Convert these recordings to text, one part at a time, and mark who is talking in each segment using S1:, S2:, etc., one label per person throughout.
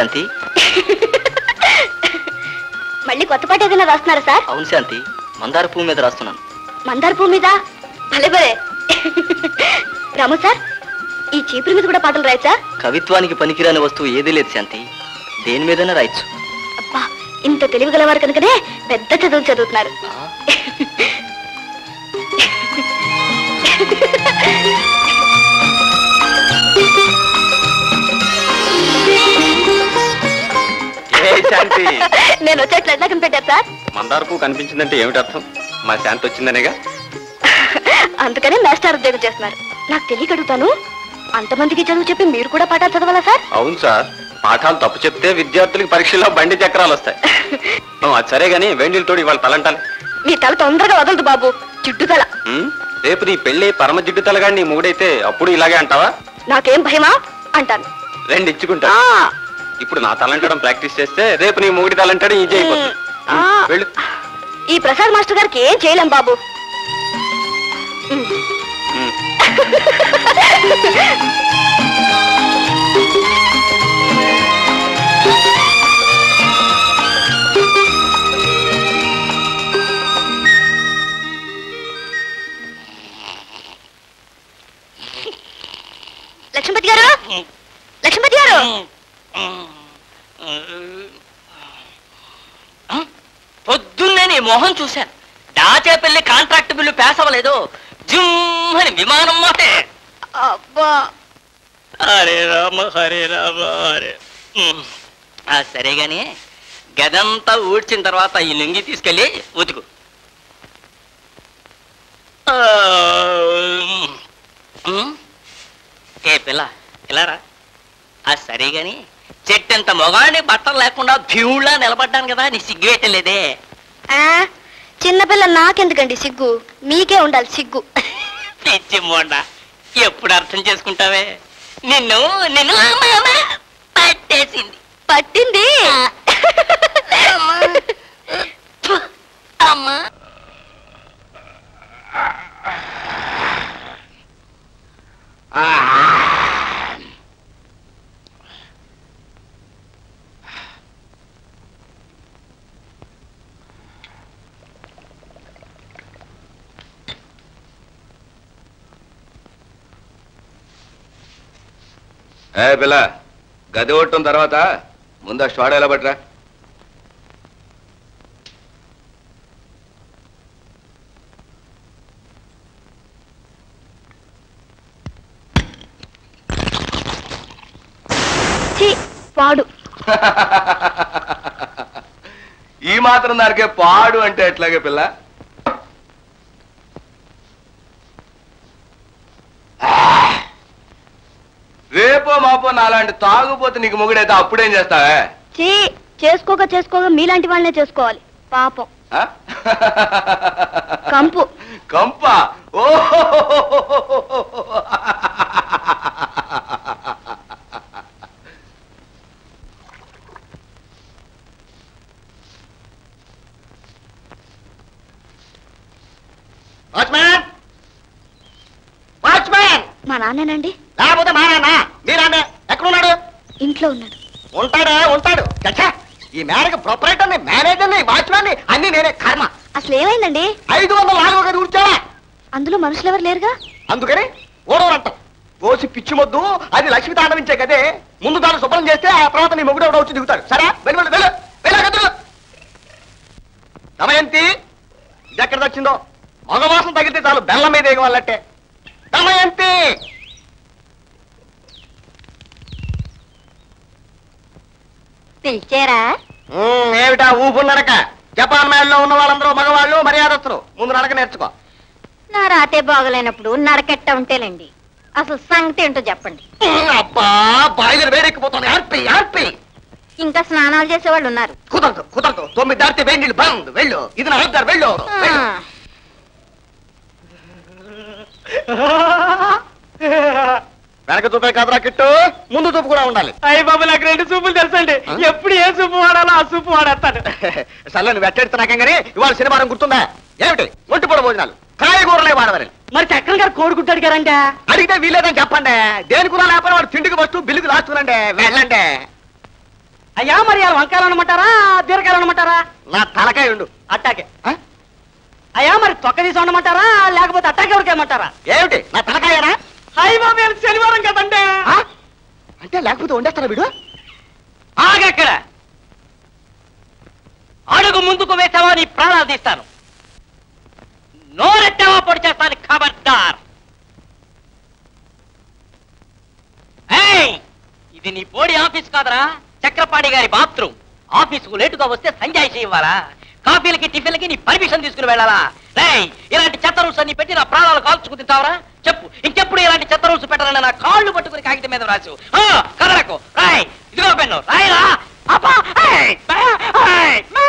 S1: శాంతి
S2: మళ్ళీ కొత్త పాట ఏదైనా రాస్తున్నారా సార్
S1: అవును శాంతి మందార పువ్వు మీద రాస్తున్నాను
S2: మందార పువ్వు మీద భలే భలే రాము సార్ ఈ చీపురు మీద కూడా పాటలు రాయచ్చా
S1: కవిత్వానికి పనికిరాని వస్తువు ఏదీ లేదు శాంతి దేని మీదైనా రాయొచ్చు
S2: అబ్బా ఇంత తెలివి గలవారు కనుకనే పెద్ద చదువులు చదువుతున్నారు
S3: ఏ శాంతి
S2: నేను వచ్చేట్లు ఎట్లా కనిపెట్టారు సార్
S3: మందార పువ్వు కనిపించిందంటే ఏమిటి అర్థం మా శాంతి వచ్చిందనేగా
S2: అందుకనే మాస్టర్ ఉద్యోగం చేస్తున్నారు నాకు తెలియక అడుగుతాను అంతమందికి చదువు చెప్పి మీరు కూడా పాఠాలు చదవాలా సార్
S3: అవును సార్ పాఠాలు తప్పు చెప్తే విద్యార్థులకి పరీక్షల్లో బండి చక్రాలు వస్తాయి ఓ, అది సరే గానీ వేండిలు తోడి ఇవాళ తలంటాలి
S2: మీ తల తొందరగా వదలదు బాబు జిడ్డు తల
S3: ఉమ్, రేపు నీ పెళ్లి పరమ జిడ్డు తలగాడి నీ మూడైతే అప్పుడు ఇలాగే అంటావా
S2: నాకేం భయమా అంటాను
S3: రెండు ఇచ్చుకుంటా
S2: ఆ,
S3: ఇప్పుడు నా తలంటడం ప్రాక్టీస్ చేస్తే రేపు నీ మూడి తలంటడం ఈజీ అయిపోతుంది
S2: ఆ.
S3: ఉమ్, వెళ్ళు
S2: ఈ ప్రసాద్ మాస్టర్ గారికి ఏం చేయలేం బాబు ఉమ్.
S3: ఉమ్.
S2: లక్ష్మీపతి గారు లక్ష్మీపతి గారు
S1: పొద్దున్నే నీ మొహం చూశాను దాచేపల్లి కాంట్రాక్ట్ బిల్లు పాస్ అవ్వలేదు జుమ్ అని విమానం మాటే
S2: అబ్బా
S1: హరే రామ హరే రామ హరే ఉమ్. ఆ సరే గాని గదంతా ఊడ్చిన తర్వాత ఈ లుంగి తీసుకెళ్ళి ఉతుకు ఆ, ఉమ్. ఏ పిల్ల పిల్లరా ఆ సరే గాని చెట్టంత మొగాడి బట్టలు లేకుండా భీవుళ్ళ నిలబడ్డాను కదా నీ సిగ్గువేయటలేదే
S2: ఆ, చిన్నపిల్ల నాకెందుకండి సిగ్గు మీకే ఉండాలి సిగ్గు
S1: పిచ్చి మోండ ఎప్పుడు అర్థం చేసుకుంటావే నిన్ను నిన్ను అమ్మ, అమ్మ, పట్టేసింది
S2: పట్టింది
S1: అమ్మా
S4: ఏ పిల్ల గది కొట్టడం తర్వాత ముందు ఆ స్వాడ ఎలా పట్టరా
S2: ఛీ, పాడు
S4: ఈ మాత్రం దానికే పాడు అంటే ఎట్లాగే పిల్ల రేపో మాపో నాలాంటి తాగుపోతే నీకు మొగుడైతే అప్పుడేం చేస్తావే
S2: చీ చేసుకోక చేసుకోక మీలాంటి వాళ్ళనే చేసుకోవాలి పాపం
S4: ఆ?
S2: కంపు
S4: కంప ఓ
S5: వాచ్మ్యాన్ వాచ్మ్యాన్
S2: మా నాన్నేనండి
S5: లేకపోతే మా నాన్న మీరాన్న ఎక్కడున్నాడు
S2: ఇంట్లో ఉన్నాడు
S5: ఉంటాడే ఉంటాడు చచ్చా ఈ మేడకి ప్రొపరేటర్ని మేనేజర్ని వాచ్మ్యాన్ని అన్ని నేనే కర్మ
S2: అసలు ఏమైందండి
S5: ఐదు వందల నాలుగు గది కూర్చోవా
S2: అందులో మనుషులు ఎవరు లేరుగా
S5: అందుకని ఓడవరంటాం కోసి పిచ్చి మొద్దు అది లక్ష్మి తాండవించే కదే ముందు దాన్ని శుభ్రం చేస్తే ఆ తర్వాత నీ మొగుడు ఎవడో వచ్చి దిగుతాడు సరే వెళ్ళి వెళ్ళు వెళ్ళు వెళ్ళు గదులు దమయంతి ఇది ఎక్కడ వచ్చిందో మగవాసం తగిలితే చాలు బెల్లం మీద ఎగవాలంటే దమయంతి
S2: పిలిచారా
S5: ఉమ్, ఏమిటా ఊపు నడక జపాన్ మేడలో ఉన్న వాళ్ళందరూ మగవాళ్ళు మర్యాదస్తులు ముందు నడక నేర్చుకో
S2: నా రాతే బాగలేనప్పుడు నరకెట్ట ఉంటేలేండి అసలు సంగతి ఏంటో చెప్పండి
S5: ఉమ్, అబ్బా బాయిలర్ వేడెక్కిపోతుంది ఆర్పి ఆర్పి
S2: ఇంకా స్నానాలు చేసేవాళ్ళు ఉన్నారు
S5: కుదరదు కుదరదు తొమ్మిది దాటితే వేడి నీళ్ళు బంద్ వెళ్ళు ఇది నా హద్దారు వెళ్ళు వెళ్ళు. వెనక చూపే కాదురా కిట్టు ముందు చూపు కూడా ఉండాలి
S6: అయ్య బాబు నాకు రెండు సూపులు తెలుసండి ఎప్పుడు ఏ సూపు వాడాలో ఆ సూపు వాడేస్తాను
S5: సర్లే నువ్వు వెట్టెడుతున్నాకం కానీ ఇవాళ శనివారం గుర్తుందా ఏమిటి ఒంటి పొడ భోజనాలు కాయగూరలే వాడవని
S6: మరి చక్రం గారు కోడిగుడ్డు అడిగారంటే
S5: అడిగితే వీలేదని చెప్పండి దేని కూడా లేకపోతే వాడు తిండికి వస్తూ బిల్లుకి లాస్తుందండి వెళ్ళండి
S6: అయ్యా మరి వాళ్ళు వంకాయలు అనమంటారా బీరకాయలు అనమంటారా
S5: నా తలకాయ ఉండు
S6: అట్టాకే
S5: ఆ?
S6: అయ్యా మరి తొక్క తీసి ఉండమంటారా లేకపోతే అట్టాకే ఉడకేయమంటారా
S5: ఏమిటి నా తలకాయరా
S6: అయ్యి బాబు ఇవాళ శనివారం కదండి
S5: ఆ? అంటే లేకపోతే వండేస్తారా వీడు
S1: ఆగక్కడ అడుగు ముందుకు వేసావా నీ ప్రాణాలు తీస్తాను నోరెట్టావా పొడి చేస్తాను ఖబర్దార్ ఏయ్! ఇది నీ బోడి ఆఫీస్ కాదరా చక్రపాణి గారి బాత్రూమ్ ఆఫీసుకు లేటుగా వస్తే సంజాయిషి ఇవ్వాలా కాఫీలకి టిఫిన్లకి నీ పర్మిషన్ తీసుకుని వెళ్ళాలా రేయ్ ఇలాంటి చెత్త రూల్స్ అన్ని పెట్టి నా ప్రాణాలు కాల్చుకు తింటావరా చెప్పు ఇంకెప్పుడు ఇలాంటి చెత్త రూల్స్ పెట్టాలని నా కాళ్ళు పట్టుకుని కాగితం మీద రాసు ఆ, కదలకు రాయ్ ఇదిగో పెన్ను రాయరా అబ్బా ఏయ్! బా! ఏయ్! మా!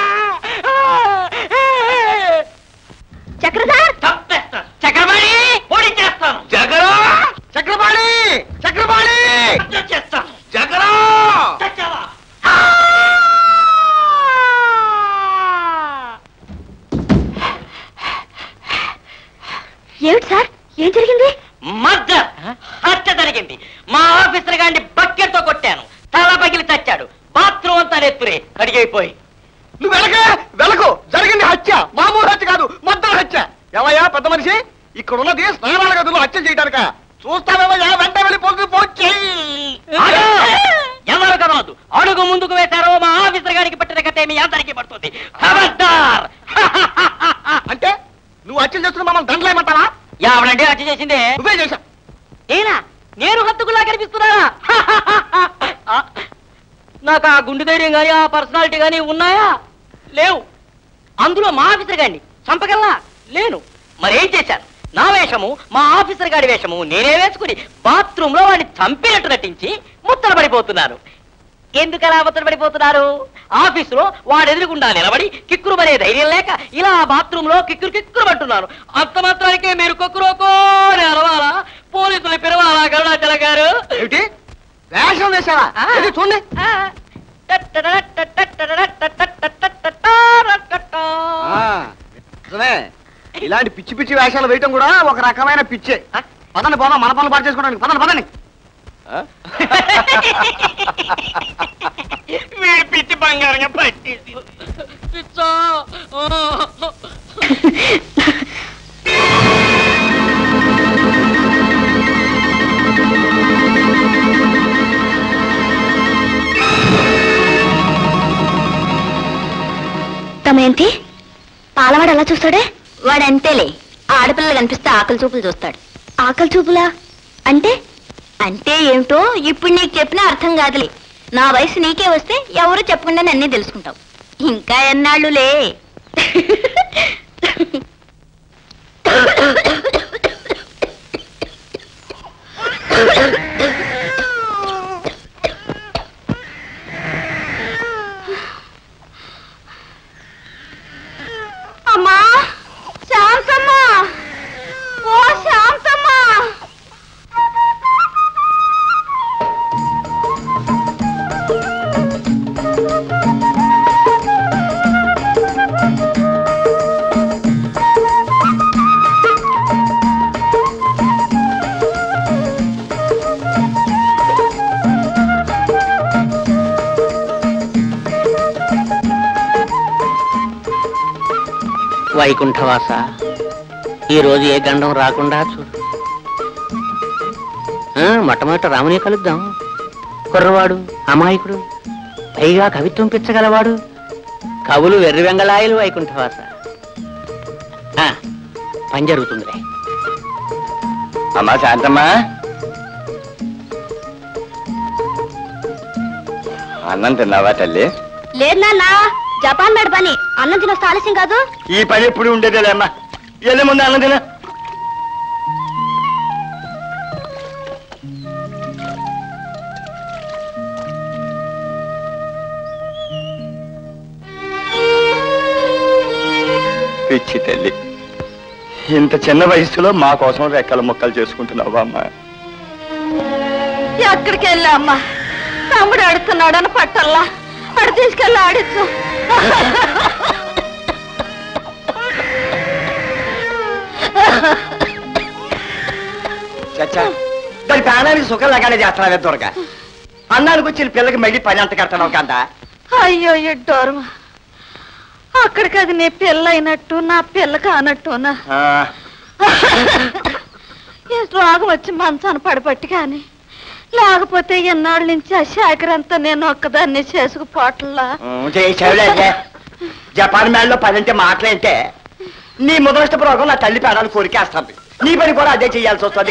S1: ఏయ్!
S2: చక్రధార్
S1: చంపేస్తాను చక్రపాణి ఓడించేస్తాను
S5: జగరా చక్రపాణి చక్రపాణి
S1: చేస్తాను
S5: జగరా
S1: చచ్చావా
S2: ఏమిటి సార్ ఏం జరిగింది
S1: మర్డర్ హత్య జరిగింది మా ఆఫీసర్ గారిని బకెట్ తో కొట్టాను తల పగిలి చచ్చాడు బాత్రూమ్ అంతా నెత్తురే అడిగైపోయి
S5: నువ్వు వెనక వెనకు జరిగింది హత్య మామూలు హత్య కాదు మొత్తం హత్య ఏమయ్యా పెద్ద మనిషి ఇక్కడ ఉన్నది స్నానాల గదులు హత్య చేయడానిక చూస్తావేమయ్యా వెంట వెళ్ళి పోతుంది ఫోన్ చెయ్యి
S1: ఎవరు కదవద్దు అడుగు ముందుకు వేశారో మా ఆఫీసర్ గారికి పట్టిన కట్టే మీ అందరికీ పడుతుంది ఖబర్దార్
S5: అంటే నువ్వు హత్య చేస్తున్న మమ్మల్ని దండలేమంటావా
S1: ఎవరంటే హత్య చేసిందే
S5: నువ్వే చేశా
S1: నేనా నేను హత్తుకులా కనిపిస్తున్నానా ఆ, నాకు ఆ గుండె ధైర్యం కానీ ఆ పర్సనాలిటీ కానీ ఉన్నాయా లేవు అందులో మా ఆఫీసర్ గారిని చంపగలనా లేను మరేం చేశాను నా వేషము మా ఆఫీసర్ గారి వేషము నేనే వేసుకుని బాత్రూమ్ లో వాడిని చంపినట్టు నటించి ముత్తల పడిపోతున్నాను ఎందుకలా ముత్తల పడిపోతున్నారు ఆఫీసులో వాడు ఎదురుగుండా నిలబడి కిక్కురు పడే ధైర్యం లేక ఇలా బాత్రూమ్ లో కిక్కురు కిక్కురు పట్టున్నారు అంత మాత్రానికే మీరు కొక్కురోకో అని అరవాలా పోలీసులు పిలవాలా కరుణాచల గారు
S5: ఏమిటి వేషం వేశావా
S1: ఆ.
S5: ఇది చూడండి ఆ, నిజమే. ఇలాంటి పిచ్చి పిచ్చి వేషాలు వేయటం కూడా ఒక రకమైన పిచ్చే పదండి పోదాం మన పనులు పాటు చేసుకోవడానికి పదండి పదండి
S1: వీడి పిచ్చి బంగారంగా పట్టేసి పిచ్చో
S2: తమేంటి పాలవాడు అలా చూస్తాడే వాడంతేలే ఆడపిల్లలు కనిపిస్తే ఆకలి చూపులు చూస్తాడు ఆకలి చూపులా అంటే అంటే ఏమిటో ఇప్పుడు నీకు చెప్పినా అర్థం కాదులే నా వయసు నీకే వస్తే ఎవరు చెప్పకుండా అన్నీ తెలుసుకుంటావు ఇంకా ఎన్నాళ్ళులే అమ్మా శాంతమ్మా ఓ శాంతమ్మా
S1: వైకుంఠవాస ఈ రోజు ఏ గండం రాకుండా చూడు ఆ, మొట్టమొదట రామునే కలుద్దాం కుర్రవాడు అమాయకుడు పైగా కవిత్వం పిచ్చగలవాడు కవులు వెర్రి వెంగళాయలు వైకుంఠవాస ఆ, పని జరుగుతుందిలే
S3: అమ్మా శాంతమ్మా అన్నం తిన్నావా తల్లి
S2: లేదు నాన్న జపాన్ మేడ పని అన్నం తినొస్తే ఆలస్యం కాదు
S5: ఈ పని ఎప్పుడు ఉండేదేలే అమ్మా వెళ్ళే ముందు అన్నం తిన పిచ్చి తల్లి ఇంత చిన్న వయసులో మా కోసం రెక్కల ముక్కలు చేసుకుంటున్నావా అమ్మా
S2: ఎక్కడికి వెళ్ళా అమ్మా తమ్ముడు ఆడుతున్నాడని పట్టల్లా అడు తీసుకెళ్ళి ఆడించు
S5: చచ్చా దాని ప్రాణానికి సుఖం లేకుండా చేస్తున్నావే దొరక అన్నానికి వచ్చిన పిల్లకి మళ్ళీ పని అంత కడతాను కదా
S7: అయ్యో ఎడ్డోరు అక్కడికి అది నీ పిల్ల అయినట్టు నా పిల్ల కానట్టునా ఈ రోగం వచ్చి మంచాన పడబట్టి కానీ లేకపోతే ఎన్నాళ్ళ నుంచి ఆ శాఖరంతా నేను ఒక్కదాన్ని చేసుకుపోవట్లా
S5: చేసావులే జపాన్ మేడలో పని అంటే మాటలేంటే నీ ముదరష్ట రోగం నా తల్లి పేడాలు కోరికేస్తుంది నీ పని కూడా అదే చేయాల్సి వస్తుంది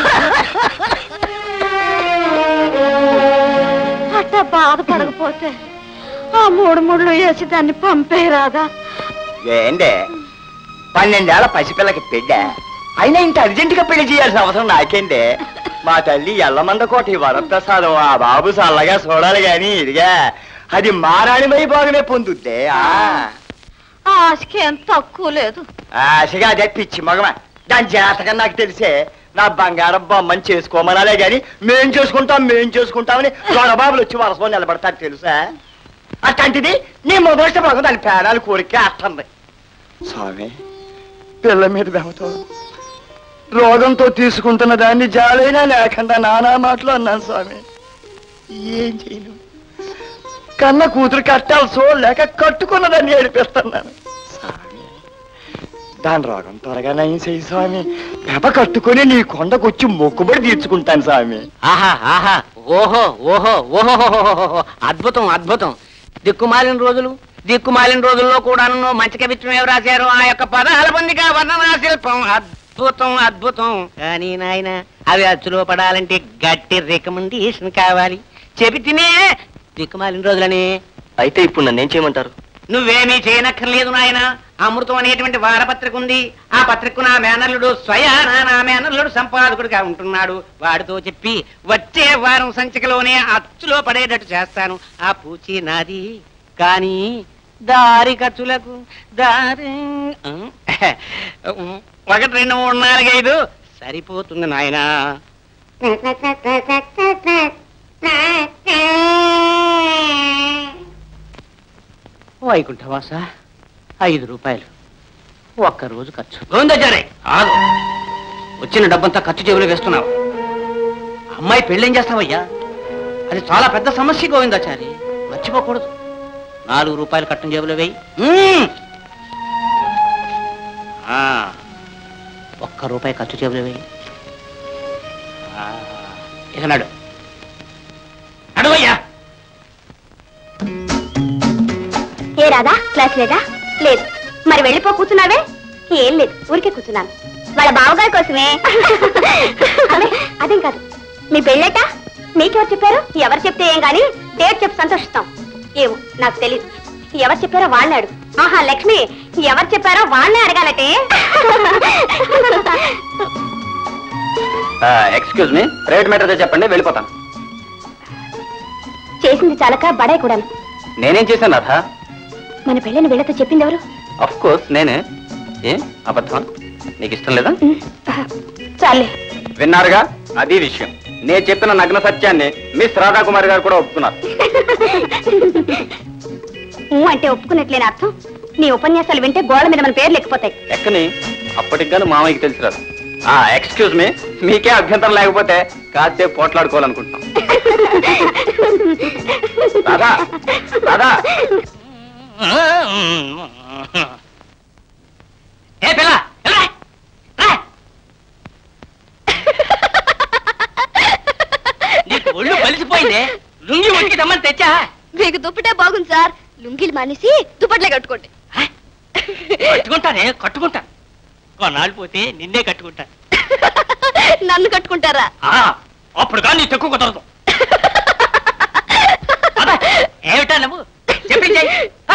S7: అట్టా బాధపడకపోతే ఆ మూడు ముళ్ళు వేసి దాన్ని పంపేయరాదా
S5: ఏందే పన్నెండేళ్ల పసిపిల్లకి పెళ్ళ అయినా ఇంత అర్జెంటుగా పెళ్లి చేయాల్సిన అవసరం నాకేందే మా తల్లి ఎల్లమంద కోటి వరప్రసాదం ఆ బాబు చల్లగా చూడాలి గాని ఇదిగా అది మారాణిమై బాగానే పొందుద్దే ఆ
S7: ఆ ఆశకి ఏం తక్కువ లేదు
S5: ఆశగా అదే పిచ్చి మగమా దాని జాతకం నాకు తెలిసే నా బంగారం బొమ్మని చేసుకోమనాలే గాని మేం చేసుకుంటాం మేం చేసుకుంటామని దొరబాబులు వచ్చి వరసలో నిలబడతారు తెలుసా అట్లాంటిది నీ మొదటి భాగం దాని పేడాలు కోరిక అట్టుంది స్వామి పిల్ల మీద బెమతో రోగంతో తీసుకుంటున్న దాన్ని జాలైనా లేకుండా నానా మాటలు అన్నాను స్వామి ఏం చేయను కన్న కూతురు కట్టాల్సో లేక కట్టుకున్న దాన్ని ఏడిపిస్తున్నాను స్వామి దాని రోగం త్వరగా నయం చేయి స్వామి పెప కట్టుకుని నీ కొండకొచ్చి మొక్కుబడి తీర్చుకుంటాను స్వామి
S1: ఆహా ఆహా ఓహో ఓహో ఓహో అద్భుతం అద్భుతం దిక్కుమాలిన రోజులు దిక్కుమాలిన రోజుల్లో కూడా మంచి కవిత్వం ఎవరు రాశారు ఆ యొక్క పదాల పొందిక వర్ణనా శిల్పం అద్భుతం అద్భుతం కానీ నాయన అవి అచ్చులో పడాలంటే గట్టి రికమెండేషన్ కావాలి చెబితేనే దిక్కుమాలిన రోజులని
S3: అయితే ఇప్పుడు నన్ను ఏం చేయమంటారు
S1: నువ్వేమీ చేయనక్కర్లేదు నాయన అమృతం అనేటువంటి వారపత్రిక ఉంది ఆ పత్రిక నా మేనల్లుడు స్వయాన నా మేనల్లుడు సంపాదకుడిగా ఉంటున్నాడు వాడితో చెప్పి వచ్చే వారం సంచికలోనే అచ్చులో పడేటట్టు చేస్తాను ఆ పూచి నాది కానీ దారి ఖర్చులకు దారి ఆ, ఒకటి రెండు మూడు నాలుగు ఐదు సరిపోతుంది నాయనా వైకుంఠవాస ఐదు రూపాయలు ఒక్క రోజు ఖర్చు గోవిందాచారే ఆగు వచ్చిన డబ్బంతా ఖర్చు జేబులో వేస్తున్నావు అమ్మాయి పెళ్ళేం చేస్తావయ్యా అది చాలా పెద్ద సమస్య గోవిందాచారి మర్చిపోకూడదు నాలుగు రూపాయలు కట్టం జేబులో వేయి మ్మ్. ఆ, ఒక్క రూపాయి ఖర్చు జేబులో వేయి ఆ, ఇక నడు నడువయ్యా
S2: ఏ రాదా క్లాస్ లేదా లేదు మరి వెళ్ళిపో కూర్చున్నావే ఏం లేదు ఊరికే కూర్చున్నాను వాళ్ళ బావగారి కోసమే అదే, అదేం కాదు మీ పెళ్ళట మీకెవరు చెప్పారు ఎవరు చెప్తే ఏం గాని డేట్ చెప్పి సంతోషిస్తాం ఏమో నాకు తెలియదు ఎవరు చెప్పారో వాళ్ళని అడుగు ఆహా లక్ష్మి ఎవరు చెప్పారో వాళ్ళనే అడగాలటే
S3: ఎక్స్క్యూజ్ మీ రేట్ మీటర్ చెప్పండి వెళ్ళిపోతాను
S2: చేసింది చాలక బడాయి కూడా
S3: నేనేం చేశాను రాధా
S2: మన పెళ్ళని వీళ్ళతో చెప్పింది ఎవరు
S3: అఫ్ కోర్స్ నేనే ఏ అబద్ధం నీకు ఇష్టం లేదా
S2: చాలే
S3: విన్నారుగా అది విషయం నేను చెప్పిన నగ్న సత్యాన్ని మిస్ రాధాకుమారి గారు కూడా ఒప్పుకున్నారు
S2: ఊ అంటే ఒప్పుకున్నట్లేని అర్థం నీ ఉపన్యాసాలు వింటే గోడ మీద మన పేర్లు ఎక్కిపోతాయి
S3: ఎక్కని అప్పటికి గాను మామయ్యకి తెలిసి రాదు ఆ ఎక్స్క్యూజ్ మీ మీకే అభ్యంతరం లేకపోతే కాసేపు పోట్లాడుకోవాలనుకుంటున్నాం రాధా రాధా
S1: ఏ పిల్ల పిల్ల, రా. నీకు ఒళ్ళు కలిసిపోయిందే లుంగి ఉడికి దమ్మని తెచ్చా
S2: మీకు దుప్పటే బాగుంది సార్ లుంగీలు మానేసి దుప్పట్లే కట్టుకోండి
S1: కట్టుకుంటానే కట్టుకుంటాను కొన్నాళ్ళు పోతే నిన్నే కట్టుకుంటా
S2: నన్ను కట్టుకుంటారా
S1: ఆ, అప్పుడు కానీ నీ తక్కువ కుదరదు అబ్బా, ఏమిటా నువ్వు చెప్పించేయి ఆ.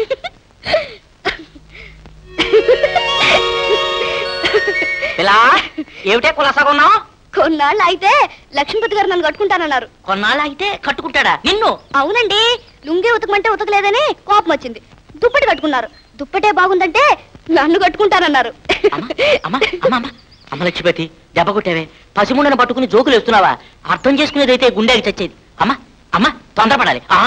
S1: పిల్లా ఏమిటే కులాసాగా ఉన్నావు
S2: కొన్నాళ్ళు అయితే లక్ష్మీపతి గారు నన్ను కట్టుకుంటానన్నారు
S1: కొన్నాళ్ళు అయితే కట్టుకుంటాడా నిన్ను
S2: అవునండి లుంగి ఉతకమంటే ఉతకలేదని కోపం వచ్చింది దుప్పటి కట్టుకున్నారు దుప్పటే బాగుందంటే నన్ను కట్టుకుంటానన్నారు
S1: అమ్మా అమ్మా అమ్మా అమ్మా అమ్మ లక్ష్మీపతి దెబ్బ కొట్టావే పసిముండను పట్టుకుని జోకులు వేస్తున్నావా అర్థం చేసుకునేదైతే గుండెకి చచ్చేది అమ్మా అమ్మా తొందరపడాలి ఆ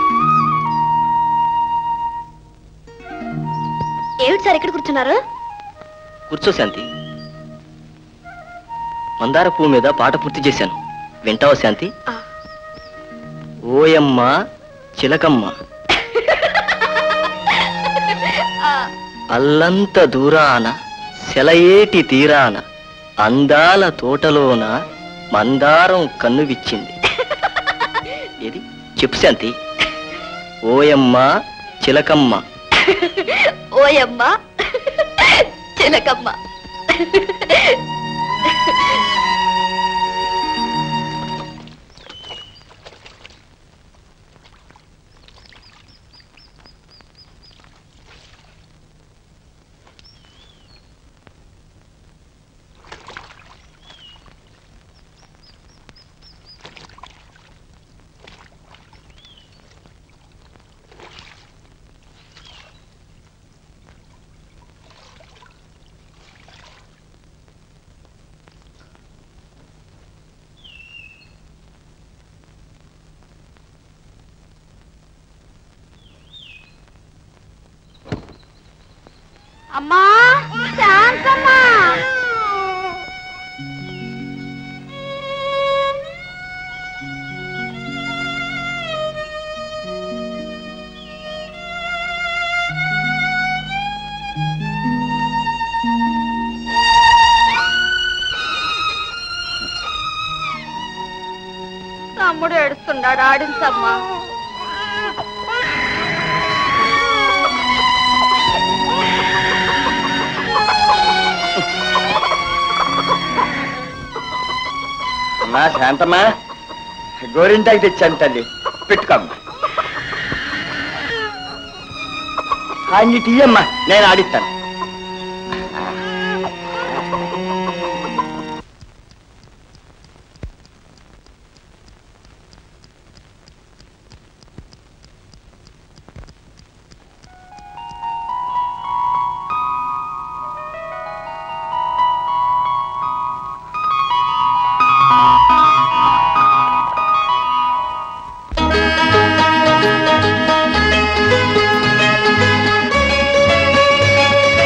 S2: ఏమిటి సార్ ఎక్కడ కూర్చున్నారు
S1: కూర్చో శాంతి మందార పువ్వు మీద పాట పూర్తి చేశాను వింటావా శాంతి
S2: ఆ.
S1: ఓయమ్మ చిలకమ్మ అల్లంత దూరాన సెలయేటి తీరాన అందాల తోటలోన మందారం కన్ను విచ్చింది ఏది చెప్పు శాంతి ఓయమ్మ చిలకమ్మ
S2: ఓయమ్మ చిలకమ్మ అమ్మా శాంతమ్మా తమ్ముడు ఏడుస్తున్నాడు ఆడించమ్మా
S5: అమ్మా శాంతమ్మా గోరింటాకి తెచ్చాను తల్లి పెట్టుకోమ్మా అన్ని తీయమ్మా నేను ఆడిస్తాను
S2: ఆ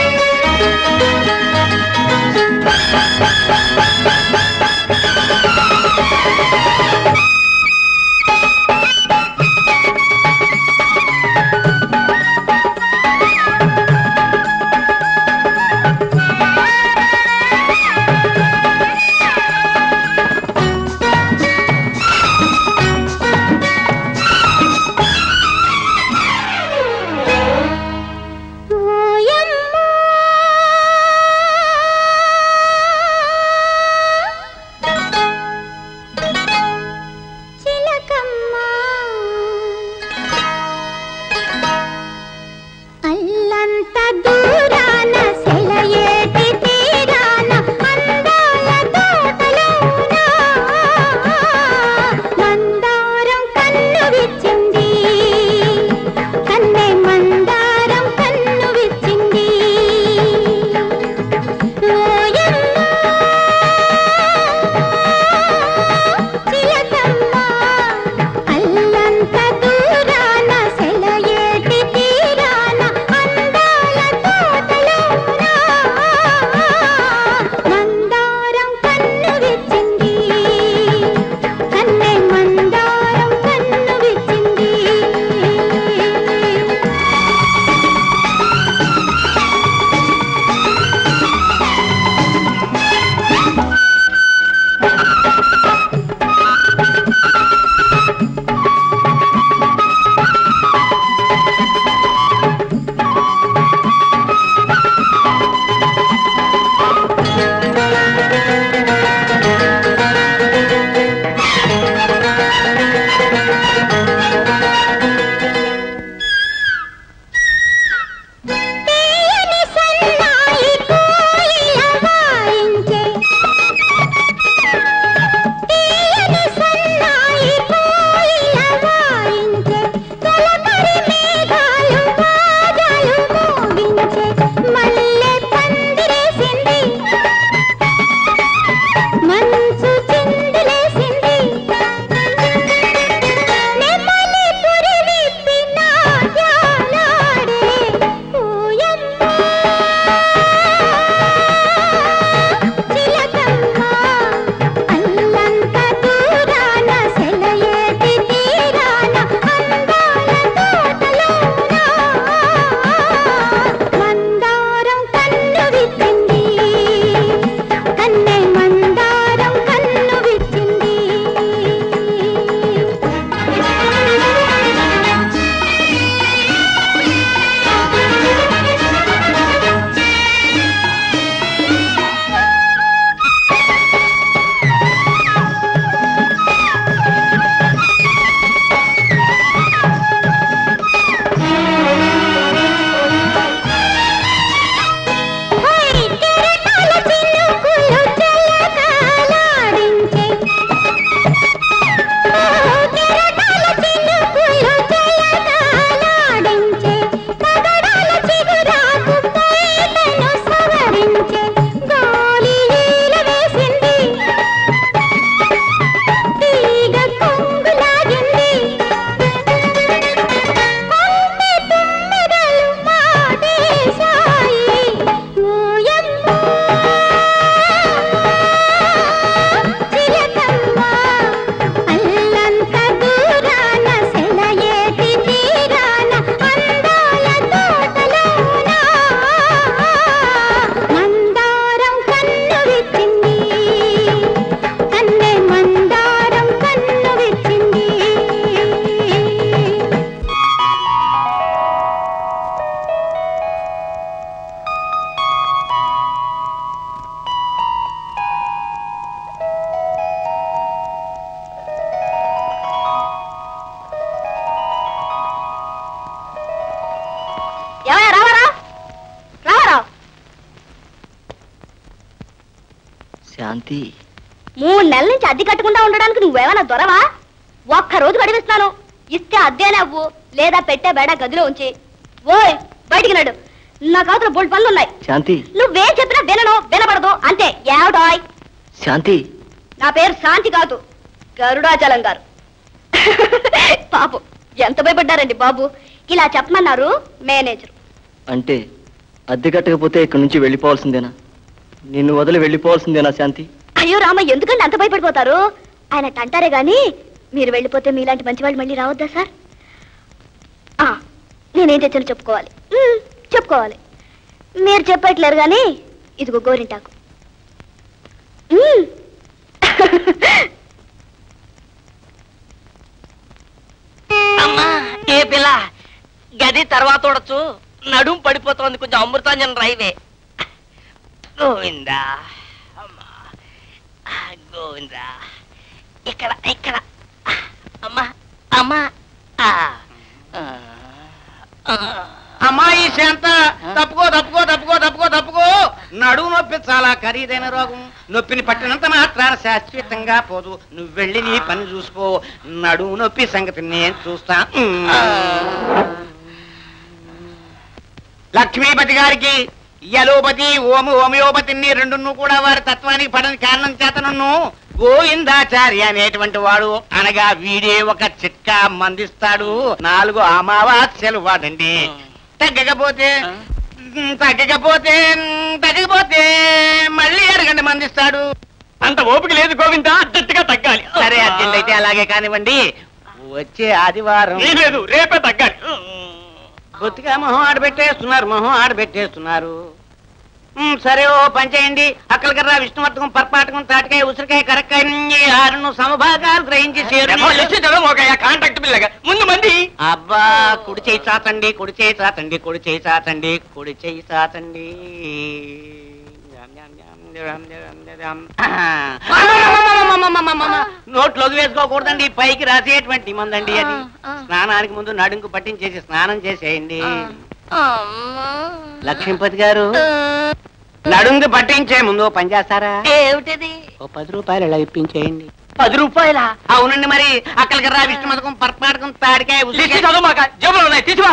S5: శాంతి
S2: మూడు నెలల నుంచి అద్దె కట్టకుండా ఉండడానికి నువ్వేమైనా దొరవా ఒక్క రోజు గడిపిస్తాను ఇస్తే అద్దేనే అవ్వు లేదా పెట్టే బేడ గదిలో ఉంచి ఓయ్ బయటికి నడు నాకు అవతల బోల్డ్ పనులు ఉన్నాయి
S5: శాంతి
S2: నువ్వేం చెప్పినా వినను వినపడదు అంతే ఏవడాయ్
S5: శాంతి
S2: నా పేరు శాంతి కాదు గరుడాచలం గారు పాపం ఎంత భయపడ్డారండి బాబు ఇలా చెప్పమన్నారు మేనేజర్
S5: అంటే అద్దె కట్టకపోతే ఇక్కడి నుంచి వెళ్ళిపోవాల్సిందేనా నిన్ను వదిలి వెళ్ళిపోవాల్సిందేనా శాంతి
S2: అయ్యో రామ ఎందుకండి అంత భయపడిపోతారు ఆయన అంటారే గాని మీరు వెళ్ళిపోతే మీలాంటి మంచి వాళ్ళు మళ్ళీ రావద్దా సార్ ఆ, నేనేం తెచ్చాను చెప్పుకోవాలి ఉమ్, చెప్పుకోవాలి మీరు చెప్పట్లేరు గాని ఇదిగో గోరింటాకు ఉమ్.
S1: అమ్మా ఏ పిల్ల గది తర్వాత చూడొచ్చు నడుం పడిపోతోంది కొంచెం అమృతాంజన్ రైవే గోవిందా అమ్మా ఆ, గోవిందా ఇక్కడ ఇక్కడ అమ్మా అమ్మా ఆ, ఆ, ఆ.
S6: అమ్మాయి శాంత తప్పుకో తప్పుకో తప్పుకో తప్పుకో తప్పుకో నడువు నొప్పి చాలా ఖరీదైన రోగం నొప్పిని పట్టినంత మాత్రాన శాశ్వతంగా పోదు నువ్వు వెళ్ళి నీ పని చూసుకో నడువు నొప్పి సంగతి నేను చూస్తా లక్ష్మీపతి గారికి యలోపతి ఓము హోమియోపతిని రెండును కూడా వారి తత్వానికి పడని కారణం చేత నన్ను గోవిందాచార్య అనేటువంటి వాడు అనగా వీడే ఒక చిట్కా మందిస్తాడు నాలుగు అమావాస్యలు వాడండి తగ్గకపోతే ఉమ్, తగ్గకపోతే ఉమ్, తగ్గకపోతే మళ్ళీ అడగండి మందిస్తాడు
S1: అంత ఓపిక లేదు గోవిందా అర్జెంటుగా తగ్గాలి
S6: సరే అర్జెంట్ అయితే అలాగే కానివ్వండి వచ్చే ఆదివారం
S1: లేదు రేపే తగ్గాలి
S6: కొద్దిగా మొహం ఆడబెట్టేస్తున్నారు మొహం ఆడబెట్టేస్తున్నారు ఉమ్, సరే ఓ పని చేయండి అక్కలకర్ర విష్ణువర్ధకం పర్పాటకం తాటికాయ ఉసిరికాయ కరక్కాయ ఈ ఆరును సమభాగాలు గ్రహించి చేరు
S1: కాంటాక్ట్ బిల్లగా ముందు మంది
S6: అబ్బా కుడి చేయి చాతండి కుడి చేయి చాతండి కుడి చేయి చాతండి కుడి చేయి చాతండి నోట్లోకి వేసుకోకూడదండి పైకి రాసేటువంటి మందండి అది స్నానానికి ముందు నడుంకు పట్టించేసి స్నానం చేసేయండి లక్ష్మీపతి గారు నడుంకు పట్టించే ముందు ఓ పని చేస్తారా
S1: ఏమిటది
S6: ఓ పది రూపాయలు ఇలా ఇప్పించేయండి
S1: పది రూపాయలా
S6: అవునండి మరి అక్కడికి రా విష్ణు మదకం పరపాటకం తాడికాయ ఉసిరికాయ
S1: చదవమాక జేబులో ఉన్నాయి తీసివా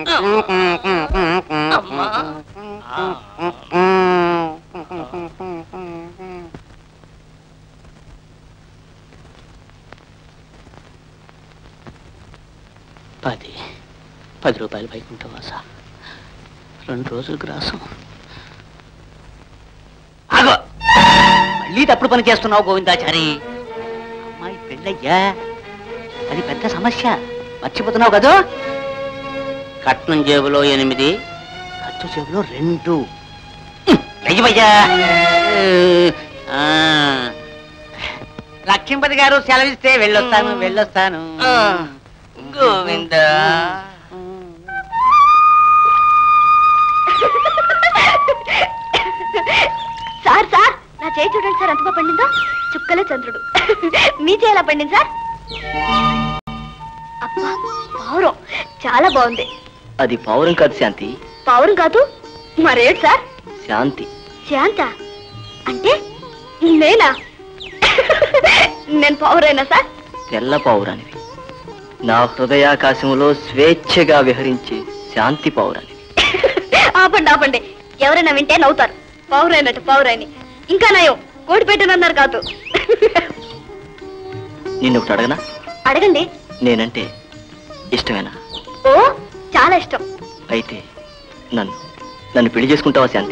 S6: పది పది రూపాయలు వైకుంఠవాస రెండు రోజులు గ్రాసం ఆగో మళ్ళీ తప్పుడు పని చేస్తున్నావు గోవిందాచారి అమ్మాయి పెళ్ళయ్యా అది పెద్ద సమస్య మర్చిపోతున్నావు కదా కట్నం జేబులో ఎనిమిది ఖర్చు జేబులో రెండు వెయ్యవయ్యా ఆ. లక్ష్మీపతి గారు సెలవిస్తే వెళ్ళొస్తాను వెళ్ళొస్తాను
S1: గోవిందా
S2: సార్ సార్ నా చేయి చూడండి సార్ ఎంత బాగా పండిందో చుక్కలే చంద్రుడు మీ చేయి ఎలా పండింది సార్ అబ్బా పావురం చాలా బాగుంది
S5: అది పౌరం కాదు శాంతి
S2: పావురం కాదు మరేడు సార్
S5: శాంతి
S2: శాంత అంటే నేనా నేను పావురైనా సార్
S5: తెల్ల పౌరానివి నా హృదయాకాశంలో స్వేచ్ఛగా విహరించే శాంతి పౌరానివి
S2: ఆపండి ఆపండి ఎవరైనా వింటే నవ్వుతారు పౌరైనట్టు పౌరైని ఇంకా నయం కోడి పెట్టనన్నారు కాదు
S5: నిన్ను ఒకటి అడగనా
S2: అడగండి
S5: నేనంటే ఇష్టమేనా
S2: ఓ చాలా ఇష్టం
S5: అయితే నన్ను నన్ను పెళ్లి చేసుకుంటావా శాంతి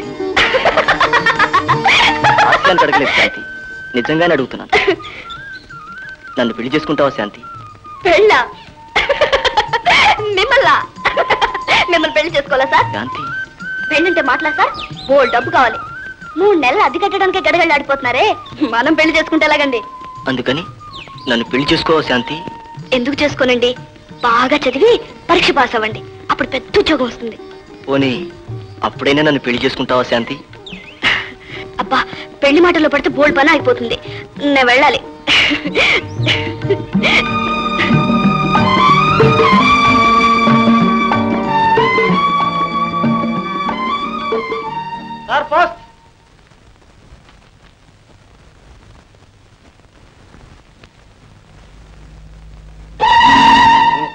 S5: హాస్యానికి అడగలేదు శాంతి నిజంగానే అడుగుతున్నాను నన్ను పెళ్లి చేసుకుంటావా శాంతి
S2: పెళ్ళ మిమ్మల్లా మిమ్మల్ని పెళ్లి చేసుకోవాలా సార్
S5: శాంతి
S2: పెళ్ళంటే మాటలా సార్ బోల్ డబ్బు కావాలి మూడు నెలలు అద్దె కట్టడానికి గడగళ్ళాడిపోతున్నారే మనం పెళ్లి చేసుకుంటే ఎలాగండి
S5: అందుకని నన్ను పెళ్లి చేసుకోవా శాంతి
S2: ఎందుకు చేసుకోనండి బాగా చదివి పరీక్ష పాస్ అవ్వండి అప్పుడు పెద్ద ఉద్యోగం వస్తుంది
S5: పోనీ అప్పుడైనా నన్ను పెళ్లి చేసుకుంటావా శాంతి
S2: అబ్బా పెళ్లి మాటల్లో పడితే బోల్డ్ పని అయిపోతుంది నేను వెళ్ళాలి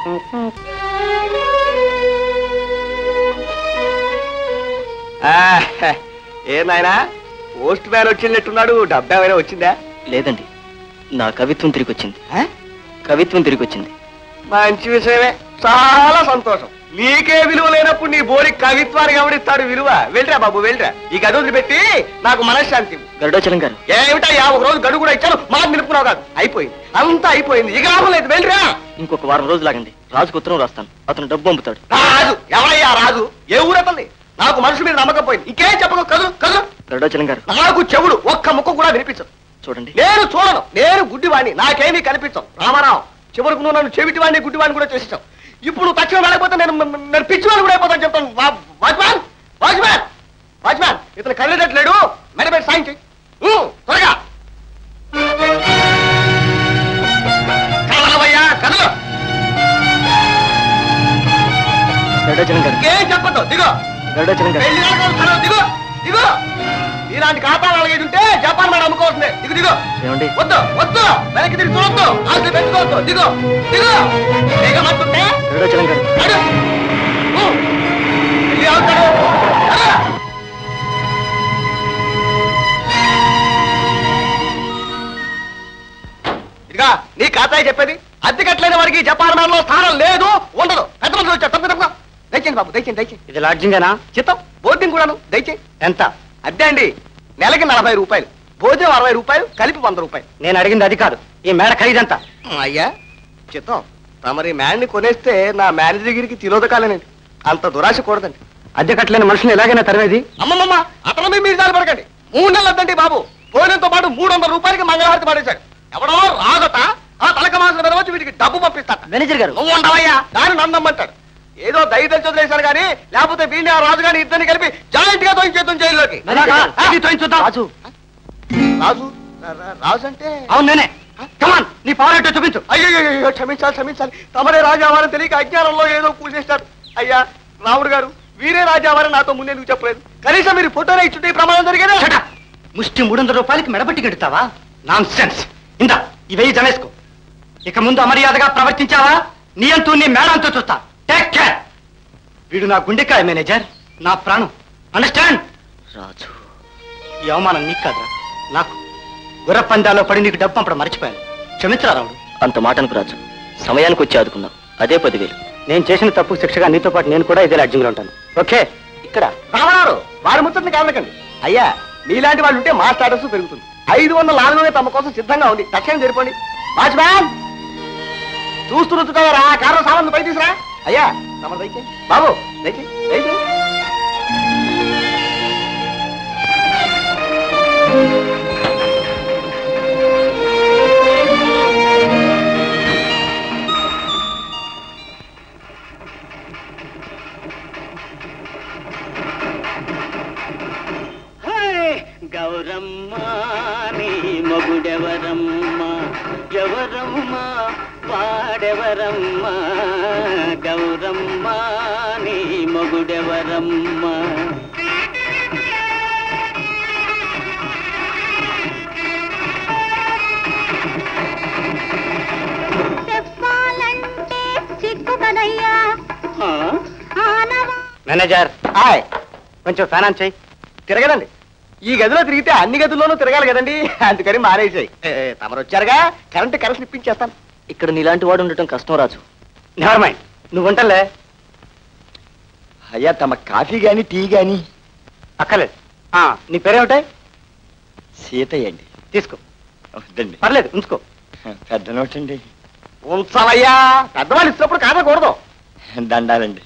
S5: ఆ, ఏ నాయనా పోస్ట్ మ్యాన్ వచ్చినట్టున్నాడు డబ్బా ఏమైనా వచ్చిందా
S1: లేదండి నా కవిత్వం తిరిగి వచ్చింది
S5: ఆ?
S1: కవిత్వం తిరిగి వచ్చింది
S5: మంచి విషయమే చాలా సంతోషం నీకే విలువ లేనప్పుడు నీ బోరి కవిత్వానికి ఎవడిస్తాడు విలువ వెళ్ళరా బాబు వెళ్ళరా ఈ గది వదిలిపెట్టి నాకు మనశ్శాంతి ఇవ్వు.
S1: గరుడాచలం గారు
S5: ఏమిటయ్యా ఒక రోజు గడువు కూడా ఇచ్చాను మళ్ళీ నిలుపుకున్నావు కాదు అయిపోయింది అంతా అయిపోయింది ఇక లాభం లేదు వెళ్ళరా
S1: ఇంకొక వారం రోజులు ఆగండి రాజుకు ఉత్తరం రాస్తాను అతను డబ్బు పంపుతాడు
S5: రాజు ఎవరయ్యా రాజు ఏ ఊరతంది నాకు మనుషుల మీద నమ్మకం పోయింది ఇంకేం చెప్పను కదు కదు
S1: గరుడాచలం గారు
S5: నాకు చెవుడు ఒక్క ముక్క కూడా వినిపించదు
S1: చూడండి
S5: నేను చూడను నేను గుడ్డివాణ్ణి నాకేమీ కనిపించవు రామారావు చివరికి నువ్వు నన్ను చెవిటివాణ్ణి గుడ్డివాణ్ణి కూడా చేసేసావు ఇప్పుడు నువ్వు తక్షణం వెళ్ళకపోతే నేను నేను పిచ్చివాణ్ణి కూడా అయిపోతాను చెప్తాను వా- వాచ్మ్యాన్ వాచ్మ్యాన్ వాచ్మ్యాన్ ఇతను కదిలేటట్లేడు మెడబెట్టి సాయం చెయ్యి ఊ, త్వరగా కదలవయ్యా కదలు
S1: గరుడాచలం గారు
S5: ఇంకేం చెప్పద్దు దిగో
S1: గరుడాచలం గారు
S5: పెళ్లి రాకముందు తల దిగు దిగు ఇలాంటి ఖాతా వాళ్ళకి ఉంటే జపాన్ మేడం అమ్ముకోవాల్సిందే దిగు దిగు
S1: ఏమండి
S5: వద్దు వద్దు వెనక్కి తిరిగి చూడొద్దు ఆస్తి పెట్టుకోవద్దు దిగు దిగు దిగమంటుంటే
S1: గరుడాచలం గారు
S5: నడు. ఊ. వెళ్ళి అవుతాడు నడు. ఇదిగా నీ ఖాతా చెప్పేది అద్దె కట్టలేని వాడికి జపాన్ మేడలో స్థానం లేదు ఉండదు పెద్ద మనుషులు వచ్చారు తప్ప తప్ప దయచేయండి బాబు దయచేయండి దయచేయండి
S1: ఇది లాడ్జింగేనా
S5: చిత్తం బోర్డింగ్ కూడాను దయచేయి
S1: ఎంత
S5: అద్దె అండి నెలకి నలభై రూపాయలు భోజనం అరవై రూపాయలు కలిపి వంద రూపాయలు
S1: నేను అడిగింది అది కాదు ఈ మేడ ఖరీదంతా
S5: అయ్యా చిత్తం తమరి మ్యాన్ని కొనేస్తే నా మేనేజర్ దగ్గరికి తిరోధకాలేనండి అంత దురాశ కూడదండి
S1: అద్దె కట్టలేని మనుషులు ఎలాగైనా తరివేది
S5: అమ్మమ్మమ్మ అతను మీద మీరు జాలి పడకండి మూడు నెలలు వద్దండి బాబు భోజనంతో పాటు మూడు వందల రూపాయలకి మంగళహారతి పడేశాడు ఎవడో రాగట ఆ తలక మాసం మీద వచ్చి వీటికి డబ్బు పంపిస్తాట
S1: మేనేజర్ గారు
S5: నువ్వు ఉండవయ్యా దాన్ని నన్ను నమ్మంటాడు ఏదో దయదలు చదివేశారు కానీ లేకపోతే వీడిని ఆ రాజు గాని ఇద్దరిని కలిపి జాయింట్ గా తోయించేద్దాం జైల్లోకి
S1: రాజు
S5: రాజు రా- రా- రాజు అంటే
S1: అవును నేనే కమాన్ నీ పవర్ ఏంటో చూపించు
S5: అయ్యో క్షమించాలి క్షమించాలి తమరే రాజావారని తెలియక అజ్ఞానంలో ఏదో కూల్చేస్తారు అయ్యా రాముడు గారు వీరే రాజావారని నాతో ముందెందుకు చెప్పలేదు కనీసం మీరు ఫోటోనే ఇచ్చుంటే ఈ ప్రమాదం జరిగేదా
S1: Shut up. ముష్టి మూడు వందల రూపాయలకి మెడబట్టి గెడుతావా నాన్ సెన్స్ ఇందా ఇవేయి జమేసుకో ఇక ముందు అమర్యాదగా ప్రవర్తించావా నీ అంతూ నీ మేడంతో చూస్తా టేక్ కేర్ వీడు నా గుండెకాయ మేనేజర్ నా ప్రాణం అండర్స్టాండ్ రాజు ఈ అవమానం నీకు కాదురా నాకు గుర్ర పందాలో పడి నీకు డబ్బు పంపడం మర్చిపోయాను క్షమించరా రాముడు
S8: అంత మాటనుకు రాజు సమయానికి వచ్చి ఆదుకున్నావు అదే పదివేలు
S1: నేను చేసిన తప్పు శిక్షగా నీతో పాటు నేను కూడా ఇదే అడ్జింగ్లో ఉంటాను ఓకే ఇక్కడ
S5: రామరారు వారి ముచ్చటిని కాదనకండి అయ్యా మీలాంటి వాళ్ళు ఉంటే మా స్టాటస్ పెరుగుతుంది ఐదు వందల నాలుగులోనే తమ కోసం సిద్ధంగా ఉంది తక్షణం జరిపోండి వాచ్మ్యాన్ చూస్తూ రుచుతావరా కారణం సామాన్ పై తీసురా అయ్యా తమ దయచేయి బాబు దయచేయి దయచేయి
S6: గౌరమ్మ నీ మొగుడెవరమ్మ ఎవరమ్మ వాడెవరమ్మ గౌరమ్మ నీ మొగుడెవరమ్మ
S2: చెప్పాలంటే సిగ్గు కదయ్యా
S6: ఆ?
S2: ఆనవా
S1: మేనేజర్
S5: ఆయ్
S1: కొంచెం ఫ్యాన్ ఆన్ చేయి
S5: తిరగదండి ఈ గదిలో తిరిగితే అన్ని గదుల్లోనూ తిరగాలి కదండి అందుకని మానేసాయి తమరు వచ్చారుగా కరెంట్ కరెంట్ ఇప్పించేస్తాను
S8: ఇక్కడ నీలాంటి వాడు ఉండటం కష్టం రాజు
S1: నెవర్ మైండ్ నువ్వు వంటలే
S5: అయ్యా తమ కాఫీ గాని టీ గాని
S1: అక్కర్లేదు ఆ, నీ పేరేమిటాయి
S5: సీతయ్య అండి
S1: తీసుకో
S5: వద్దండి
S1: పర్లేదు ఉంచుకో
S5: పెద్ద నోట్ అండి ఉంచవయ్యా పెద్దవాళ్ళు ఇచ్చినప్పుడు కాదకూడదు దండాలండి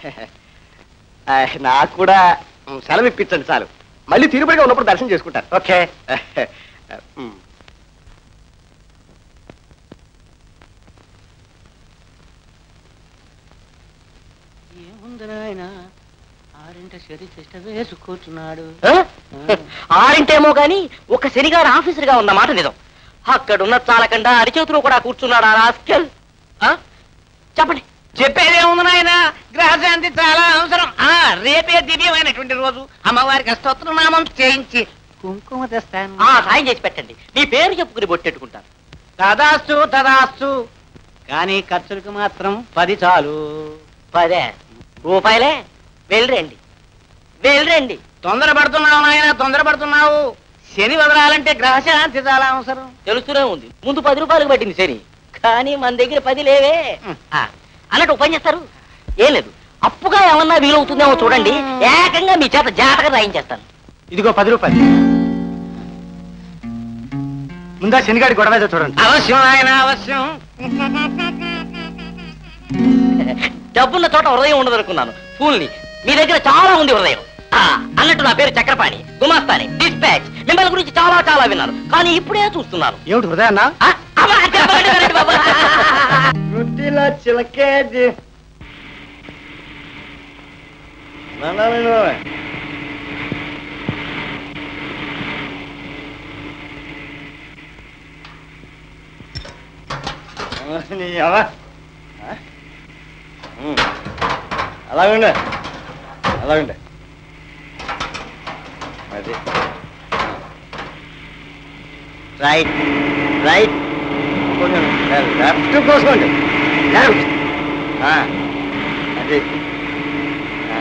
S5: నాకు కూడా ఉమ్, సెలవు ఇప్పించండి చాలు మళ్ళీ తిరుపతిగా ఉన్నప్పుడు దర్శనం చేసుకుంటారు
S1: ఓకే
S5: ఉమ్.
S6: ఏముంది నాయన ఆరింట చెరి తిష్ట వేసి కూర్చున్నాడు
S1: ఆరింటేమో గాని ఒక శనిగారు ఆఫీసర్ గా ఉన్న మాట నిజం అక్కడున్న చాలకుండా అరిచేతిలో కూడా కూర్చున్నాడు ఆ రాస్కెల్ ఆ? చెప్పండి
S6: చెప్పేదేముంది నాయన గ్రహశాంతి చాలా అవసరం ఆ రేపే దివ్యమైనటువంటి రోజు అమ్మవారికి స్తోత్రనామం చేయించి కుంకుమ తెస్తాను
S1: ఆ సాయం చేసి పెట్టండి మీ పేరు చెప్పుకుని బొట్టెట్టుకుంటాను
S6: తదాస్తు తదాస్తు కానీ ఖర్చులకు మాత్రం పది చాలు
S1: పదే రూపాయలే వెళ్ళరండి వెళ్ళరండి
S6: తొందర పడుతున్నావు నాయన తొందర పడుతున్నావు శని వదలాలంటే గ్రహశాంతి చాలా అవసరం
S1: తెలుస్తూనే ఉంది ముందు పది రూపాయలకు పట్టింది సరే కానీ మన దగ్గర పది లేవే ఆ, అన్నట్టు ఒక పని చేస్తారు ఏం లేదు అప్పుగా ఏమన్నా వీలవుతుందేమో చూడండి ఏకంగా మీ చేత జాతకం రాయించేస్తాను
S5: ఇదిగో పది రూపాయలు ముందా శనిగాడి గొడవ ఏదో చూడండి
S6: అవశ్యం ఆయన అవశ్యం
S1: డబ్బున్న చోట హృదయం ఉండదు అనుకున్నాను ఫూల్ని మీ దగ్గర చాలా ఉంది హృదయం ఆ, అన్నట్టు నా పేరు చక్రపాణి గుమాస్తాని డిస్పాచ్ మిమ్మల్ని గురించి చాలా చాలా విన్నాను కానీ ఇప్పుడే చూస్తున్నాను
S5: ఏమిటి హృదయన్నా
S1: ఆ, అమ్మా, చెప్పండి, వినండి బాబా.
S5: గుడ్డిలో చిలకేది అలాగుండే అలాగుండే అది రైట్ రైట్ కొంచెం లెఫ్ట్ కోసుకోండి లెఫ్ట్ అది ఆ.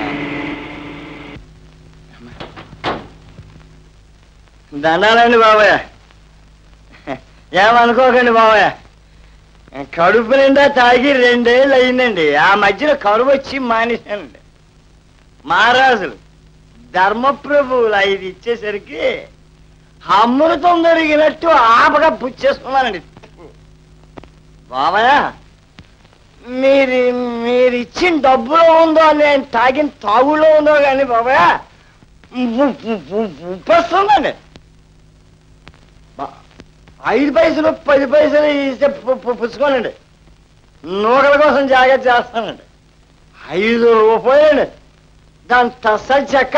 S5: దండాలండి బాబాయ్ ఏమనుకోకండి బాబాయ్ కడుపు నిండా తాగి రెండేళ్ళు అయిందండి ఆ మధ్యలో కరువు వచ్చి మానేశానండి మహారాజులు ధర్మప్రభువులు ఐదు ఇచ్చేసరికి అమృతం దొరికినట్టు ఆపగా పుచ్చేసుకున్నానండి బాబాయ్ మీరు మీరు ఇచ్చిన డబ్బులో ఉందో నేను తాగిన తాగులో ఉందో కానీ బాబాయ్ ఉప్పొస్తుందండి బా- ఐదు పైసలు పది పైసలు ఇస్తే పు- పు- పుచ్చుకోనండి నూకల కోసం జాగ్రత్త చేస్తానండి ఐదు రూపాయలండి దాని తస చెక్క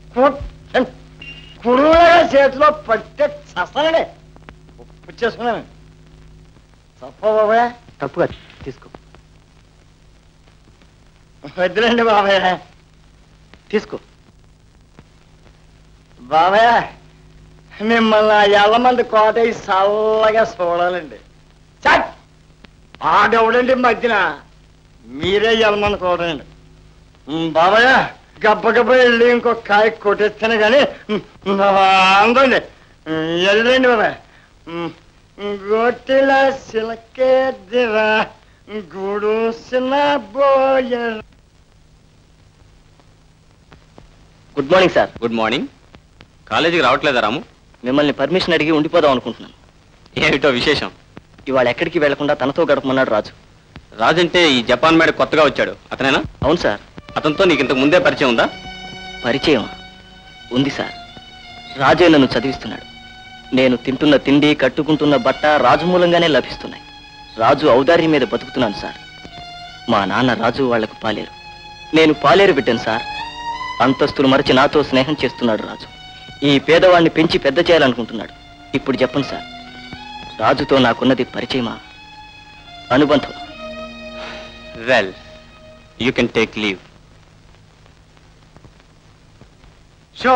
S5: కురువుగా చేతిలో పట్టే చస్తానండి పుచ్చేసుకున్నానండి తప్ప బాబాయ్
S8: తప్పుగా తీసుకో
S5: వద్దులండి బాబాయ్
S8: తీసుకో
S5: బాబాయ్ మిమ్మల్ని ఆ ఎల్ల మంది కోట చల్లగా చూడాలండి చట్ ఆడెవడండి మధ్యన మీరే ఎల్లమంది కోటండి బాబాయ్ గబ్బ గబ్బ వెళ్ళి ఇంకో కాయ కొట్టేస్తాను కానీ అందండి వెళ్ళండి బాబాయ్ గొట్టిల సిలకే దిరా గూడు సిన్న బోయ
S8: good morning sir
S3: good morning కాలేజీకి రావట్లేదా రాము
S8: మిమ్మల్ని పర్మిషన్ అడిగి ఉండిపోదాం అనుకుంటున్నాను
S3: ఏమిటో విశేషం
S8: ఇవాళ ఎక్కడికి వెళ్లకుండా తనతో గడపమన్నాడు రాజు
S3: రాజంటే ఈ జపాన్ మేడ కొత్తగా వచ్చాడు అతనేనా
S8: అవును సార్
S3: అతనితో నీకు ఇంతకు ముందే పరిచయం ఉందా
S8: పరిచయం ఉంది సార్ రాజే నన్ను చదివిస్తున్నాడు నేను తింటున్న తిండి కట్టుకుంటున్న బట్ట రాజు మూలంగానే లభిస్తున్నాయి రాజు ఔదార్యం మీద బతుకుతున్నాను సార్ మా నాన్న రాజు వాళ్లకు పాలేరు నేను పాలేరు బిడ్డాను సార్ అంతస్తులు మరచి నాతో స్నేహం చేస్తున్నాడు రాజు ఈ పేదవాడిని పెంచి పెద్ద చేయాలనుకుంటున్నాడు ఇప్పుడు చెప్పండి సార్ రాజుతో నాకున్నది పరిచయమా అనుబంధం
S3: well you can take leave
S5: షో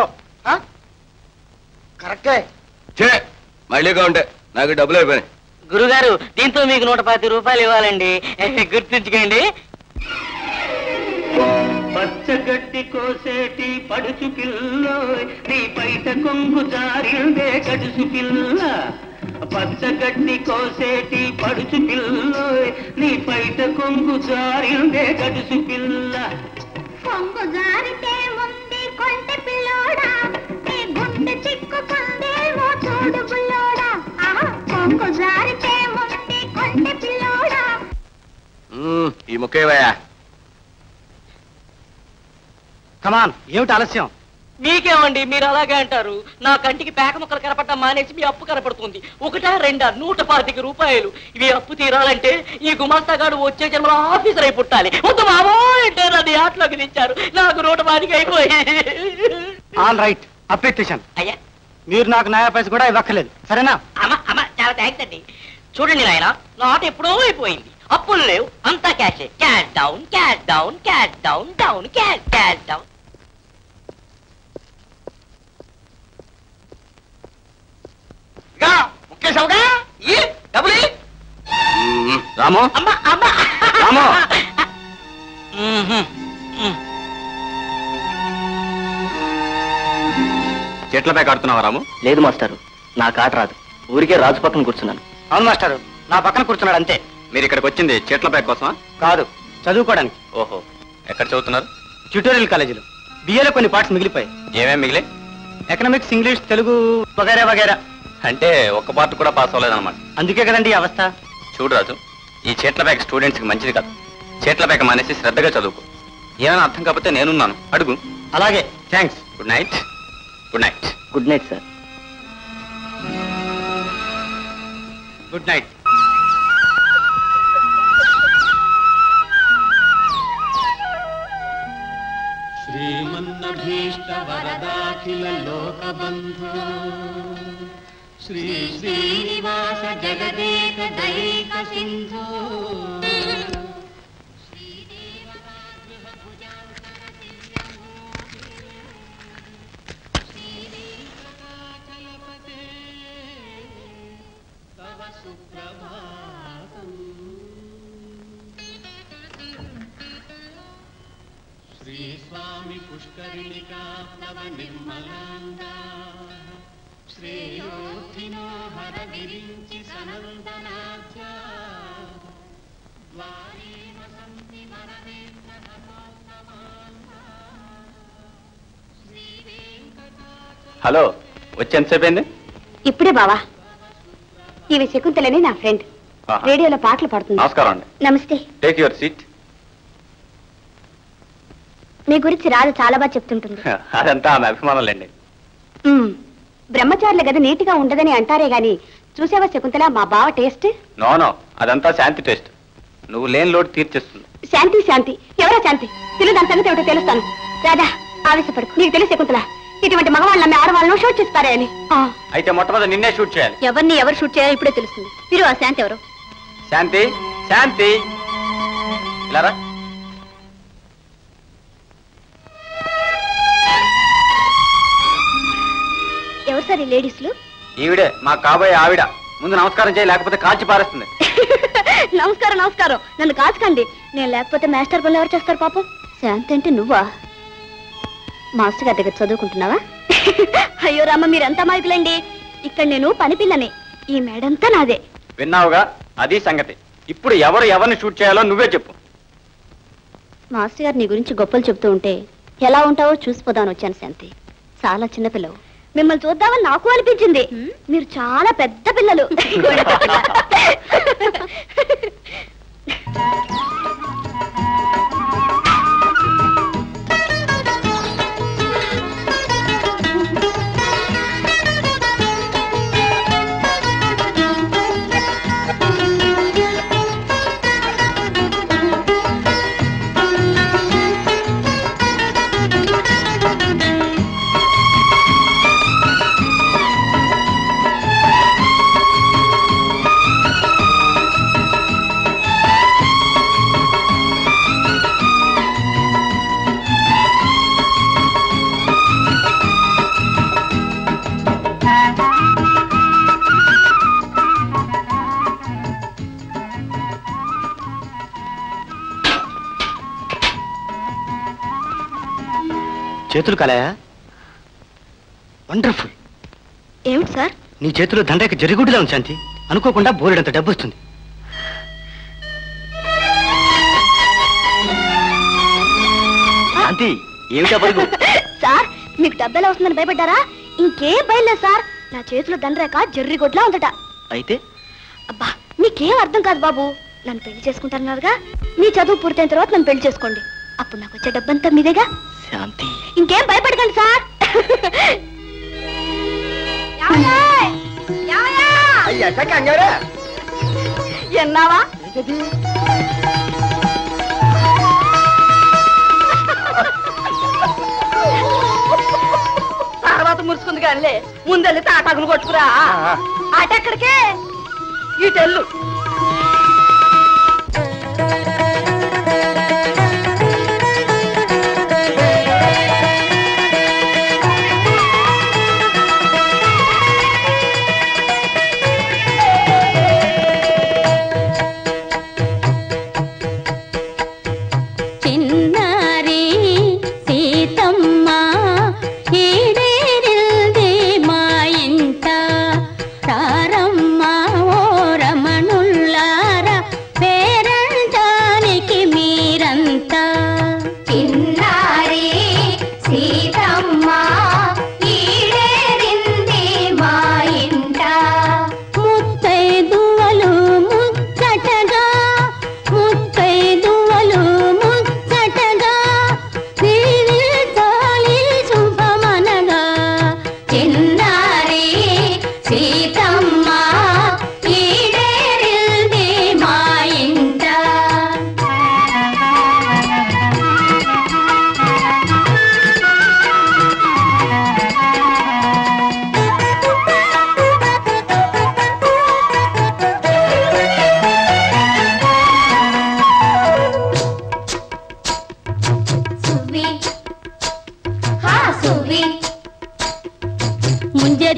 S5: కరెక్టే
S4: చే మళ్ళీగా ఉంటే నాకు డబ్బులు అయిపోయినాయి
S1: గురుగారు దీంతో మీకు నూట పది రూపాయలు ఇవ్వాలండి గుర్తుంచుకోండి
S9: పచ్చగడ్డి కోసేటి పడుచు పిల్ల నీ బయట కొంగు జారిందే గడుసు పిల్ల పచ్చగడ్డి కోసేటి పడుచు పిల్ల నీ బయట కొంగు జారిందే గడుసు పిల్ల
S2: కొంగు జారితే ముందే కొంటె పిల్లోడా నీ గుండె చిక్కుకుందేమో చూడు బుల్లోడా ఆహా, కొంగు జారితే ముందే కొంటె పిల్లోడా
S4: మ్మ్, ఈ ముఖ్యమయ్యా
S5: కమాన్ ఏమిటి ఆలస్యం
S1: మీకేమండి మీరు అలాగే అంటారు నా కంటికి పేక ముక్కలు కనపడటం మానేసి మీ అప్పు కనపడుతుంది ఒకటా రెండా నూట పాతిక రూపాయలు ఇవి అప్పు తీరాలంటే ఈ గుమాస్తాగాడు వచ్చే జన్మలో ఆఫీసర్ అయి పుట్టాలి వద్దు మామోయ్ అంటే నన్ను ఆటలోకి తెచ్చారు నాకు నూట పాతిక అయిపోయి
S5: ఆల్ రైట్ అప్లికేషన్
S1: అయ్యా
S5: మీరు నాకు న్యాయ పైస కూడా ఇవ్వక్కర్లేదు సరేనా
S1: అమ్మ అమ్మ చాలా థ్యాంక్స్ అండి చూడండి నాయన నా ఆట ఎప్పుడో అయిపోయింది అప్పులు లేవు అంతా cash cash down cash down cash down down cash cash down
S6: ముఖ్య డబ్బులు
S4: మ్మ్.
S3: రాము రాము చెట్ల పైకి ఆడుతున్నావా రాము
S8: లేదు మాస్టారు నాకు ఆట రాదు ఊరికే రాజు పక్కన కూర్చున్నాను
S5: అవును మాస్టారు నా పక్కన కూర్చున్నాడు అంతే
S3: మీరు ఇక్కడికి వచ్చింది చెట్ల పై కోసమా
S5: కాదు చదువుకోవడానికి
S3: ఓహో ఎక్కడ చదువుతున్నారు
S5: ట్యూటోరియల్ కాలేజీలో బిఏలో కొన్ని పార్ట్స్ మిగిలిపోయాయి
S3: ఏమేం మిగిలే
S5: ఎకనామిక్స్ ఇంగ్లీష్ తెలుగు వగైరా వగైరా
S3: అంటే ఒక్క పార్ట్ కూడా పాస్ అవ్వలేదన్నమాట
S5: అందుకే కదండి ఈ అవస్థ
S3: చూడు రాజు ఈ చెట్ల బ్యాగ్ స్టూడెంట్స్ కి మంచిది కాదు చెట్ల బ్యాగ్ మానేసి శ్రద్ధగా చదువుకో ఏమైనా అర్థం కాకపోతే నేనున్నాను అడుగు
S5: అలాగే thanks
S3: good night good night
S8: good night sir
S5: good night
S9: శ్రీమన్నభీష్ట వరదాఖిల లోకబంధు శ్రీ శ్రీనివాస జగదేక దైక సింధు తవ సుప్రభాతం శ్రీ స్వామి పుష్కరిణికా ప్లవ నిర్మలాంగా శ్రేయోధినో హర విరించి సనందనాధ్యా ద్వారే వసంతి వరవేంద్ర నమోత్తమాంగా శ్రీ వెంకటాచల
S3: హలో వచ్చి ఎంతసేపు అయింది
S2: ఇప్పుడే బావా ఇవి శకుంతలని నా ఫ్రెండ్
S3: ఆహా.
S2: రేడియోలో పాటలు పాడుతుంది
S3: నమస్కారం అండి
S2: నమస్తే
S3: టేక్ యువర్ సీట్
S2: మీ గురించి రాజు చాలా బాగా చెప్తుంటుంది
S3: అదంతా ఆమె అభిమానులండి
S2: ఉమ్, బ్రహ్మచారుల గది నీటిగా ఉండదని అంటారే గాని చూసావా శకుంతల మా బావ టేస్ట్
S3: నో నో అదంతా శాంతి టెస్ట్ నువ్వు లేని లోటు తీర్చేస్తుంది
S2: శాంతి శాంతి ఎవరా శాంతి తెలుగు దాని సంగతి ఏమిటో తెలుస్తాను రాజా ఆవేశపడుకు నీకు తెలుసు శకుంతల ఇటువంటి మగవాళ్ళని ఆడవాళ్ళను షూట్ చేసి పారేయాలి ఆ,
S3: అయితే మొట్టమొదటి నిన్నే షూట్ చేయాలి
S2: ఎవరిని ఎవరు షూట్ చేయాలో ఇప్పుడే తెలుస్తుంది మీరు ఆ శాంతి ఎవరు
S3: శాంతి శాంతి ఇలా రా
S2: ఎవరు సార్ ఈ లేడీస్లు
S3: ఈవిడే మా కాబోయే ఆవిడ ముందు నమస్కారం చేయి లేకపోతే కాల్చి పారేస్తుంది
S2: నమస్కారం నమస్కారం నన్ను కాచుకండి నేను లేకపోతే మాస్టర్ పనులు ఎవరు చేస్తారు పాపం శాంతి అంటే నువ్వా మాస్టర్ గారి దగ్గర చదువుకుంటున్నావా అయ్యో రామ మీరెంత మైకులండి ఇక్కడ నేను పని పిల్లని ఈ మేడంతా నాదే
S3: విన్నావుగా అది సంగతి ఇప్పుడు ఎవరు ఎవరిని షూట్ చేయాలో నువ్వే చెప్పు
S2: మాస్టర్ గారు నీ గురించి గొప్పలు చెప్తూ ఉంటే ఎలా ఉంటావో చూసిపోదామని వచ్చాను శాంతి చాలా చిన్న పిల్లవు మిమ్మల్ని చూద్దామని నాకు అనిపించింది మీరు చాలా పెద్ద పిల్లలు
S5: చేతులు కలయా వండర్ఫుల్
S2: ఏమిటి సార్
S5: నీ చేతిలో దండక జరిగుడిలా ఉంది శాంతి అనుకోకుండా బోలెడంత డబ్బు వస్తుంది
S8: శాంతి ఏమిటా పరుగు
S2: సార్ మీకు డబ్బు ఎలా వస్తుందని భయపడ్డారా ఇంకేం భయలేదు సార్ నా చేతిలో దండరేక జర్రి గొడ్లా ఉందట
S8: అయితే
S2: అబ్బా మీకేం అర్థం కాదు బాబు నన్ను పెళ్లి చేసుకుంటారన్నారుగా మీ చదువు పూర్తయిన తర్వాత నన్ను పెళ్లి చేసుకోండి అప్పుడు నాకు వచ్చే డబ్బంతా మీదేగా
S8: శాంతి
S2: ఇంకేం భయపడకండి సార్ ఏమయ్యాయ్? ఏమయ్యా?
S5: అయ్యా కంగారా
S2: ఎన్నావా తర్వాత మురుసుకుంది కానీ ముందెళ్ళి తాటాకులు కొట్టుకురా అటెక్కడికే ఇటెల్లు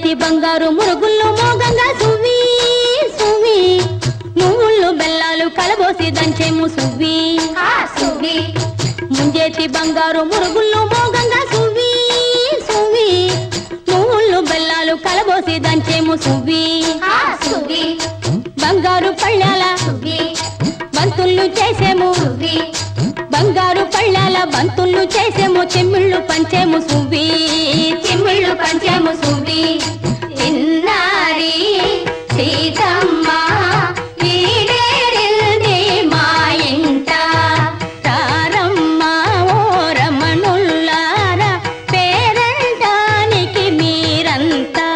S10: ముంజేతి బంగారు మురుగుల్లో మోగంగా సువ్వి సువ్వి నువ్వుళ్ళు బెల్లాలు కలబోసి దంచేము సువ్వి సువ్వి ముంజేతి బంగారు మురుగుల్లో మోగంగా సువ్వి సువ్వి నువ్వుళ్ళు బెల్లాలు కలబోసి దంచేము సువ్వి సువ్వి బంగారు పళ్ళాల సువ్వి బంతుళ్ళు చేసేము సువ్వి బంగారు పళ్ళాల బంతుళ్ళు చేసేము చెమ్మిళ్ళు పంచేము సువ్వి చెమ్మిళ్ళు పంచేము సువ్వి చిన్నారి సీతమ్మ వీడేరింది మా ఇంట తారమ్మ ఓ రమణుల్లారా పేరంటానికి మీరంతా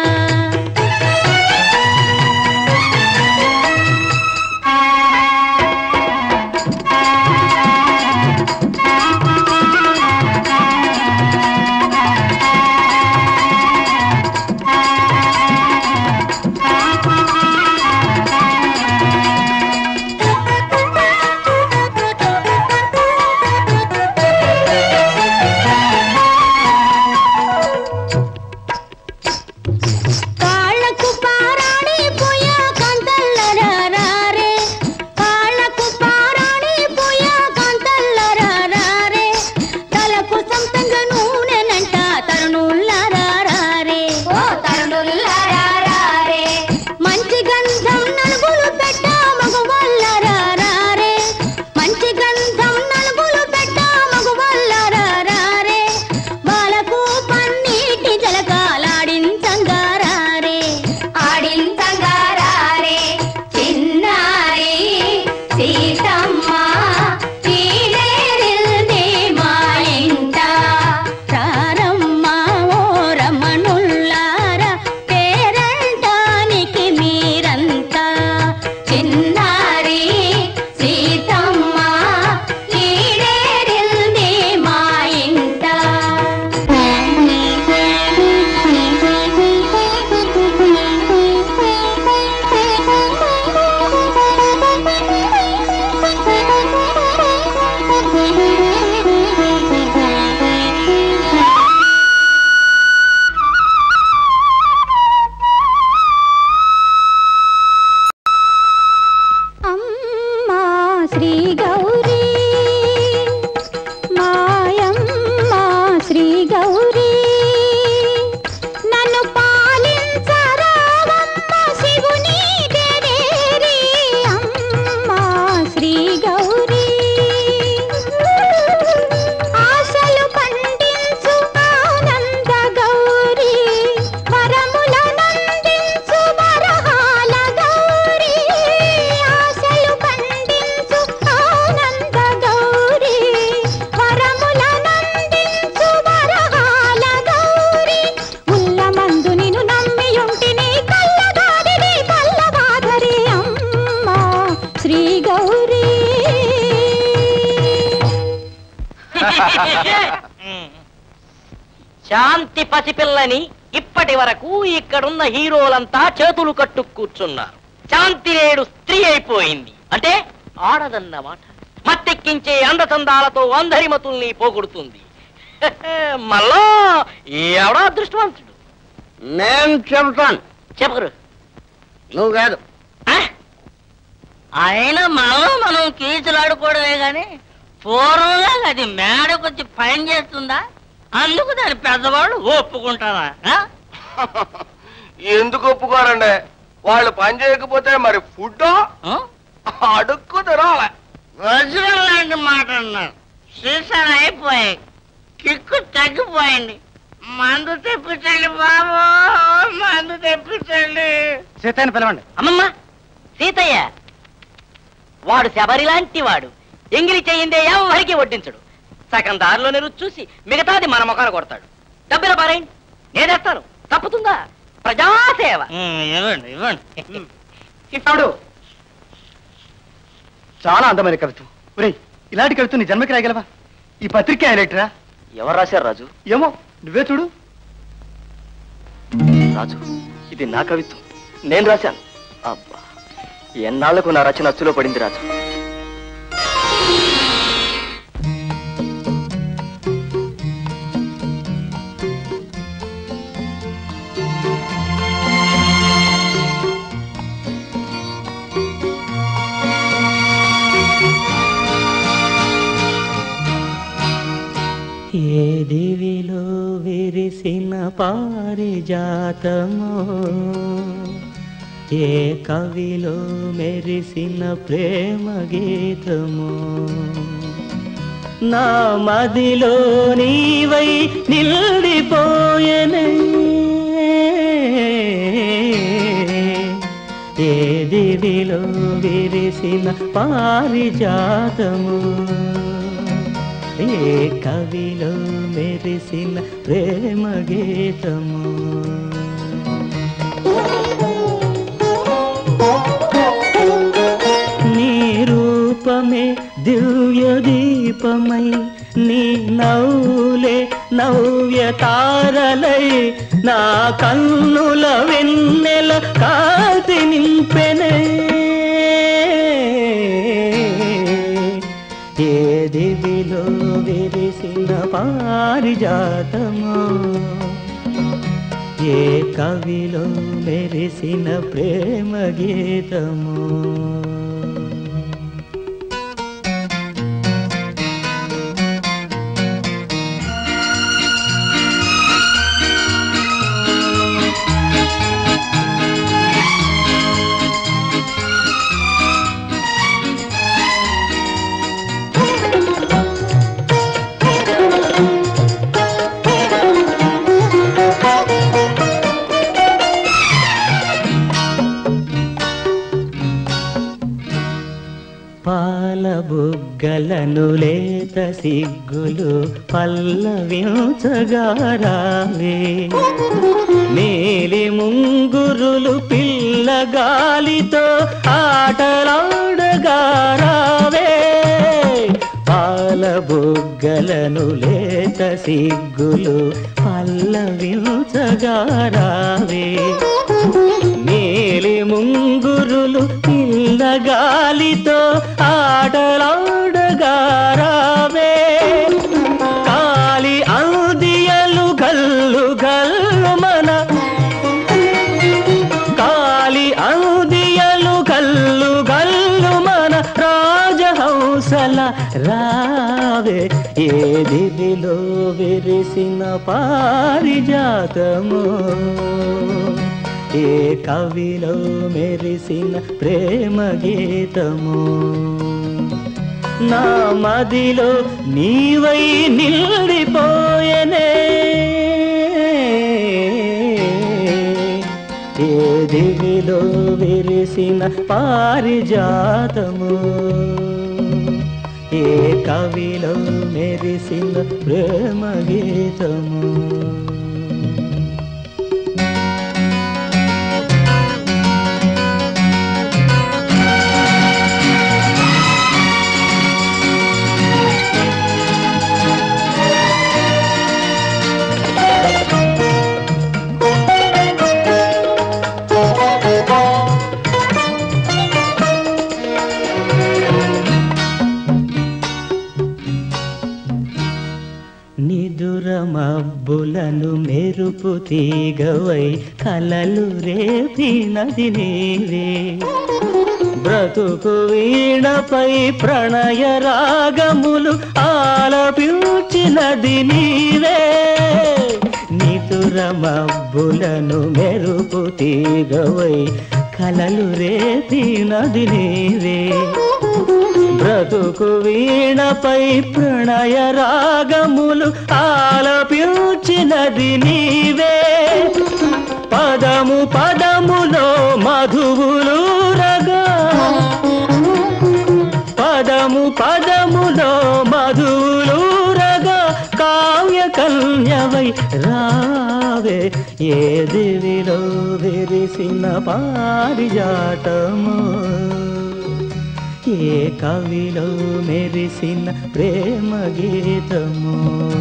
S10: కాళ్ళకు పారాణి పోయా కంతల్లరారే కాళ్ళకు పారాణి పోయా కంతల్లరారే తలకు సంతంగ నూనెనంట తరుణుల్లారారే ఓ తరుణుల్లారారే మంచి గంధం నలుగులు పెట్ట మగవల్లరారే మంచి గంధం నలుగులు పెట్ట మగవల్లరారే బాలకు పన్నీటి జలకాలాడించంగారారే ఆడించంగారారే చిన్నారి సీతమ్మ తీరేరిల్ది మా ఇంట తారమ్మ ఓ రమణుల్లారా పేరంటానికి మీరంతా చిన్నారి సీతమ్మ తీరేరిల్ది మా ఇంట అమ్మా శ్రీ గౌరీ మాయమ్మ శ్రీ గౌరీ నన్ను పాలించరావమ్మ శివుని దేవేరి అమ్మా శ్రీ గౌరీ ఆశలు పండించు ఆనంద గౌరీ వరముల నందించు వరహాల గౌరీ ఆశలు పండించు ఆనంద గౌరీ వరముల నందించు వరహాల గౌరీ ఉల్ల మందు నిన్ను నమ్మి ఉంటిని కల్లగాడిని పల్లవాధరి అమ్మ శ్రీ గౌరీ
S1: శాంతి పసిపిల్లని ఇప్పటి వరకు ఇక్కడున్న హీరోలంతా చేతులు కట్టు కూర్చున్నారు శాంతి నేడు స్త్రీ అయిపోయింది అంటే ఆడదన్నమాట మత్తెక్కించే అందచందాలతో అందరిమతుల్ని పోగొడుతుంది మళ్ళా ఎవడో అదృష్టవంతుడు
S6: నేను చెబుతాను
S1: చెప్పరు
S6: నువ్వు కాదు
S1: అయినా మనం మనం కీచులాడుకోవడమే గాని పూర్వంగా అది మేడకొచ్చి పని చేస్తుందా అందుకు దాని పెద్దవాళ్ళు ఒప్పుకుంటారా ఆ?
S4: ఎందుకు ఒప్పుకోరండి వాళ్ళు పని చేయకపోతే మరి ఫుడ్
S1: ఆ?
S4: అడుక్కు తినాలి
S6: వజ్రం లాంటి మాట అన్నారు సీసాలు అయిపోయాయి కిక్కు తగ్గిపోయింది మందు తెప్పించండి బాబు మందు తెప్పించండి
S5: సీతని పిలవండి
S1: అమ్మమ్మ సీతయ్య వాడు శబరి లాంటి వాడు ఎంగిలి చేయిందే ఎవరికి వడ్డించడు సగం దారిలోనే రుచి చూసి మిగతాది మన ముఖాన కొడతాడు డబ్బుల పారేయండి నేనేస్తాను తప్పుతుందా ప్రజాసేవ ఇవ్వండి ఇవ్వండి
S5: ఇస్తాడు చాలా అందమైన కవిత్వం ఒరేయ్ ఇలాంటి కవిత్వం నీ జన్మకి రాయగలవా ఈ పత్రిక హైలైటరా
S8: ఎవరు రాశారు రాజు
S5: ఏమో నువ్వే చూడు
S8: రాజు ఇది నా కవిత్వం నేను రాశాను అబ్బా ఎన్నాళ్లకు నా రచన అచ్చులో పడింది రాజు
S11: ఏ దివిలో విరిసిన పారిజాతమో ఏ కవిలో మెరిసిన ప్రేమ గీతమో నా మదిలో నీవై నిల్డిపోయనే ఏ దివిలో విరిసిన పారిజాతము ఏ కవిలో మెరిసిన ప్రేమ గీతము నీ రూపమే దివ్య దీపమై నీ నవ్వులే నవ్య తారలై నా కన్నుల వెన్నెల కాంతి నింపెనే ఏ దివిలో విరిసిన పారిజాతమో ఏ కవిలో మెరిసిన ప్రేమ గీతము పాల బుగ్గలను లేత సిగ్గులు పల్లవించగారావే మేలి ముంగురులు పిల్లగాలితో ఆటలాడగారావే పాల బుగ్గలను లేత సిగ్గులు పల్లవించగారావే మేలి ముంగురులు పిల్లగాలితో ఆటలాడగారావే కాలి అందియలు గల్లు గల్లు మన కాలి అందియలు గల్లు గల్లు మన రాజహంసల రావే ఏ దివిలో విరిసిన పారిజాతము ఏ కవిలో మెరిసిన ప్రేమ గీతము నా మదిలో నీవై నిల్డిపోయనే ఏ దివిలో విరిసిన పారిజాతము ఏ కవిలో మెరిసిన ప్రేమ గీతము నిదుర మబ్బులను మెరుపు తీగవై కలలు రేపినది నీవే బ్రతుకు వీణపై ప్రణయ రాగములు ఆలపించినది నీవే నిదుర మబ్బులను మెరుపు తీగవై కలలు రేపినది నీవే బ్రతుకు వీణపై ప్రణయ రాగములు ఆలపించినది నీవే పదము పదములో మధువులు రగా పదము పదములో మధువులు రగా కావ్య కన్యవై రావే ఏ దివిలో విరిసిన పారిజాటము ఏ కవిలో మెరిసిన ప్రేమ గీతము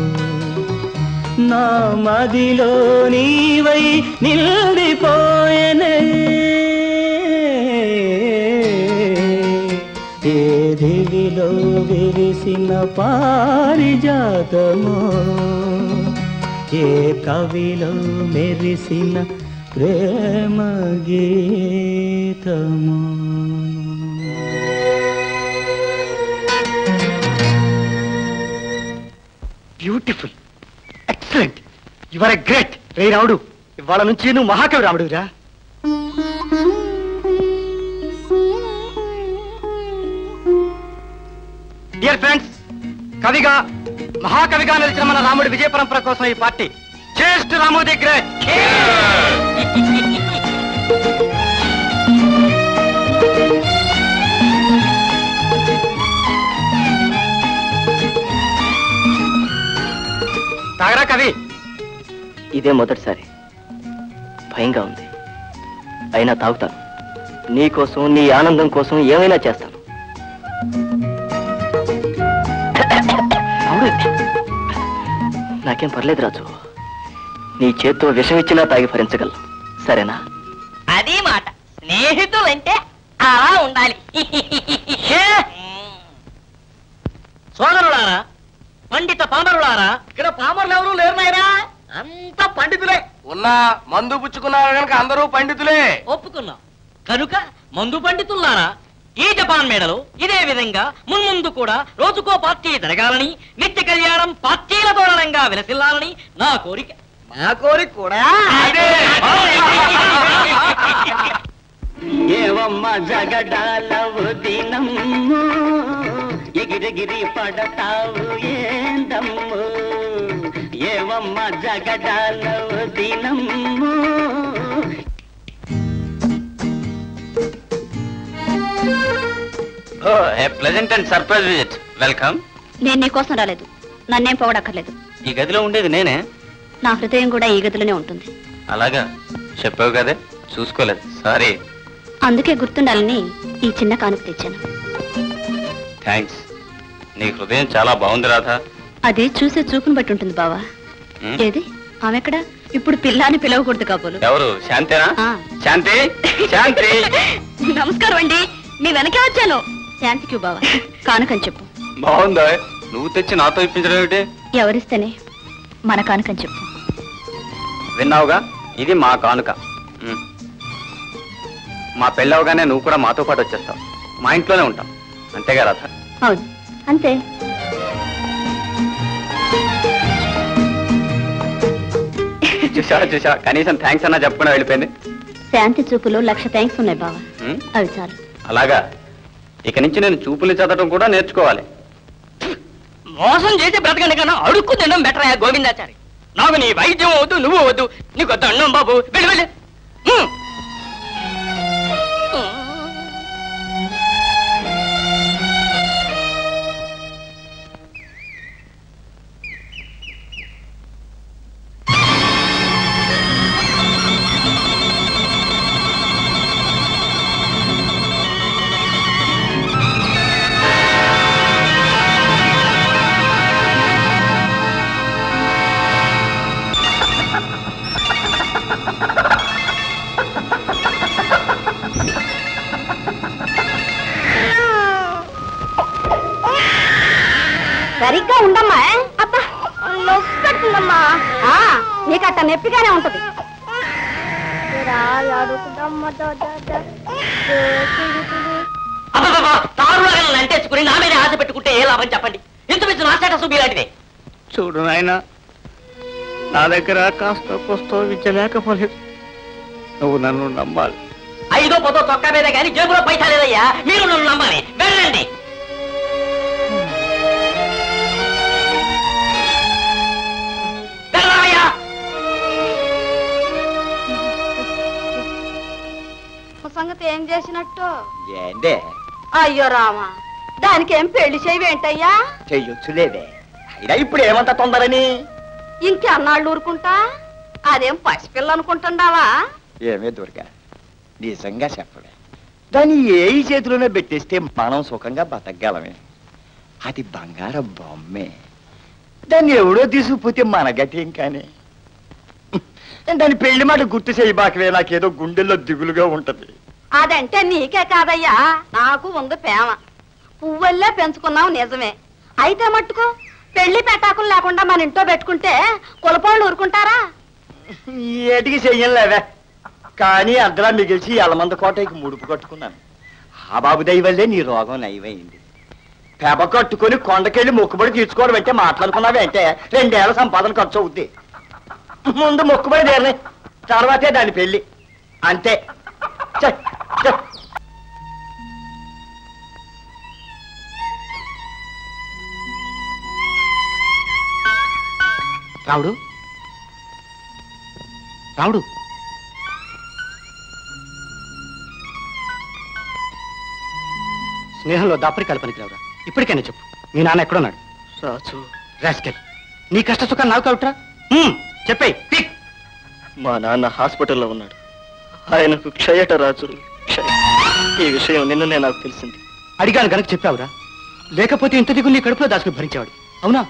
S11: నా మదిలో నీవై నిల్డిపోయనే ఏ దివిలో విరిసిన పారిజాతము ఏ కవిలో మెరిసిన ప్రేమ గీతము
S5: beautiful excellent your a great రే రాముడు ఇవాళ నుంచి నువ్వు మహాకవి రాముడురా డియర్ ఫ్రెండ్స్ కవిగా మహాకవిగా నిలిచిన మన రాముడి విజయ పరంపర కోసం ఈ పార్టీ చేస్ట్ రాము ది గ్రేట్ తాగరా కవి
S8: ఇదే మొదటిసారి భయంగా ఉంది అయినా తాగుతాను నీ కోసం నీ ఆనందం కోసం ఏమైనా చేస్తాను అవును. నాకేం పర్లేదు రాజు నీ చేత్తో విషం ఇచ్చినా తాగి భరించగలను సరేనా
S1: అది మాట స్నేహితులంటే అలా ఉండాలి సోదరులారా పండిత పామరులారా ఇక్కడ పామరులు ఎవరు లేరు నాయనా అంతా పండితులే
S4: ఉన్నా మందు పుచ్చుకున్నారు కనుక అందరూ పండితులే
S1: ఒప్పుకున్నాం కనుక మందు పండితుల్లారా ఈ జపాన్ మేడలో ఇదే విధంగా మున్ముందు కూడా రోజుకో పార్టీ జరగాలని నిత్య కళ్యాణం పార్టీల తోరణంగా విలసిల్లాలని నా కోరిక
S5: నా కోరిక కూడా
S11: ఏవమ్మ జగడాలవు దినమ్ము ఎగిరెగిరి పడతావు ఏందమ్ము ఏవమ్మ జగడాలవు దినమ్ము
S3: pleasant and surprise visit welcome
S2: నేను నీకోసం రాలేదు నన్నేం పొగడక్కర్లేదు
S3: ఈ గదిలో ఉండేది నేనే
S2: నా హృదయం కూడా ఈ గదిలోనే ఉంటుంది
S3: అలాగా చెప్పావు కదే చూసుకోలేదు సారీ
S2: అందుకే గుర్తుండాలని ఈ చిన్న కానుక తెచ్చాను
S3: థ్యాంక్స్ నీ హృదయం చాలా బాగుంది రాధా
S2: అది చూసే చూపును బట్టి ఉంటుంది బావా
S3: ఉమ్,
S2: ఏది ఆమె ఎక్కడ ఇప్పుడు పిల్లాని పిలవకూడదు కాబోలు
S3: ఎవరు శాంతేనా
S2: ఆ.
S3: శాంతి శాంతి
S2: నమస్కారం అండి మీ వెనకే వచ్చాను శాంతికి బావా కానుకని చెప్పు
S3: బాగుందా నువ్వు తెచ్చి నాతో ఇప్పించడం ఏమిటి
S2: ఎవరిస్తేనే మన కానుకని చెప్పు
S3: విన్నావుగా ఇది మా కానుక ఉమ్. మా పెళ్ళవగానే నువ్వు కూడా మాతో పాటు వచ్చేస్తావు మా ఇంట్లోనే ఉంటాం అంతేగా రాధ
S2: అవును అంతే
S3: చూసా చూసా కనీసం థ్యాంక్స్ అన్నా చెప్పకుండా వెళ్ళిపోయింది
S2: శాంతి చూపులో లక్ష థ్యాంక్స్ ఉన్నాయి బావా
S3: ఉమ్,
S2: అవి చాలు
S3: అలాగా ఇక నుంచి నేను చూపులు చదవటం కూడా నేర్చుకోవాలి
S1: మోసం చేసి బ్రతకండి కన్నా అడుక్కు తినడం బెటర్ అయ్యా గోవిందాచారి నాకు నీ వైద్యం వద్దు నువ్వు వద్దు నీకు దండం బాబు వెళ్ళి వెళ్ళి హ్మ్.
S7: సరిగ్గా ఉండమ్మా అబ్బా నొప్పి పెడుతుందమ్మా ఆ, నీకు అట్ట నొప్పిగానే ఉంటది
S1: అబ్బబ్బబ్బా, తారులాగా అంటేసుకుని నా మీద ఆశ పెట్టుకుంటే ఏ లాభం చెప్పండి ఇంత మించిన ఆశాట సుబ్బి లాంటిదే
S6: చూడు నాయన నా దగ్గర కాస్త కోస్తో విద్య లేకపోలేదు నువ్వు నన్ను నమ్మాలి
S1: ఐదో పదో చొక్కా మీద కానీ జేబులో పైసా లేదయ్యా మీరు నన్ను నమ్మాలి వెళ్ళండి వెళ్ళరామయ్యా
S7: సంగతి ఏం చేసినట్టు
S5: ఏందే
S7: అయ్యో రామా దానికి ఏం పెళ్లి చేయవేంటయ్యా
S5: చెయ్యొచ్చులేదే అయినా ఇప్పుడు ఏమంత తొందరని
S7: ఇంకెన్నాళ్ళు ఊరుకుంటా అదేం పసిపిల్ల అనుకుంటున్నావా
S5: ఏమే దుర్గా నిజంగా చెప్పవే దాన్ని ఏ చేతిలోనే పెట్టేస్తే మనం సుఖంగా బతకగలమే అది బంగారం బొమ్మే దాన్ని ఎవడో తీసుకుపోతే మన గతి ఏం కానీ దాని పెళ్లి మాట గుర్తు చేయబాకవే నాకేదో గుండెల్లో దిగులుగా ఉంటది
S7: అదంటే నీకే కాదయ్యా నాకు ఉంది ప్రేమ పువ్వల్లే పెంచుకున్నావు నిజమే అయితే మట్టుకు పెళ్లి పెట్టాకులు లేకుండా మన ఇంట్లో పెట్టుకుంటే కులపోళ్ళు ఊరుకుంటారా
S5: ఏటికి చెయ్యలేవే కానీ అద్దరా మిగిల్చి ఎలమంద కోటకి ముడుపు కట్టుకున్నాను ఆ బాబు దయ వల్లే నీ రోగం నయమైంది పెబ కట్టుకొని కొండకెళ్ళి మొక్కుబడి తీర్చుకోవడం అంటే మాట్లాడుకున్నావే అంటే రెండేళ్ల సంపాదన ఖర్చు అవుద్ది ముందు మొక్కుబడి తీరని తర్వాతే దాని పెళ్లి అంతే ఛ, ఛ.
S6: రావుడు రావుడు స్నేహంలో దాపరికాలు పనికిరావురా ఇప్పటికైనా చెప్పు మీ నాన్న ఎక్కడున్నాడు
S8: రాజు
S6: రాస్కెల్ నీ కష్ట సుఖాలు నాకు కావుట్రా చెప్పేయ్ పిక్
S8: మా నాన్న హాస్పిటల్లో ఉన్నాడు ఆయనకు క్షయట రాజు క్షయ ఈ విషయం నిన్ననే నాకు తెలిసింది
S6: అడిగాను గనక చెప్పావురా లేకపోతే ఇంత దిగు నీ కడుపులో దాచుకుని భరించేవాడు అవునా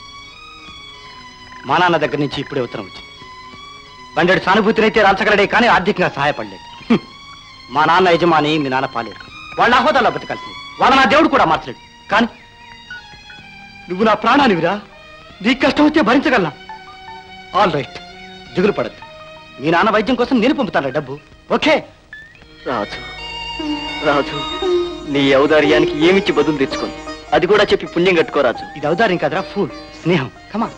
S6: మా నాన్న దగ్గర నుంచి ఇప్పుడే ఉత్తరం వచ్చింది బండెడు సానుభూతినైతే రాల్చగలడే కానీ ఆర్థికంగా సహాయపడలేదు హ్మ్. మా నాన్న యజమాని మీ నాన్న పాలేడు వాళ్ళ హోదాలో బతకాల్సింది వాళ్ళ నా దేవుడు కూడా మార్చలేడు కానీ నువ్వు నా ప్రాణానివిరా నీ కష్టం వచ్చే భరించగలనా ఆల్ రైట్ దిగులు పడద్దు మీ నాన్న వైద్యం కోసం నేను పంపుతాను డబ్బు ఓకే
S8: రాజు రాజు నీ ఔదార్యానికి ఏమిచ్చి బదులు తెచ్చుకోను అది కూడా చెప్పి పుణ్యం కట్టుకో రాజు
S6: ఇది అవుదారం కదరా ఫూల్ స్నేహం కమా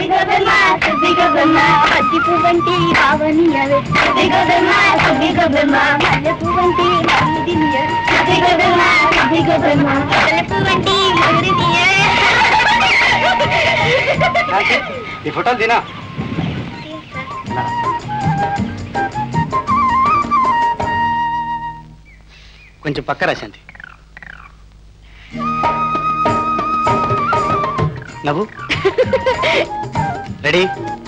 S6: ఈ ఫోటోలు తినా కొంచెం పక్క రాశాంతి నవ్వు రెడీ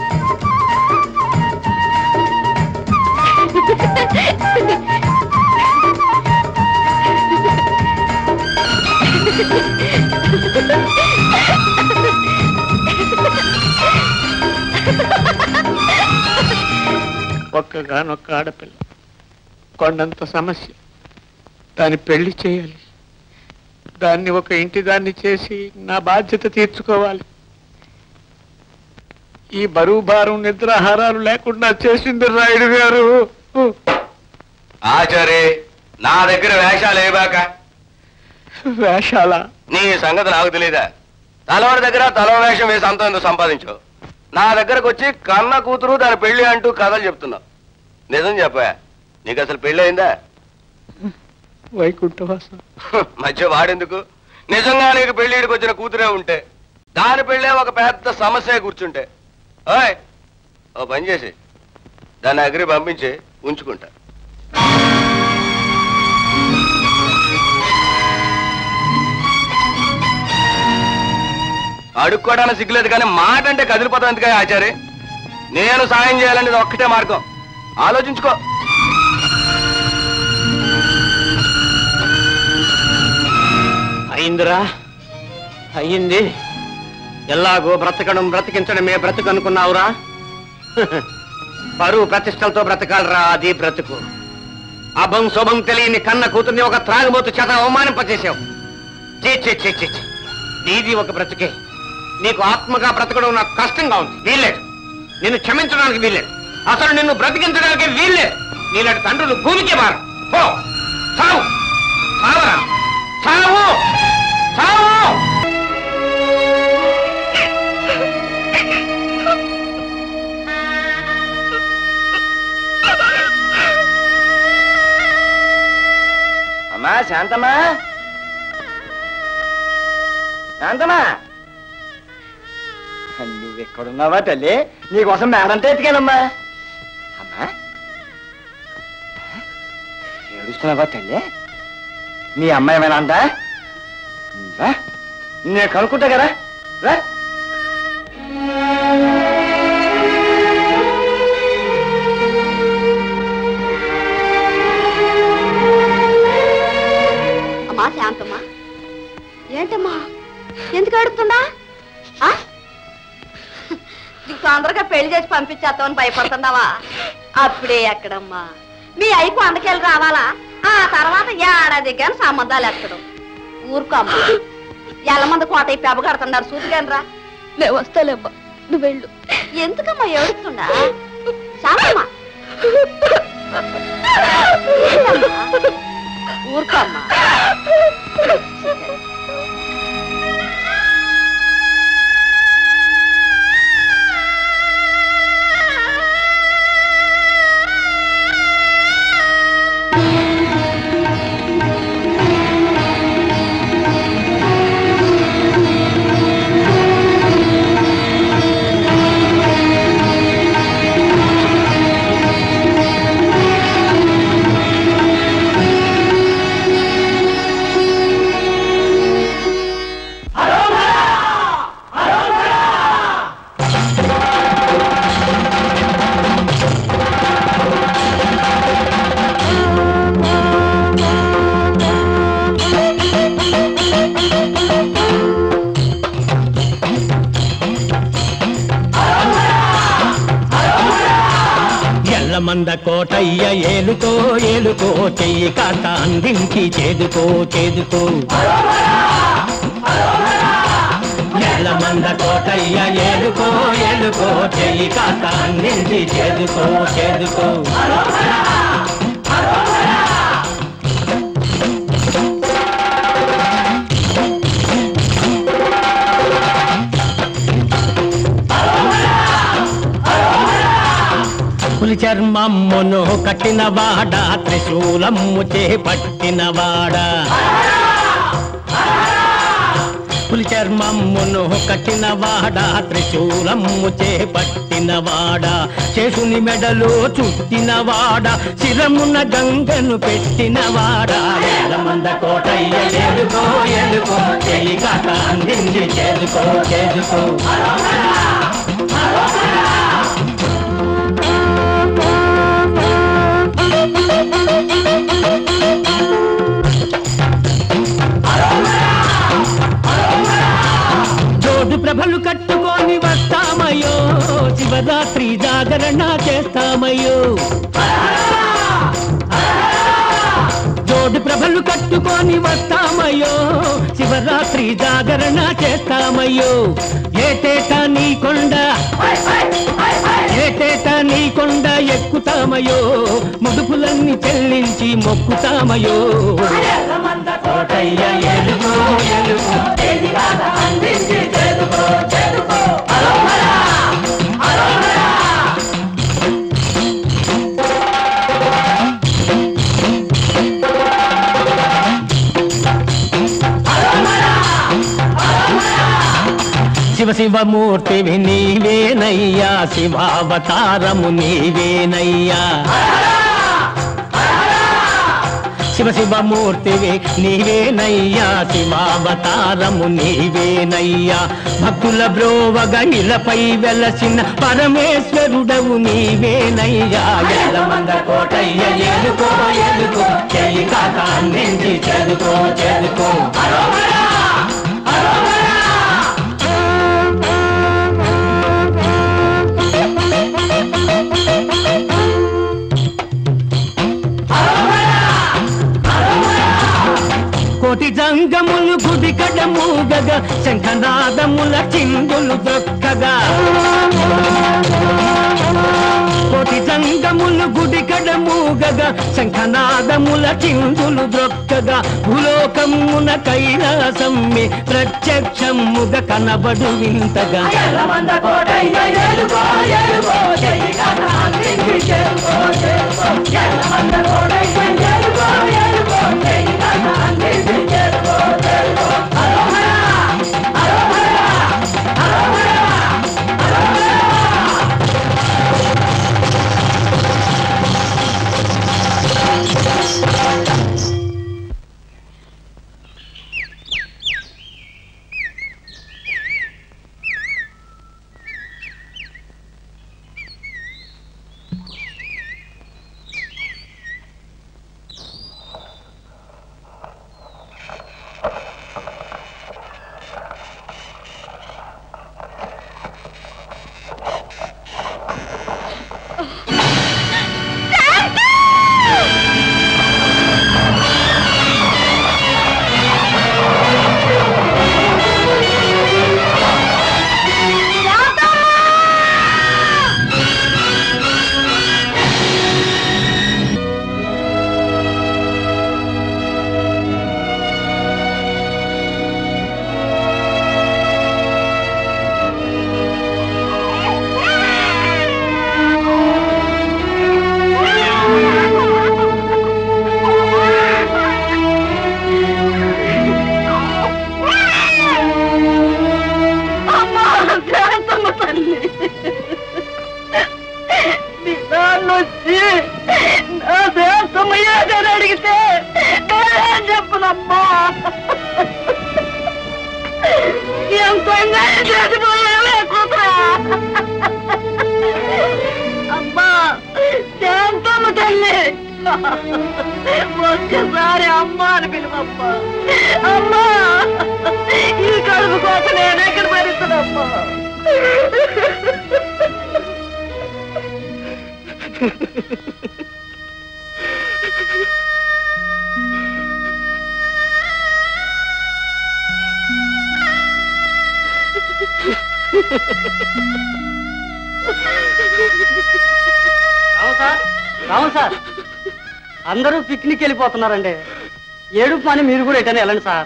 S12: ఒక్కగానొక్క ఆడపిల్ల కొండంత సమస్య దాని పెళ్లి చేయాలి దాన్ని ఒక ఇంటి దాన్ని చేసి నా బాధ్యత తీర్చుకోవాలి ఈ బరువు భారం నిద్రాహారాలు లేకుండా చేసింది రాయుడు గారు
S4: ఆచారి నా దగ్గర వేషాలు ఏబాక
S12: వేషాల
S4: నీ సంగతి నాకు తెలీదా తలవాడి దగ్గర తల వేషం వేసి అంత ఎందుకు సంపాదించు నా దగ్గరకు వచ్చి కన్న కూతురు దాని పెళ్లి అంటూ కథలు చెప్తున్నావు నిజం చెప్పా నీకు అసలు పెళ్లి అయిందా
S12: వైకుంఠవాసం
S4: మధ్య వాడెందుకు నిజంగా నీకు పెళ్లిడికి వచ్చిన కూతురే ఉంటే దాని పెళ్ళే ఒక పెద్ద సమస్య కూర్చుంటే ఓయ్ ఓ పని చేసి దాన్ని అగ్రి పంపించి ఉంచుకుంటా అడుక్కోవడానికి సిగ్గులేదు కానీ మాట అంటే కదిలిపోతాం ఎందుక ఆచారి నేను సాయం చేయాలనేది ఒక్కటే మార్గం ఆలోచించుకో
S6: అయిందిరా అయ్యింది ఎలాగో బ్రతకడం బ్రతికించడమే బ్రతుకు అనుకున్నావురా పరువు ప్రతిష్టలతో బ్రతకాలరా అది బ్రతుకు అభం శుభం తెలియని కన్న కూతుర్ని ఒక త్రాగుబోతు చేత అవమానింపచేసావు చీ చీ చీ చీ చీ. నీది ఒక బ్రతుకే నీకు ఆత్మగా బ్రతకడం నాకు కష్టంగా ఉంది వీల్లేదు నిన్ను క్షమించడానికి వీల్లేదు అసలు నిన్ను బ్రతికించడానికి వీల్లేదు నీలాంటి తండ్రులు భూమికే మారు పో చావు చావరా చావు చావు
S5: అమ్మా శాంతమ్మా శాంతమ్మా నువ్వెక్కడున్నావా తల్లి నీకోసం మేడంతో ఎత్తికానమ్మా అమ్మా ఏడుస్తున్నావా తల్లి మీ అమ్మాయి ఏమైనా అందా రా నేను కనుక్కుంటా కదా రా
S7: అమ్మా శాంతమ్మా ఏంటమ్మా ఎందుకు అడుగుతుందా ఆ? నీకు తొందరగా పెళ్లి చేసి పంపించేస్తామని భయపడుతున్నావా అప్పుడే ఎక్కడమ్మా మీ అయిపు అందుకెళ్ళి రావాలా ఆ తర్వాత ఏడాది కానీ సంబంధాలు ఎక్కడం ఊరుకోమ్మా ఎల్లమంది కోట పెబ కడుతున్నారు చూసుగాని రా
S2: మేము వస్తాలేమ్మా నువ్వు వెళ్ళు
S7: ఎందుకమ్మా ఏడుస్తుండా శాంతమ్మా ఏంటమ్మా? ఊరుకోమ్మా
S13: ఎల్లమంద కోటయ్య ఏలుకో ఏలుకో చెయ్యి కాస్త అందించి చేదుకో చేదుకో ఎల్లమంద కోటయ్య ఏలుకో ఏలుకో చెయ్యి కాస్త అందించి చేదుకో చేదుకో పులి చర్మమ్మును కట్టినవాడ త్రిశూలమ్ము చేపట్టినవాడ పులి చర్మమ్మును కట్టినవాడ త్రిశూలమ్ము చేపట్టినవాడ చేసుని మెడలో చుట్టినవాడ శిరమున గంగను పెట్టినవాడ ఎలమంద కోటయ్య ఎదుకో ఎదుకో చెయ్యి కాక అందించి చేదుకో చేదుకో జోడు ప్రభలు కట్టుకొని వస్తామయ్యో శివరాత్రి జాగరణ చేస్తామయ్యో జోడు ప్రభలు కట్టుకొని వస్తామయ్యో శివరాత్రి జాగరణ చేస్తామయ్యో ఏటేటా నీ కొండ ఏటేటా నీ కొండ ఎక్కుతామయ్యో ముడుపులన్నీ చెల్లించి మొక్కుతామయ్యో కోటయ్య ఎలుగో ఎలుగో అందించి చేదుకో చేదుకో శివ శివమూర్తివి నీవేనయ్యా శివావతారము నీవేనయ్యా శివ శివమూర్తివి నీవేనయ్యా శివావతారము నీవేనయ్యా భక్తుల బ్రోవగ ఇలపై వెలసిన పరమేశ్వరుడవు నీవేనయ్యా ఎల్లమంద కోటయ్య ఎలుకో ఎలుకో చెయ్యి కాక అందించి చదుకో చదుకో కోటి జంగములు గుడి కడమూగగా శంఖనాదముల చిందులు దొక్కగా కోటి జంగములు గుడి కడమూగగా శంఖనాదముల చిందులు ద్రొక్కగా భూలోకమున కైలాసమ్మి ప్రత్యక్షముగ కనబడు వింతగా
S7: అమ్మా శాంతమ్మ తల్లి నిన్నొచ్చి నా శాంతమ్మ ఏదని అడిగితే నేనేం చెప్పనమ్మా ఎంత అన్యాయం చేసిపోయావే కూతురా అమ్మా శాంతమ్మ తల్లి ఒక్కసారి అమ్మ అని పిలువమ్మా అమ్మా ఈ కడుపు కోసం నేను ఎక్కడ భరిస్తున్నామ్మా
S1: రావు సార్ రావు సార్ అందరూ పిక్నిక్ వెళ్ళిపోతున్నారండి ఏడుపు పని మీరు కూడా ఎటనే వెళ్ళండి సార్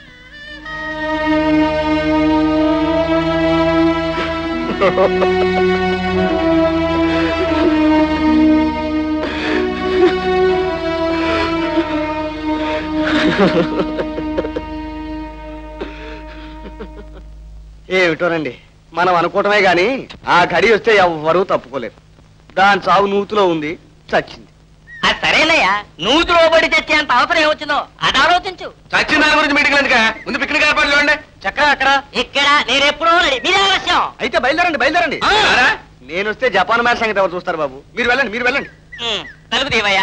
S5: ఏమిటోనండి మనం అనుకోవటమే గాని ఆ గడి వస్తే ఎవ్వరూ తప్పుకోలేరు దాని చావు నూతులో ఉంది చచ్చింది
S1: అది సరేనయ్యా నూతులో పడి తెచ్చేంత అవసరం ఏమొచ్చిందో అది ఆలోచించు
S4: చచ్చిన దాని గురించి మీటింగ్ ఎందుక ముందు పిక్నిక్ ఏర్పాట్లు చూడండి
S1: చక్కగా అక్కడ ఇక్కడ నేను ఎప్పుడో రెడీ. మీదే ఆలస్యం
S5: అయితే బయలుదేరండి బయలుదేరండి
S1: ఆ.
S5: రారా? నేను వస్తే జపాన్ మ్యాచ్ సంగతి ఎవరు చూస్తారు బాబు మీరు వెళ్ళండి మీరు వెళ్ళండి
S1: ఉమ్, తలుపు తీవయ్యా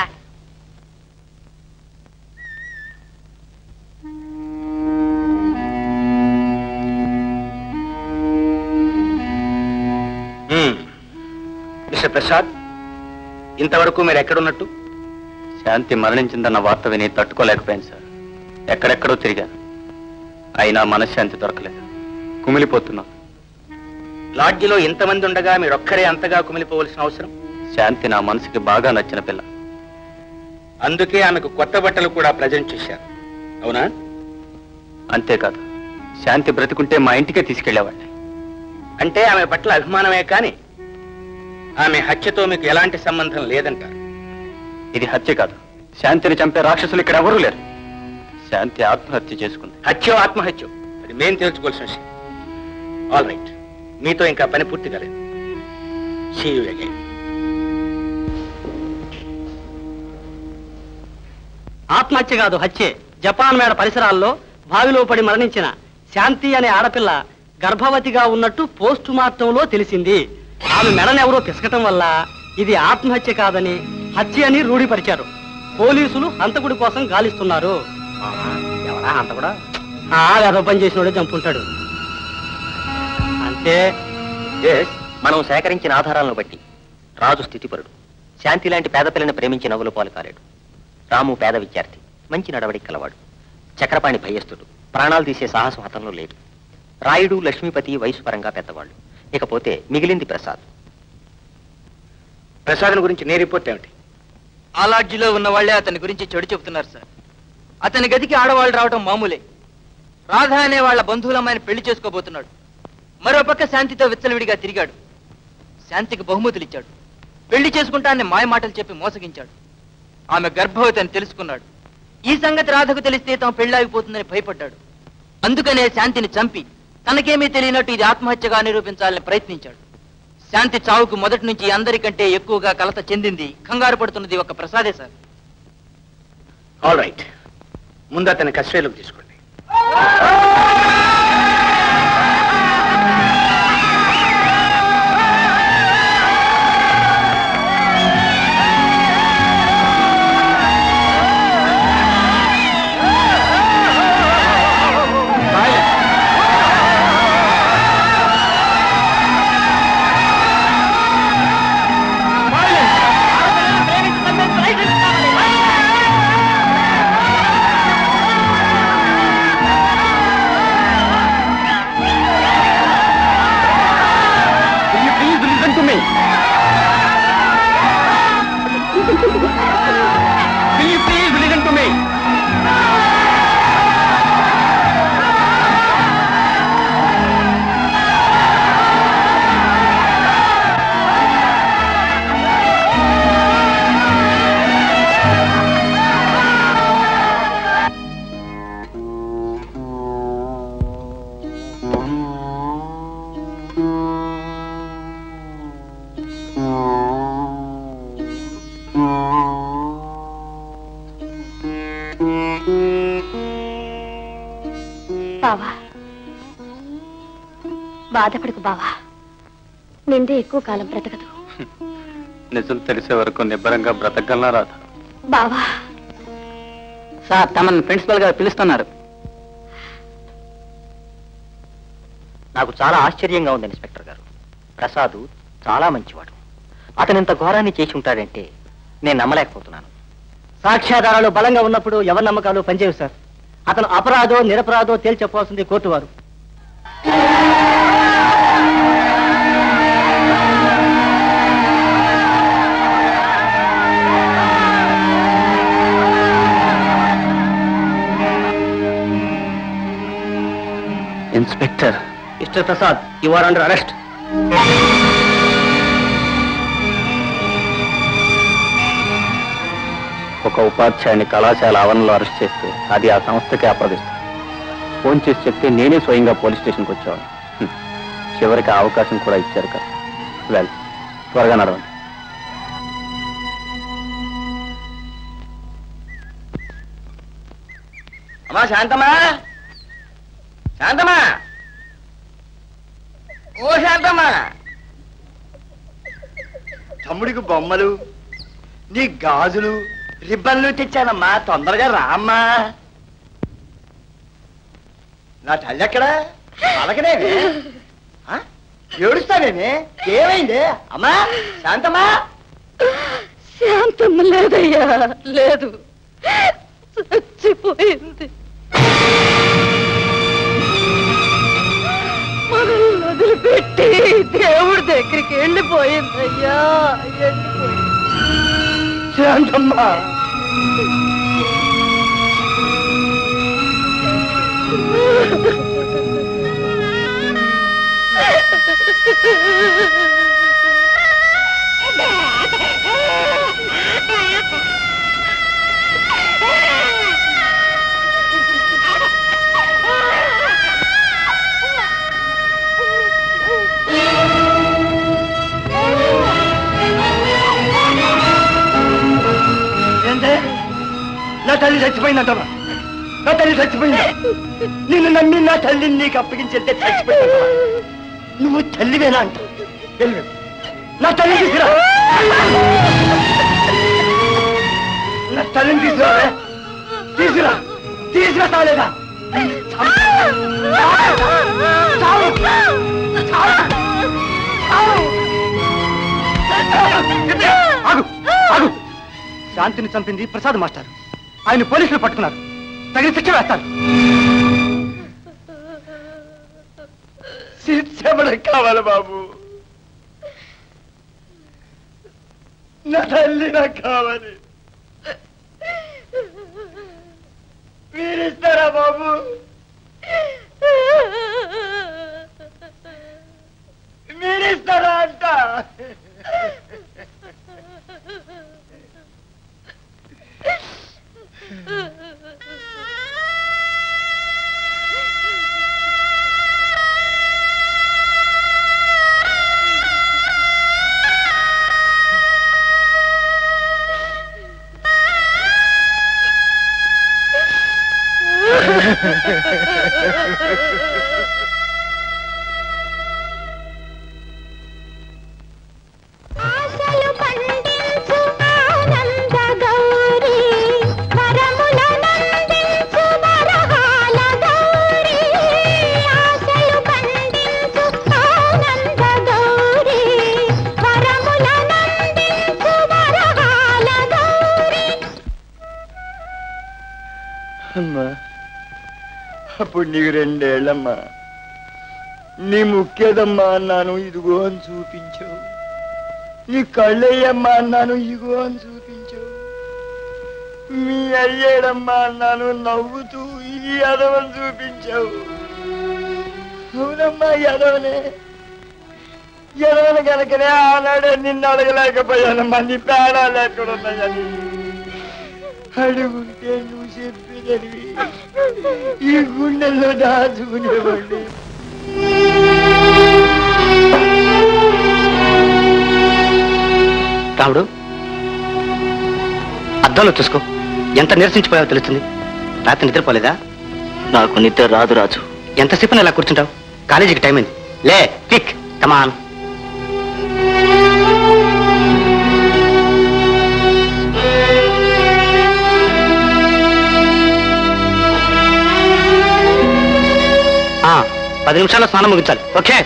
S6: మిస్టర్ ప్రసాద్ ఇంతవరకు మీరు ఎక్కడున్నట్టు
S3: శాంతి మరణించిందన్న వార్త విని తట్టుకోలేకపోయాను సార్ ఎక్కడెక్కడో తిరిగాను అయినా మనశ్శాంతి దొరకలేదు కుమిలిపోతున్నాను
S6: లాడ్జిలో ఇంతమంది ఉండగా మీరొక్కరే అంతగా కుమిలిపోవలసిన అవసరం
S3: శాంతి నా మనసుకి బాగా నచ్చిన పిల్ల
S6: అందుకే ఆమెకు కొత్త బట్టలు కూడా ప్రజెంట్ చేశారు అవునా
S3: అంతేకాదు శాంతి బ్రతికుంటే మా ఇంటికే తీసుకెళ్లేవాడిని
S6: అంటే ఆమె పట్ల అభిమానమే కాని ఆమె హత్యతో మీకు ఎలాంటి సంబంధం లేదంటారు
S3: ఇది హత్య కాదు శాంతిని చంపే రాక్షసులు ఇక్కడ ఎవరూ లేరు శాంతి ఆత్మహత్య చేసుకుంది
S6: హత్యో ఆత్మహత్యో అది మేం తేల్చుకోవాల్సిన విషయం ఆల్ రైట్ మీతో ఇంకా పని పూర్తి కాలేదు See you again.
S1: ఆత్మహత్య కాదు హత్యే జపాన్ మేడ పరిసరాల్లో బావిలో పడి మరణించిన శాంతి అనే ఆడపిల్ల గర్భవతిగా ఉన్నట్టు పోస్ట్ మార్టంలో తెలిసింది ఆమె మెడనెవరో పిసకటం వల్ల ఇది ఆత్మహత్య కాదని హత్య అని రూఢిపరిచారు పోలీసులు హంతకుడి కోసం గాలిస్తున్నారు
S6: ఎవరా అంత కూడా
S1: ఆ వేద పని చేసినోడే చంపుంటాడు అంటే
S8: ఎస్ మనం సేకరించిన ఆధారాలను బట్టి రాజు స్థితిపరుడు శాంతి లాంటి పేద పిల్లని ప్రేమించి నవ్వుల పాలు కాలేడు రాము పేద విద్యార్థి మంచి నడవడికి కలవాడు చక్రపాణి భయస్థుడు ప్రాణాలు తీసే సాహసం అతనిలో లేదు రాయుడు లక్ష్మీపతి వయసు పరంగా పెద్దవాళ్ళు ఇకపోతే మిగిలింది ప్రసాద్
S6: ప్రసాద్ గురించి నీ రిపోర్ట్ ఏమిటి
S14: ఆ లాడ్జిలో ఉన్న వాళ్ళే అతని గురించి చెడు చెబుతున్నారు సార్ అతని గదికి ఆడవాళ్ళు రావటం మామూలే రాధ అనే వాళ్ళ బంధువులమ్మాయిని పెళ్లి చేసుకోబోతున్నాడు మరో పక్క శాంతితో విచ్చలవిడిగా తిరిగాడు శాంతికి బహుమతులు ఇచ్చాడు పెళ్లి చేసుకుంటానని మాయ మాటలు చెప్పి మోసగించాడు ఆమె గర్భవతి అని తెలుసుకున్నాడు ఈ సంగతి రాధకు తెలిస్తే తమ పెళ్లాగిపోతుందని భయపడ్డాడు అందుకనే శాంతిని చంపి తనకేమీ తెలియనట్టు ఇది ఆత్మహత్యగా నిరూపించాలని ప్రయత్నించాడు శాంతి చావుకు మొదటి నుంచి అందరికంటే ఎక్కువగా కలత చెందింది కంగారు పడుతున్నది ఒక ప్రసాదే సార్
S6: ఆల్ రైట్ ముందు అతని కస్టడీలోకి తీసుకోండి
S5: Will you please listen to me? Will you please listen to me?
S2: బావా బాధపడకు బావా నిందే ఎక్కువ కాలం బ్రతకదు
S3: నిజం తెలిసే వరకు నిబ్బరంగా బ్రతకగలనా రాధ
S2: బావా
S14: సార్ తమను ప్రిన్సిపల్ గారు పిలుస్తున్నారు
S8: నాకు చాలా ఆశ్చర్యంగా ఉంది ఇన్స్పెక్టర్ గారు ప్రసాద్ చాలా మంచివాడు అతను ఇంత ఘోరాన్ని చేసి ఉంటాడంటే నేను నమ్మలేకపోతున్నాను
S1: సాక్ష్యాధారాలు బలంగా ఉన్నప్పుడు ఎవరి నమ్మకాలు పనిచేయవు సార్ అతను అపరాధో నిరపరాధో తేల్చి చెప్పవలసింది కోర్టు వారు
S8: mister Prasad you are under arrest
S3: ఒక ఉపాధ్యాయుని కళాశాల ఆవరణలో అరెస్ట్ చేస్తే అది ఆ సంస్థకే అప్పగిస్తాను ఫోన్ చేసి చెప్తే నేనే స్వయంగా పోలీస్ స్టేషన్కి వచ్చేవాడు హ్మ్. చివరికి ఆ అవకాశం కూడా ఇచ్చారు కదా వెల్ త్వరగా నడవండి
S5: అమ్మా శాంతమా శాంతమా ఓ శాంతమ్మా తమ్ముడికి బొమ్మలు నీ గాజులు రిబ్బన్లు తెచ్చానమ్మా తొందరగా రామ్మా నా తల్లి ఎక్కడా పలకనేవి ఏడుస్తావేమి ఏమైంది అమ్మా శాంతమ్మా
S7: శాంతం లేదయ్యా లేదు చచ్చిపోయింది మనల్ని వదిలిపెట్టి దేవుడి దగ్గరికి వెళ్ళిపోయిందయ్యా వెళ్ళిపోయింది
S5: శాంతమ్మా ఏంటే నా తల్లి చచ్చిపోయిందంటవా నా తల్లి చచ్చిపోయిందా నిన్ను నమ్మి నా తల్లిని నీకు అప్పగించేస్తే చచ్చిపోయిందంటవా నువ్వు తల్లివేనా అంట వెళ్ళి నా తల్లిని తీసుకురా నా తల్లిని తీసుకురా తీసుకురా తీసుకురా తాలేదా ఆగు ఆగు శాంతిని చంపింది ప్రసాద్ మాస్టర్ ఆయన పోలీసులు పట్టుకున్నారు తగిన శిక్ష వేస్తారు శిక్ష మనకు కావాలి బాబు నా తల్లి నాకు కావాలి మీరిస్తారా బాబు మీరిస్తారా అంట
S10: ఆశలు పండించు ఆనంద గౌరీ వరముల నందించు వరహాల గౌరీ ఆశలు పండించు ఆనంద గౌరీ వరముల నందించు వరహాల గౌరీ
S5: అమ్మా అప్పుడు నీకు రెండేళ్ళమ్మా నీ ముఖ్యదమ్మా అన్నాను ఇదిగో అని చూపించావు నీ కళ్ళయ్యమ్మా అన్నాను ఇదిగో అని చూపించావు మీ అయ్యేడమ్మా అన్నాను నవ్వుతూ ఈ యదవని చూపించావు అవునమ్మా యదవనే యదవని కనుకనే ఆనాడే నిన్ను అడగలేకపోయానమ్మా నీ ప్రాణాలు ఎక్కడున్నాయని అడుగుంటే నువ్వు చెప్పినవి ఈ గుండెల్లో దాచుకునేవాడి
S8: రాముడు అద్దంలో చూసుకో ఎంత నిరసించిపోయావో తెలుస్తుంది రాత్రి నిద్రపోలేదా నాకు నిద్ర రాదు రాజు ఎంతసేపు ఇలా కూర్చుంటావు కాలేజీకి టైం అయింది లే క్విక్ కమాన్ పది నిమిషాల్లో స్నానం ముగించాలి ఓకే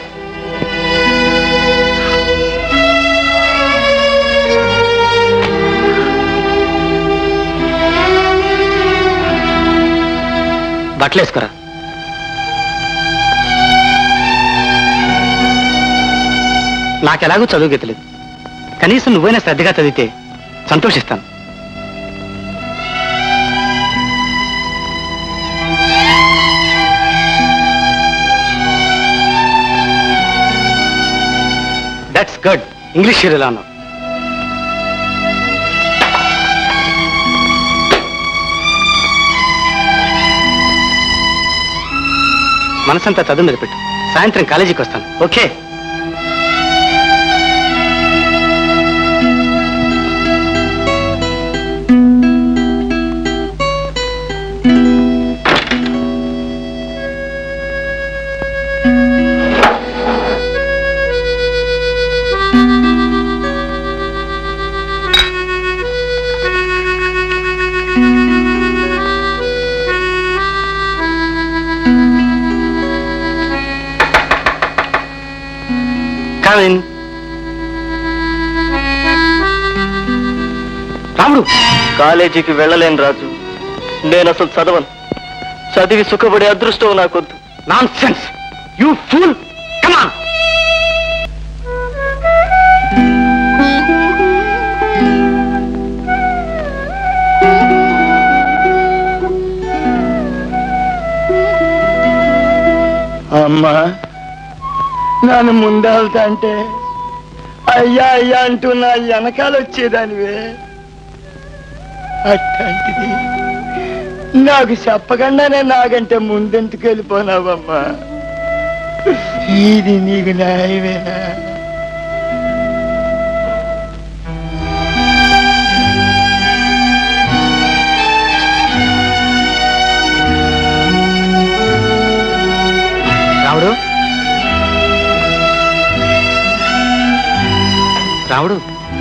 S8: బట్టలు వేసుకోరా నాకెలాగూ చదువు గీతలేదు కనీసం నువ్వైనా శ్రద్ధగా చదివితే సంతోషిస్తాను
S15: దట్స్ గుడ్ ఇంగ్లీష్ హీరోలా ఉన్నావు మనసంతా చదువు మీద పెట్టు సాయంత్రం కాలేజీకి వస్తాను ఓకే కమిన్ రాముడు
S8: కాలేజీకి వెళ్ళలేను రాజు నేను అసలు చదవను చదివి సుఖపడే అదృష్టం నాకొద్దు
S15: nonsense you fool come on
S5: అమ్మా నన్ను ముందెళ్తా అంటే అయ్యా అయ్యా అంటూ నా వెనకాల వచ్చేదానివే అట్లాంటిది నాకు చెప్పకుండానే నాకంటే ముందెందుకు వెళ్ళిపోనావమ్మా ఇది నీకు న్యాయమేనా
S15: రాముడు రాముడు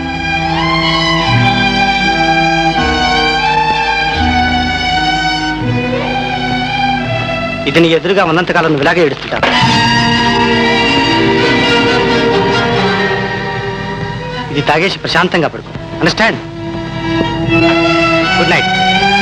S15: ఇది నీ ఎదురుగా ఉన్నంతకాలం నువ్వు ఇలాగే ఏడుస్తుంటావు ఇది తాగేసి ప్రశాంతంగా పడుకో అండర్స్టాండ్ గుడ్ నైట్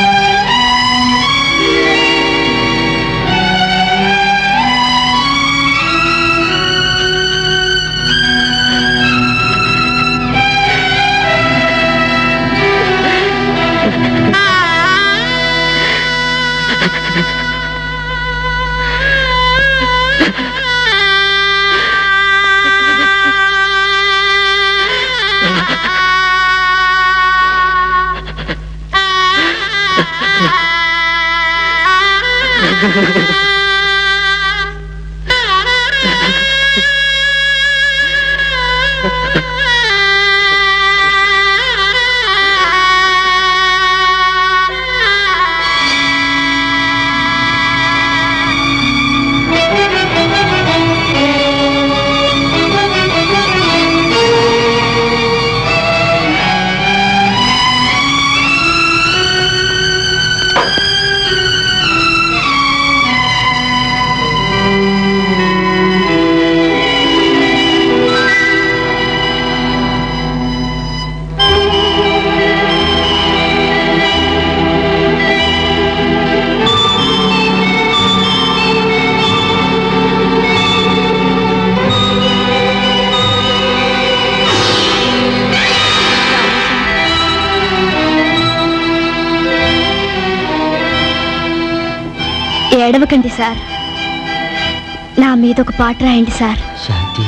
S2: ఏడవకండి సార్ నా మీద ఒక పాట రాయండి సార్
S13: శాంతి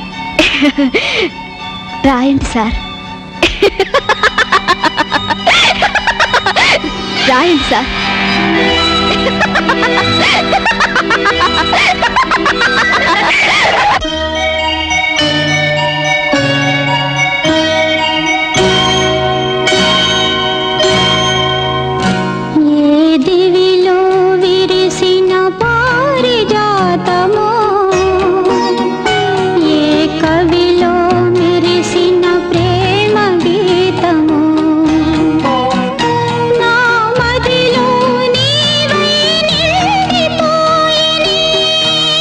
S2: రాయండి సార్ రాయండి సార్
S10: ఏ దివిలో విరిసిన పారిజాతమో ఏ కవిలో మెరిసిన ప్రేమ గీతమో నా మదిలో నీవై నిండిపోయిని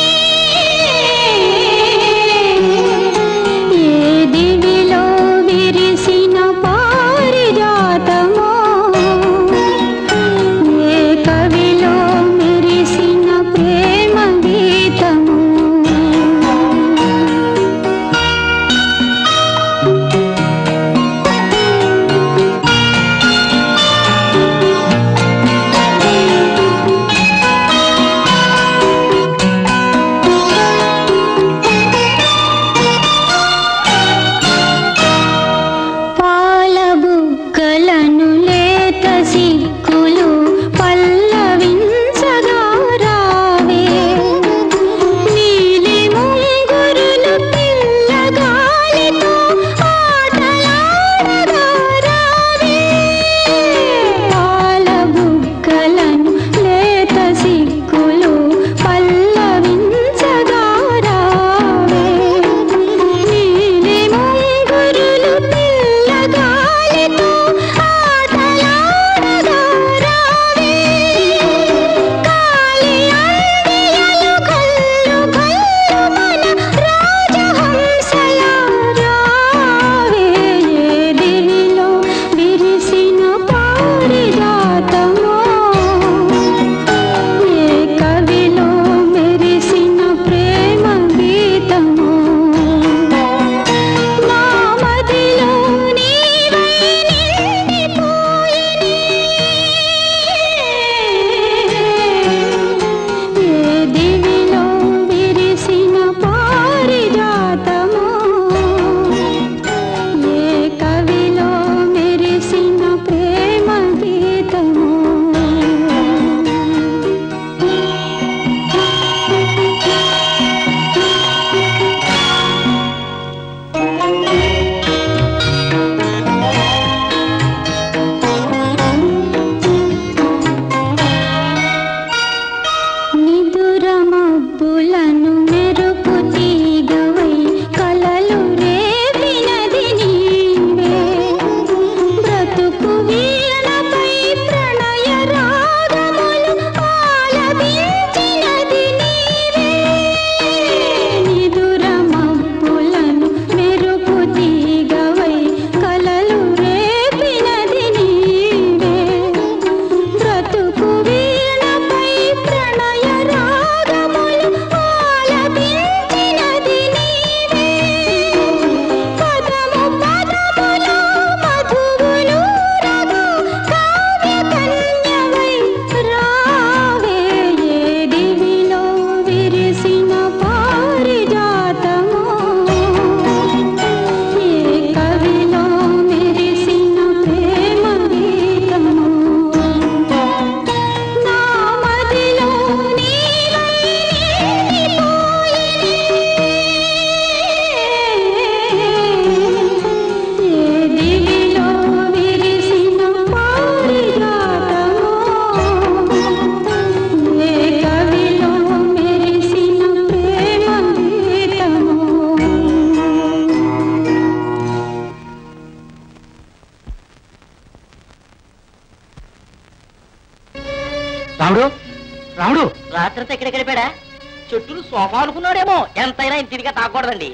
S1: రాత్రంతా ఎక్కడ గడిపాడా చెట్టులు సోఫా అనుకున్నాడేమో ఎంతైనా ఇంత తిరిగా తాగకూడదండి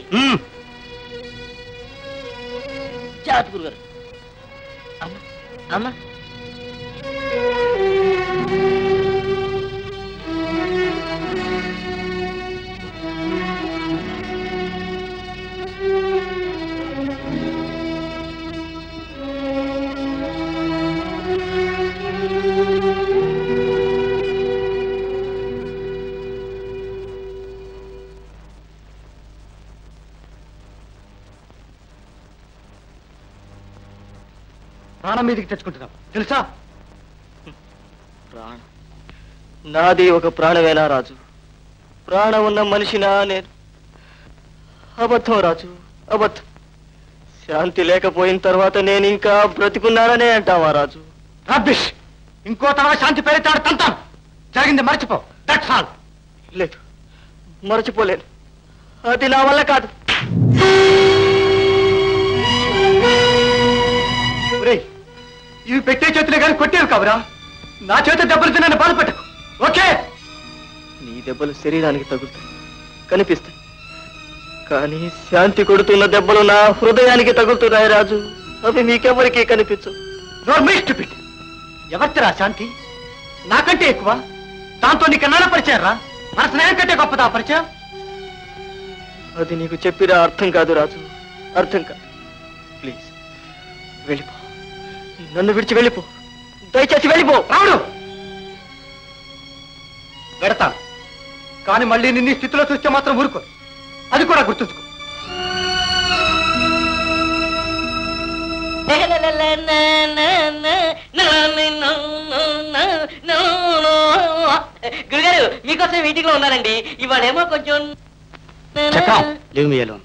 S1: జాగ్రత్త గురుగారు అమ్మ అమ్మ
S8: ప్రాణం మీదకి తెచ్చుకుంటున్నాం తెలుసా ప్రాణం నాది ఒక ప్రాణమేనా రాజు ప్రాణం ఉన్న మనిషినా నేను అబద్ధం రాజు అబద్ధం శాంతి లేకపోయిన తర్వాత నేను ఇంకా బ్రతికున్నాననే అంటావా రాజు రబ్బిష్ ఇంకో తర్వాత శాంతి పేరుతాడు తంతాను జరిగింది మర్చిపో దట్స్ ఆల్ లేదు మరచిపోలేను అది నా వల్ల కాదు ఒరేయ్, ఇవి పెట్టే చేతులే కానీ కొట్టేవి కావురా నా చేత దెబ్బలు నన్ను బాధపెట్టకు ఓకే నీ దెబ్బలు శరీరానికి తగులుతాయి కనిపిస్తాయి కానీ శాంతి కొడుతున్న దెబ్బలు నా హృదయానికి తగులుతున్నాయి రాజు అవి మీకెవరికీ కనిపించవు నోర్మిస్ట్ ఎవరిరా శాంతి నాకంటే ఎక్కువ దాంతో నీకు నాన్న పరిచయం రా మన స్నేహం కంటే గొప్పదా ఆ పరిచయం అది నీకు చెప్పినా అర్థం కాదు రాజు అర్థం కాదు ప్లీజ్ వెళ్ళిపో నన్ను విడిచి వెళ్ళిపో దయచేసి వెళ్ళిపో రావుడు వెడతాను కానీ మళ్ళీ నిన్ను ఈ స్థితిలో చూస్తే మాత్రం ఊరుకో అది కూడా గుర్తుంచుకో
S1: గురుగారు మీకోసం మీటింగ్ లో ఉన్నానండి ఇవాళేమో కొంచెం
S15: చక్రం లివ్ మీ అలోన్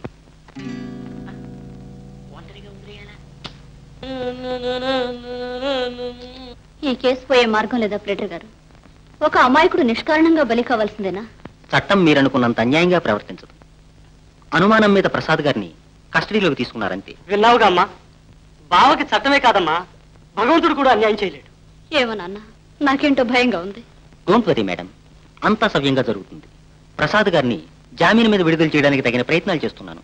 S2: ఈ కేసు పోయే మార్గం లేదా ప్లేటర్ గారు ఒక అమాయకుడు నిష్కారణంగా బలి కావాల్సిందేనా
S15: చట్టం మీరనుకున్నంత అన్యాయంగా ప్రవర్తించదు అనుమానం మీద ప్రసాద్ గారిని కస్టడీలోకి తీసుకున్నారంతే
S8: విన్నావుగా అమ్మా బావకి చట్టమే కాదమ్మా భగవంతుడు కూడా అన్యాయం చేయలేడు
S2: ఏమో నాన్న నాకేంటో భయంగా ఉంది
S15: డోంట్ వరీ మేడం అంతా సవ్యంగా జరుగుతుంది ప్రసాద్ గారిని జామీన్ మీద విడుదల చేయడానికి తగిన ప్రయత్నాలు చేస్తున్నాను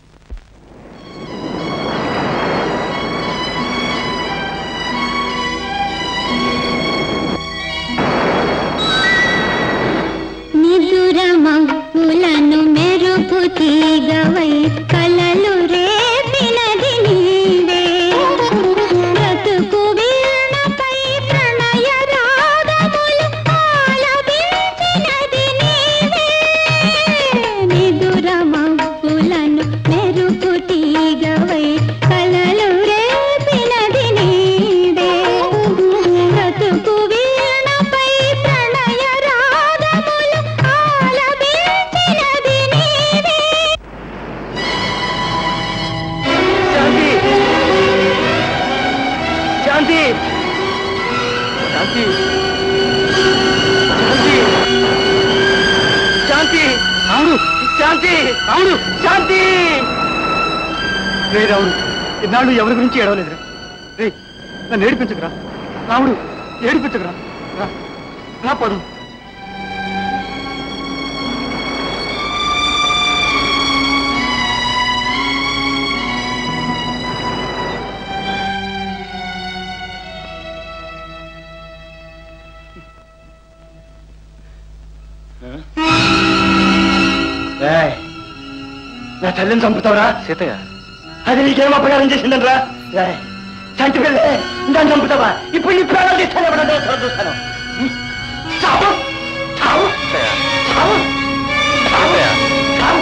S10: నిదురమబ్బులను మెరుపు తీగవై కలలు రేపినది నీవే బ్రతుకు వీణపై ప్రణయ రాగములు ఆలపించినది నీవే నిదురమబ్బులను మెరుపు తీగవై కలలు రేపినది నీవే బ్రతుకు వీణపై ప్రణయ రాగములు ఆలపించినది నీవే
S8: శాంతి శాంతి శాంతి అవును శాంతి అవును శాంతి రే రావుడు ఇన్నాళ్ళు ఎవరి గురించి ఏడవలేదురా రే నన్ను ఏడిపించకురా రావుడు ఏడిపించకురా రా రా పదు
S5: ఏయ్, నా తల్లిని చంపుతావురా
S8: సీతయ్య
S5: అది నీకేం అపకారం చేసిందనరా ఏయ్, చంటి పిల్లే దాన్ని చంపుతావా ఇప్పుడు నీ ప్రాణాలు తీస్తాను ఎవడన్నా చూస్తాను చావు చావు చావు చావు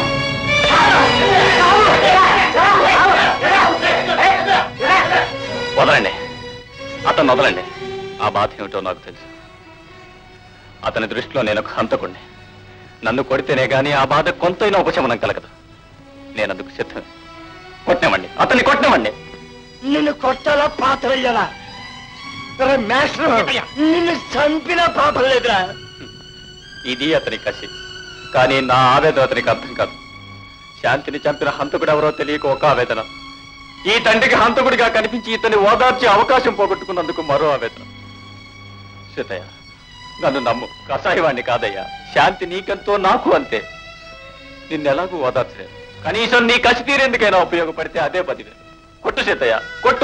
S3: వదలండి అతను వదలండి ఆ బాధ ఏమిటో నాకు తెలుసు అతని దృష్టిలో నేను ఒక హంతకుండి నన్ను కొడితేనే గాని ఆ బాధ కొంతైనా ఉపశమనం కలగదు నేను అందుకు సిద్ధమే కొట్టినవండి అతన్ని కొట్టినవండి
S5: నిన్ను కొట్టాలా పాత వెయ్యాలా మేస్టర్ నిన్ను చంపిన పాపం లేదురా
S3: ఇది అతని కసి కానీ నా ఆవేదన అతనికి అర్థం కాదు శాంతిని చంపిన హంతకుడు ఎవరో తెలియక ఒక ఆవేదన ఈ తండ్రికి హంతకుడిగా కనిపించి ఇతన్ని ఓదార్చే అవకాశం పోగొట్టుకున్నందుకు మరో ఆవేదన సీతయ్య నన్ను నమ్ము కషాయవాణ్ణి కాదయ్యా శాంతి నీకెంతో నాకు అంతే నిన్నెలాగూ ఓదార్చలేదు కనీసం నీ కసి తీరేందుకైనా ఉపయోగపడితే అదే పదివేలు కొట్టు సీతయ్య కొట్టు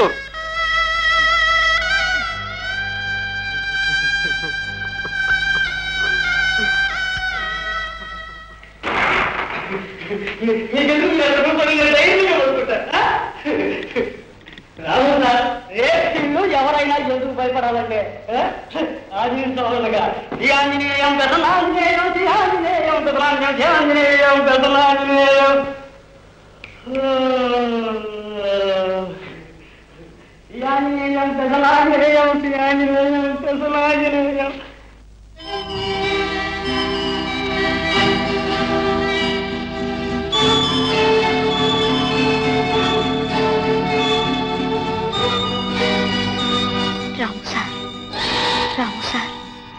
S1: రాము సార్ రేపు ఎవరైనా ఎందుకు భయపడాలంటే ఆంజనేయుగా ఈ ఆంజనేయం పెద్దలాంజనేయం శ్రీ ఆంజనేయం పెద్దలాంజనేయం శ్రీ ఆంజనేయం పెద్దలాంజనేయం ఈ ఆంజనేయం పెద్దలాంజనేయం శ్రీ ఆంజనేయం పెద్దలాంజనేయం
S2: రాము సార్ రాము సార్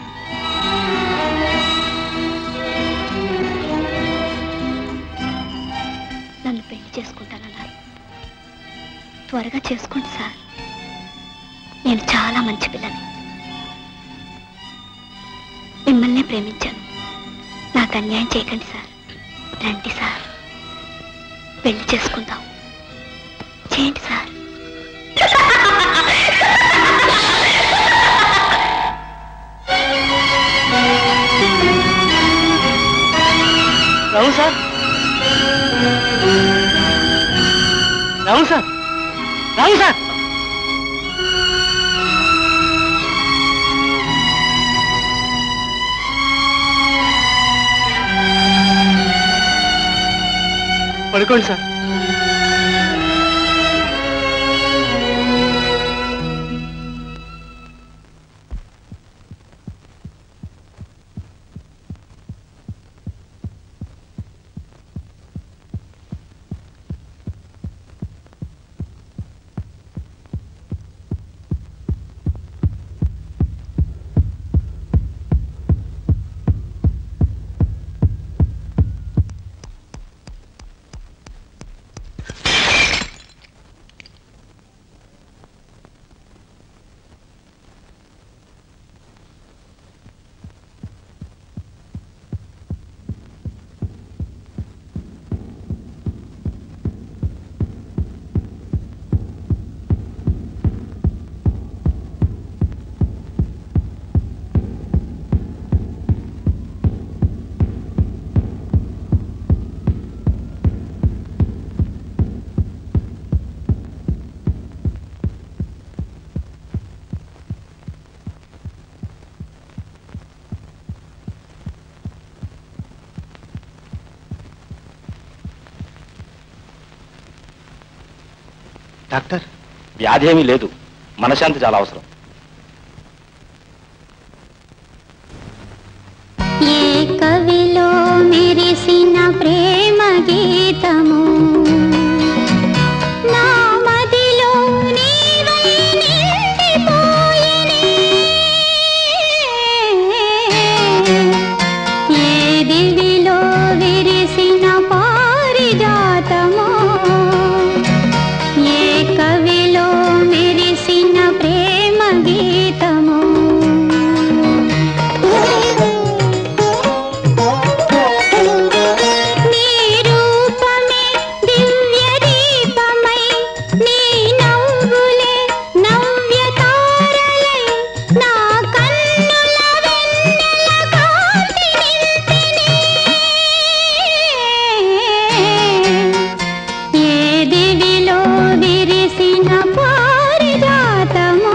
S2: నన్ను పెళ్లి చేసుకుంటానన్నారు త్వరగా చేసుకోండి సార్ నేను చాలా మంచి పిల్లని మిమ్మల్నే ప్రేమించాను నాకు అన్యాయం చేయకండి సార్ రండి సార్ పెళ్లి చేసుకుందాం చేయండి sir
S1: Ramu sir Ramu sir Ramu sir పడుకోండి సార్
S3: డాక్టర్ వ్యాధి ఏమీ లేదు మనశాంతి చాలా అవసరం
S10: ఏ కవిలో మెరిసిన ప్రేమ గీతము నా మదిలో నీవై నిండిపోయినే. ఏ దివిలో విరిసిన పారిజాతము ఏ కవిలో మెరిసిన ప్రేమ గీతము నీ రూపమే దివ్య దీపమై నీ నవ్వులే నవ్య తారలై నా కన్నుల వెన్నెల కాంతి నింపినే. ఏ దివిలో విరిసిన పారిజాతమో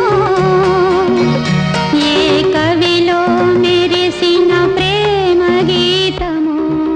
S10: ఏ కవిలో మెరిసిన ప్రేమ గీతము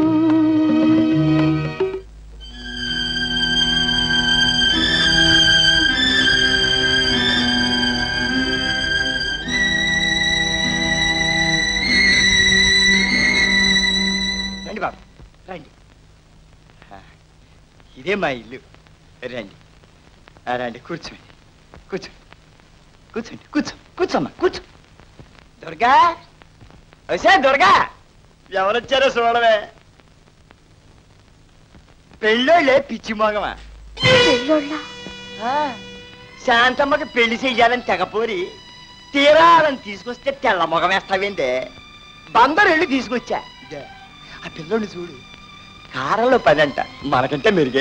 S5: రండి బాబు రండి ఆ, ఇదే మా ఇల్లు రండి ఆ, రండి కూర్చోండి కూర్చోండి కూర్చోండి కూర్చో కూర్చోమ్మా కూర్చో దుర్గా వచ్చా దుర్గా ఎవరొచ్చారో చూడవే పెళ్ళోళ్ళే పిచ్చి మగమా ఆ, శాంతమ్మకి పెళ్లి చెయ్యాలని తెగపోరి తీరాలని తీసుకొస్తే తెల్ల మొగం వేస్తావేంటే బందరు వెళ్ళి తీసుకొచ్చా ఇదే, ఆ పిల్లోని చూడు కారంలో పని అంట మనకంటే మెరుగే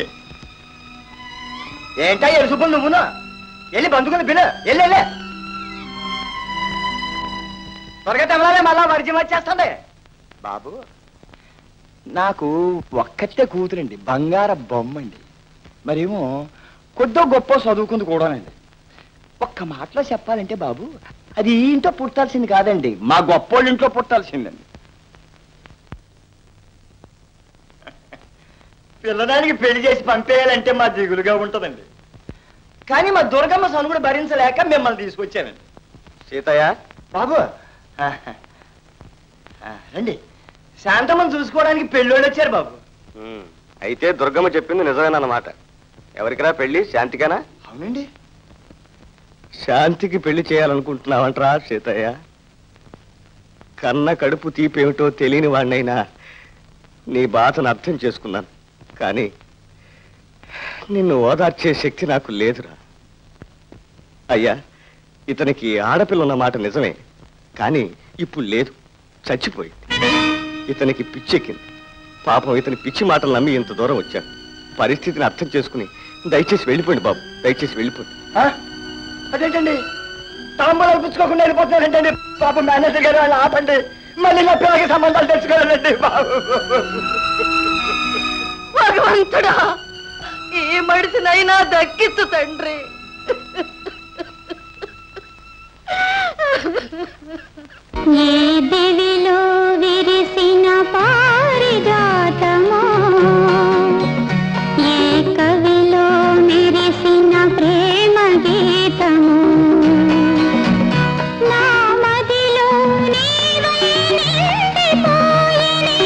S5: ఏంటా ఎరుసుకుని నువ్వును వెళ్ళి బంధుకుని పిలు వెళ్ళి వెళ్ళే త్వరగా తెమలాలే మళ్ళా వర్జం వచ్చేస్తుంది బాబు నాకు ఒక్కటే కూతురండి బంగార బొమ్మండి మరేమో కొద్దో గొప్ప చదువుకుంది కూడానండి ఒక్క మాటలో చెప్పాలంటే బాబు అది ఈ ఇంట్లో పుట్టాల్సింది కాదండి మా గొప్పోళ్ళ ఇంట్లో పుట్టాల్సిందండి పిల్లదానికి పెళ్లి చేసి పంపేయాలంటే మా దిగులుగా ఉంటుందండి కానీ మా దుర్గమ్మ సనుగుడు భరించలేక మిమ్మల్ని తీసుకొచ్చానండి సీతయ్య బాబు ఆ, ఆ, రండి శాంతమ్మని చూసుకోవడానికి పెళ్ళోళ్ళు వచ్చారు బాబు
S4: ఉమ్, అయితే దుర్గమ్మ చెప్పింది నిజమేనన్నమాట ఎవరికిరా పెళ్లి శాంతికేనా
S5: అవునండి
S4: శాంతికి పెళ్లి చేయాలనుకుంటున్నావంటరా సీతయ్య కన్న కడుపు తీపేమిటో తెలియని వాడినైనా నీ బాధను అర్థం చేసుకున్నాను కానీ నిన్ను ఓదార్చే శక్తి నాకు లేదురా అయ్యా ఇతనికి ఆడపిల్ల ఉన్న మాట నిజమే కానీ ఇప్పుడు లేదు చచ్చిపోయింది ఇతనికి పిచ్చెక్కింది పాపం ఇతని పిచ్చి మాటలు నమ్మి ఇంత దూరం వచ్చాను పరిస్థితిని అర్థం చేసుకుని దయచేసి వెళ్ళిపోండి బాబు దయచేసి వెళ్ళిపోండి
S5: ఆ? అదేంటండి తాంబూలాలు పుచ్చుకోకుండా వెళ్ళిపోతున్నారంటండి పాప మేనేజర్ గారు వాళ్ళు ఆపండి మళ్ళీ నా పిల్లలకి సంబంధాలు తెచ్చుకోవాలండి బాబు
S7: భగవంతుడా ఈ మడిసినైనా దక్కించు తండ్రి
S10: ఏ దివిలో విరిసిన పారిజాతమో ఏ కవిలో మెరిసిన ప్రేమ గీతము నా మదిలో నీవై నిండిపోయినే.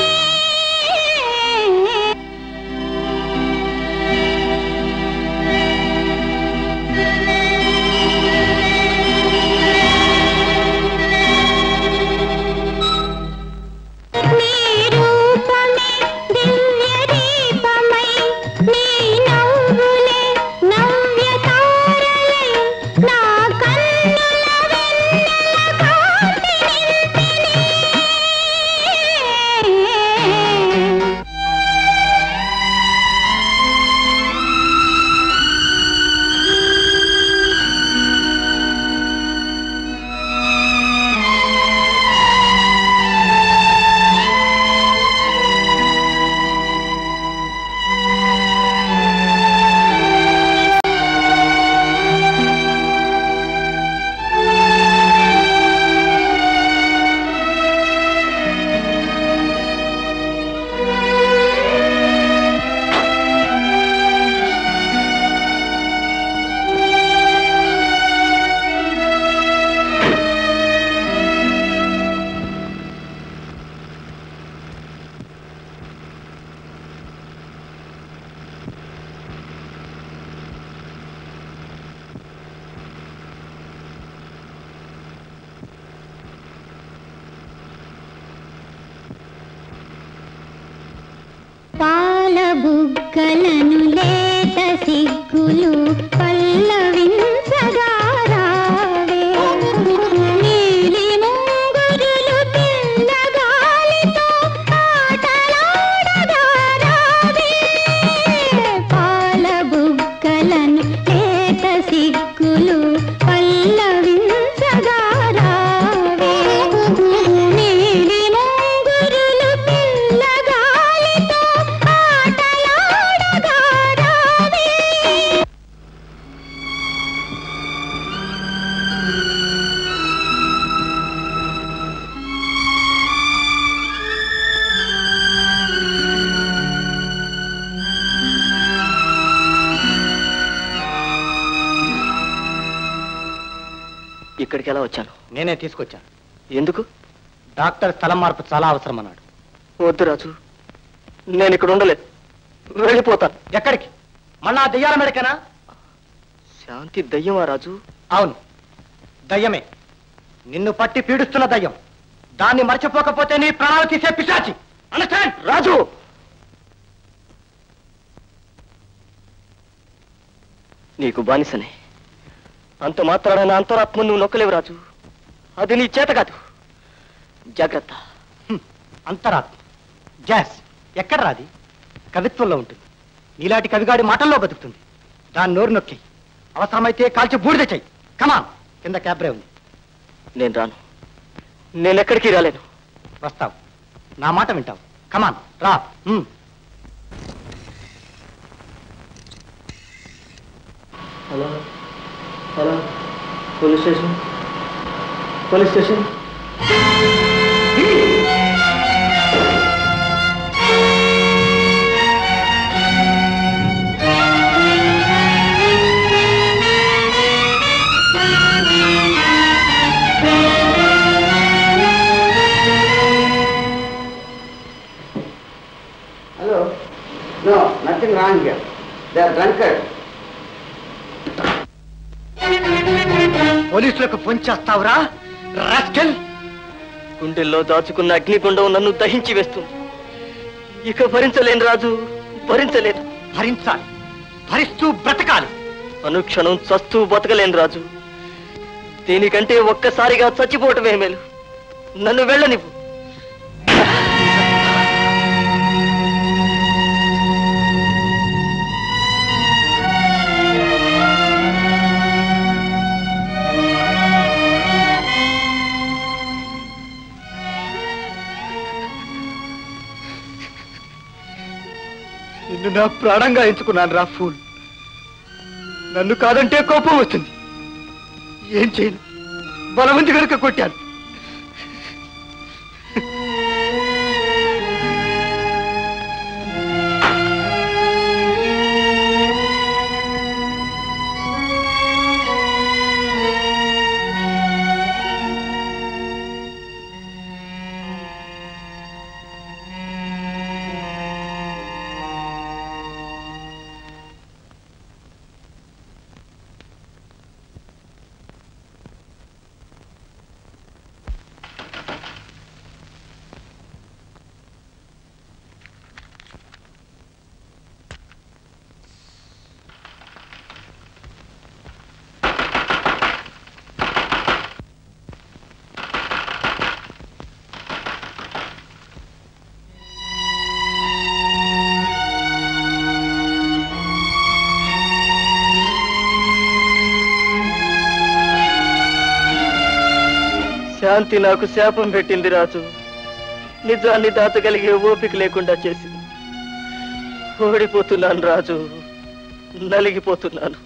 S10: నీ రూపమే దివ్య దీపమై నీ నవ్వులే నవ్య తారలై నా కన్నుల వెన్నెల కాంతి నింపినే. పాల బుగ్గలను లేత సిగ్గులు పల్లవించగా రావే నీలి ముంగురులు పిల్లగాలితో ఆటలాడగా రావే పాల బుగ్గలను లేత సిగ్గులు పల్లవించగా రావే నీలి ముంగురులు పిల్లగాలితో ఆటలాడగా రావే
S8: ఇక్కడికి ఎలా వచ్చాను
S5: నేనే తీసుకొచ్చాను
S8: ఎందుకు
S5: డాక్టర్ స్థలం మార్పు చాలా అవసరం అన్నాడు
S8: వద్దు రాజు నేను ఇక్కడ ఉండలేదు వెళ్ళిపోతాను
S5: ఎక్కడికి మళ్ళా ఆ దెయ్యాల మెడకనా
S8: శాంతి దయ్యమా రాజు
S5: అవును దయ్యమే నిన్ను పట్టి పీడిస్తున్న దయ్యం దాన్ని మర్చిపోకపోతే నీ ప్రాణాలు తీసే పిశాచి అండర్స్టాండ్
S8: రాజు నీకు బానిసనే అంత మాత్రాన నా అంతరాత్మ నువ్వు నొక్కలేవు రాజు అది నీ చేత కాదు జాగ్రత్త
S16: అంతరాత్మ జాస్ ఎక్కడ రాది కవిత్వంలో ఉంటుంది నీలాంటి కవిగాడి మాటల్లో బతుకుతుంది దాని నోరు నొక్కి అవసరమైతే కాల్చి బూడిద చెయ్యి కమాన్ కింద క్యాబ్రే ఉంది
S8: నేను రాను నేనెక్కడికి రాలేను
S16: వస్తావు నా మాట వింటావు కమాన్ రా హ్మ్.
S8: Hello hello police station police station
S5: hello no nothing wrong here they are drunkard
S16: పోలీసులకు ఫోన్ చేస్తావురా రాస్కెల్
S8: గుండెల్లో దాచుకున్న అగ్నిగుండం నన్ను దహించి వేస్తుంది ఇక భరించలేను రాజు భరించలేదు
S16: భరించాలి భరిస్తూ బ్రతకాలి
S8: అనుక్షణం చస్తూ బతకలేను రాజు దీనికంటే ఒక్కసారిగా చచ్చిపోవటమే మేలు నన్ను వెళ్ళనివ్వు
S16: నిన్ను నా ప్రాణంగా ఎంచుకున్నాను రా ఫూల్ నన్ను కాదంటే కోపం వస్తుంది ఏం చేయను బలవంతి కనుక కొట్టాను
S8: శాంతి నాకు శాపం పెట్టింది రాజు నిజాన్ని దాచగలిగే ఓపిక లేకుండా చేసింది ఓడిపోతున్నాను రాజు నలిగిపోతున్నాను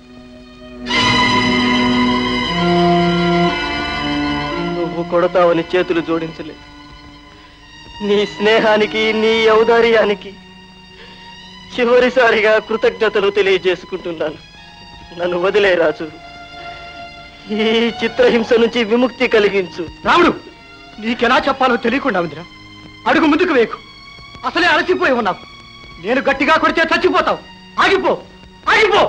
S8: నువ్వు కొడతావని చేతులు జోడించలేదు నీ స్నేహానికి నీ ఔదార్యానికి చివరిసారిగా కృతజ్ఞతలు తెలియజేసుకుంటున్నాను నన్ను వదిలే రాజు ఈ చిత్రహింస నుంచి విముక్తి కలిగించు
S16: రాముడు నీకెలా చెప్పాలో తెలియకుండా ఉందిరా అడుగు ముందుకు వేకు అసలే అలసిపోయి ఉన్నావు నేను గట్టిగా కొడితే చచ్చిపోతావు ఆగిపో ఆగిపో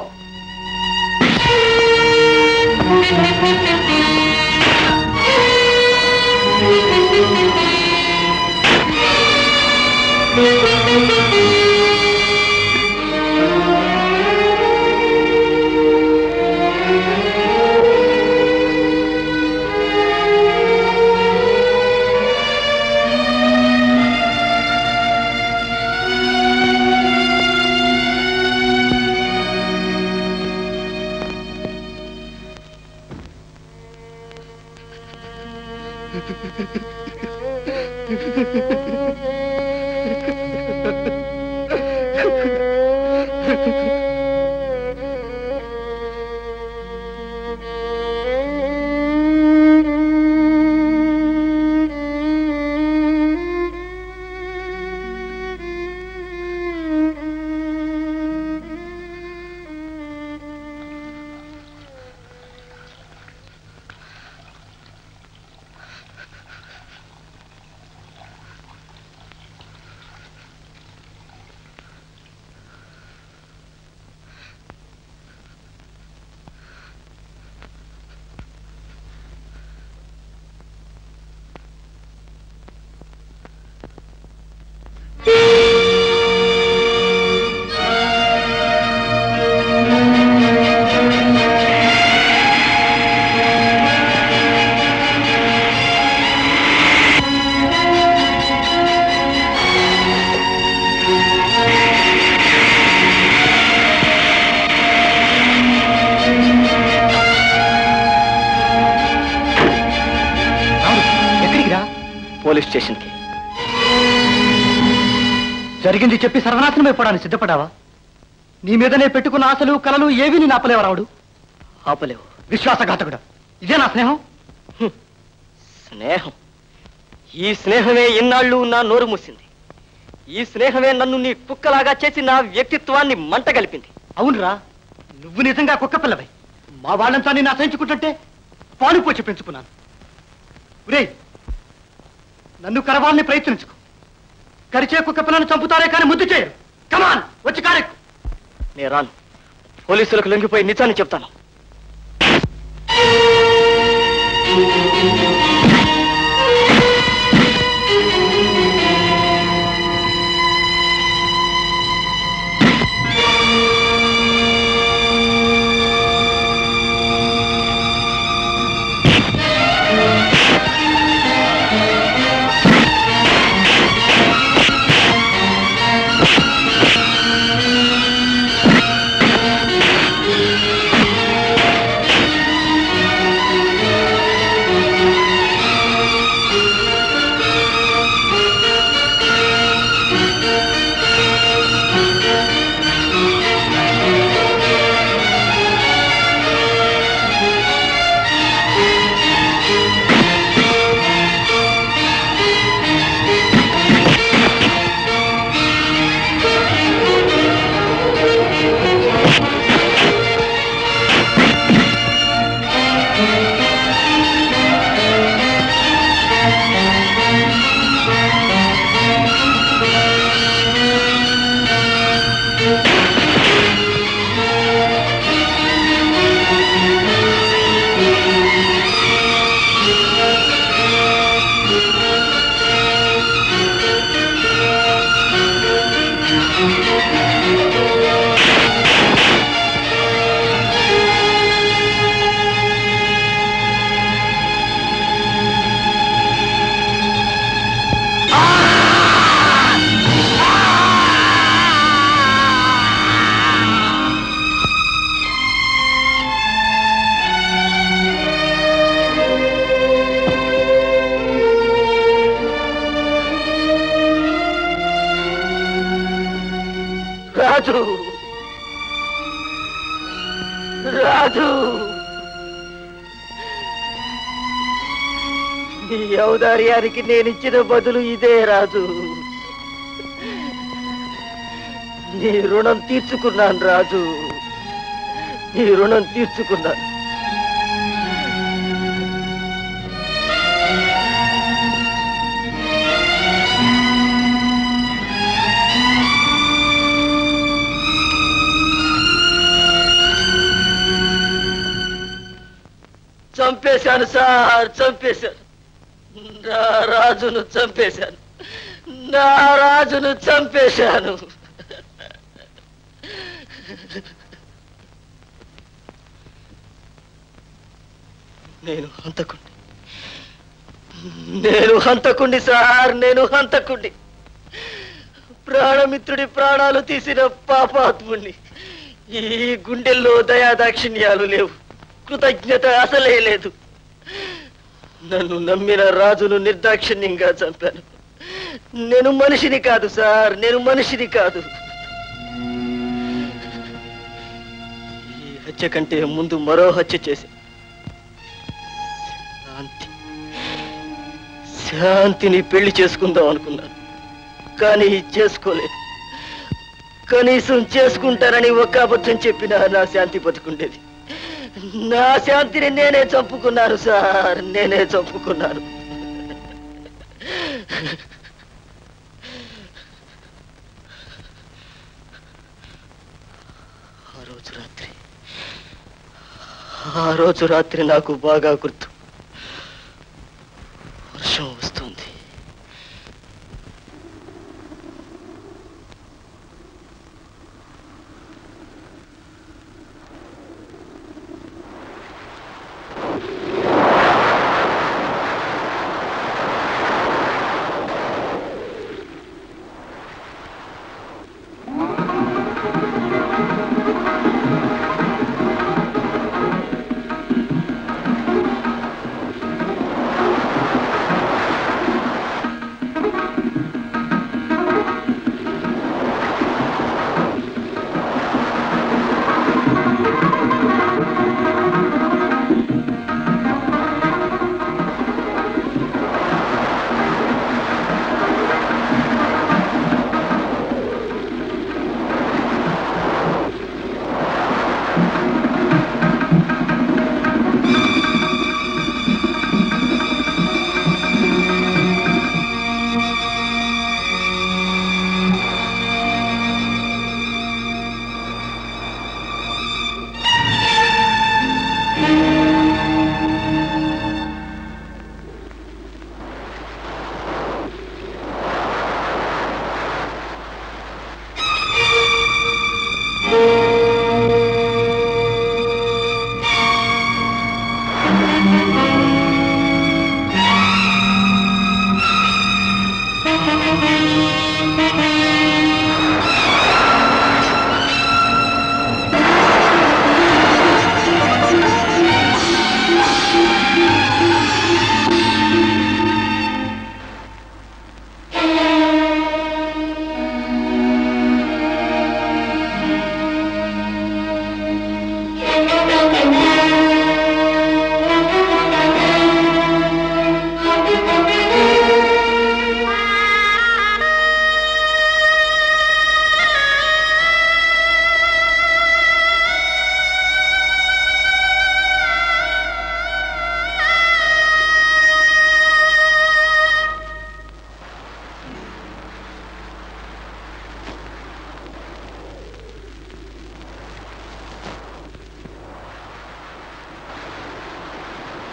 S8: పోలీస్ స్టేషన్కి
S16: జరిగింది చెప్పి సర్వనాశనం అయిపోవడానికి సిద్ధపడావా నీ మీదనే పెట్టుకున్న ఆశలు కలలు ఏవి నేను ఆపలేవు రావుడు
S8: ఆపలేవు
S16: విశ్వాసఘాతకుడా ఇదే నా స్నేహం
S8: స్నేహం ఈ స్నేహమే ఇన్నాళ్ళు నా నోరు మూసింది ఈ స్నేహమే నన్ను నీ కుక్కలాగా చేసి నా వ్యక్తిత్వాన్ని మంట కలిపింది
S16: అవునరా నువ్వు నిజంగా కుక్క పిల్లవై మా వాళ్ళంతా నేను అసహించుకుంటుంటే పాలుపోచి పెంచుకున్నాను ఒరేయ్ నన్ను కరవాలని ప్రయత్నించుకో కరిచే కుక్క పిల్లను చంపుతారే కానీ ముద్దు చేయరు కమాన్ వచ్చి కారెక్కు
S8: నేను రాను పోలీసులకు లొంగిపోయి నిజాన్ని చెప్తాను రాజు రాజు నీ ఔదార్యానికి నేనిచ్చిన బదులు ఇదే రాజు నీ రుణం తీర్చుకున్నాను రాజు నీ రుణం తీర్చుకున్నాను చంపేశాను సార్ చంపేశాను నా రాజును చంపేశాను నా రాజును చంపేశాను నేను హంతకుండి నేను హంతకుండి సార్ నేను హంతకుండి ప్రాణమిత్రుడి ప్రాణాలు తీసిన పాపాత్ముణ్ణి ఈ గుండెల్లో దయాదాక్షిణ్యాలు లేవు కృతజ్ఞత అసలే లేదు నన్ను నమ్మిన రాజును నిర్దాక్షిణ్యంగా చంపాను నేను మనిషిని కాదు సార్ నేను మనిషిని కాదు ఈ హత్య కంటే ముందు మరో హత్య చేసి శాంతి శాంతిని పెళ్లి చేసుకుందాం అనుకున్నాను కానీ చేసుకోలేదు కనీసం చేసుకుంటానని ఒక్క అబద్ధం చెప్పినా నా శాంతి బతుకుండేది నా శాంతిని నేనే చంపుకున్నాను సార్ నేనే చంపుకున్నాను ఆ రోజు రాత్రి ఆ రోజు రాత్రి నాకు బాగా గుర్తు వర్షం వస్తుంది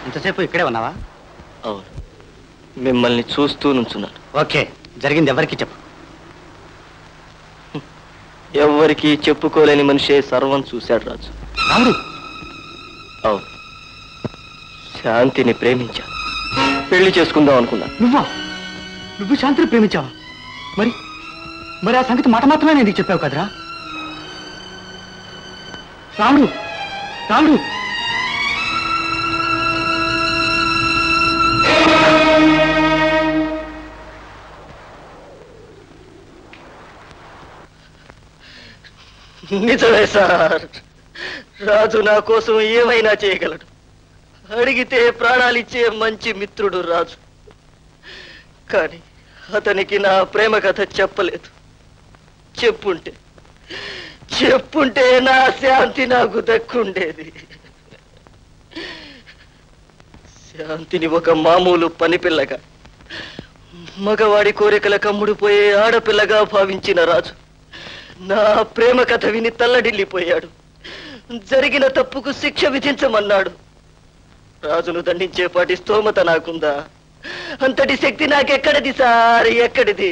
S16: ఇంతసేపు ఇక్కడే ఉన్నావా
S8: అవును మిమ్మల్ని చూస్తూ నుంచున్నాను
S16: ఓకే జరిగింది ఎవరికి చెప్పు
S8: ఎవ్వరికీ చెప్పుకోలేని మనిషే సర్వం చూశాడు రాజు
S16: రాముడు
S8: అవును శాంతిని ప్రేమించా పెళ్లి చేసుకుందాం అనుకున్నా
S16: నువ్వా నువ్వు శాంతిని ప్రేమించావా మరి మరి ఆ సంగతి మాట మాత్రమే నేను నీకు చెప్పావు కదరా రాముడు రాముడు
S8: నిజమే సార్ రాజు నా కోసం ఏమైనా చేయగలడు అడిగితే ప్రాణాలిచ్చే మంచి మిత్రుడు రాజు కానీ అతనికి నా ప్రేమ కథ చెప్పలేదు చెప్పుంటే చెప్పుంటే నా శాంతి నాకు దక్కుండేది శాంతిని ఒక మామూలు పనిపిల్లగా మగవాడి కోరికల కమ్ముడిపోయే ఆడపిల్లగా భావించిన రాజు నా ప్రేమ కథ విని తల్లడిల్లిపోయాడు జరిగిన తప్పుకు శిక్ష విధించమన్నాడు రాజును దండించేపాటి స్తోమత నాకుందా అంతటి శక్తి నాకెక్కడిది సార్ ఎక్కడిది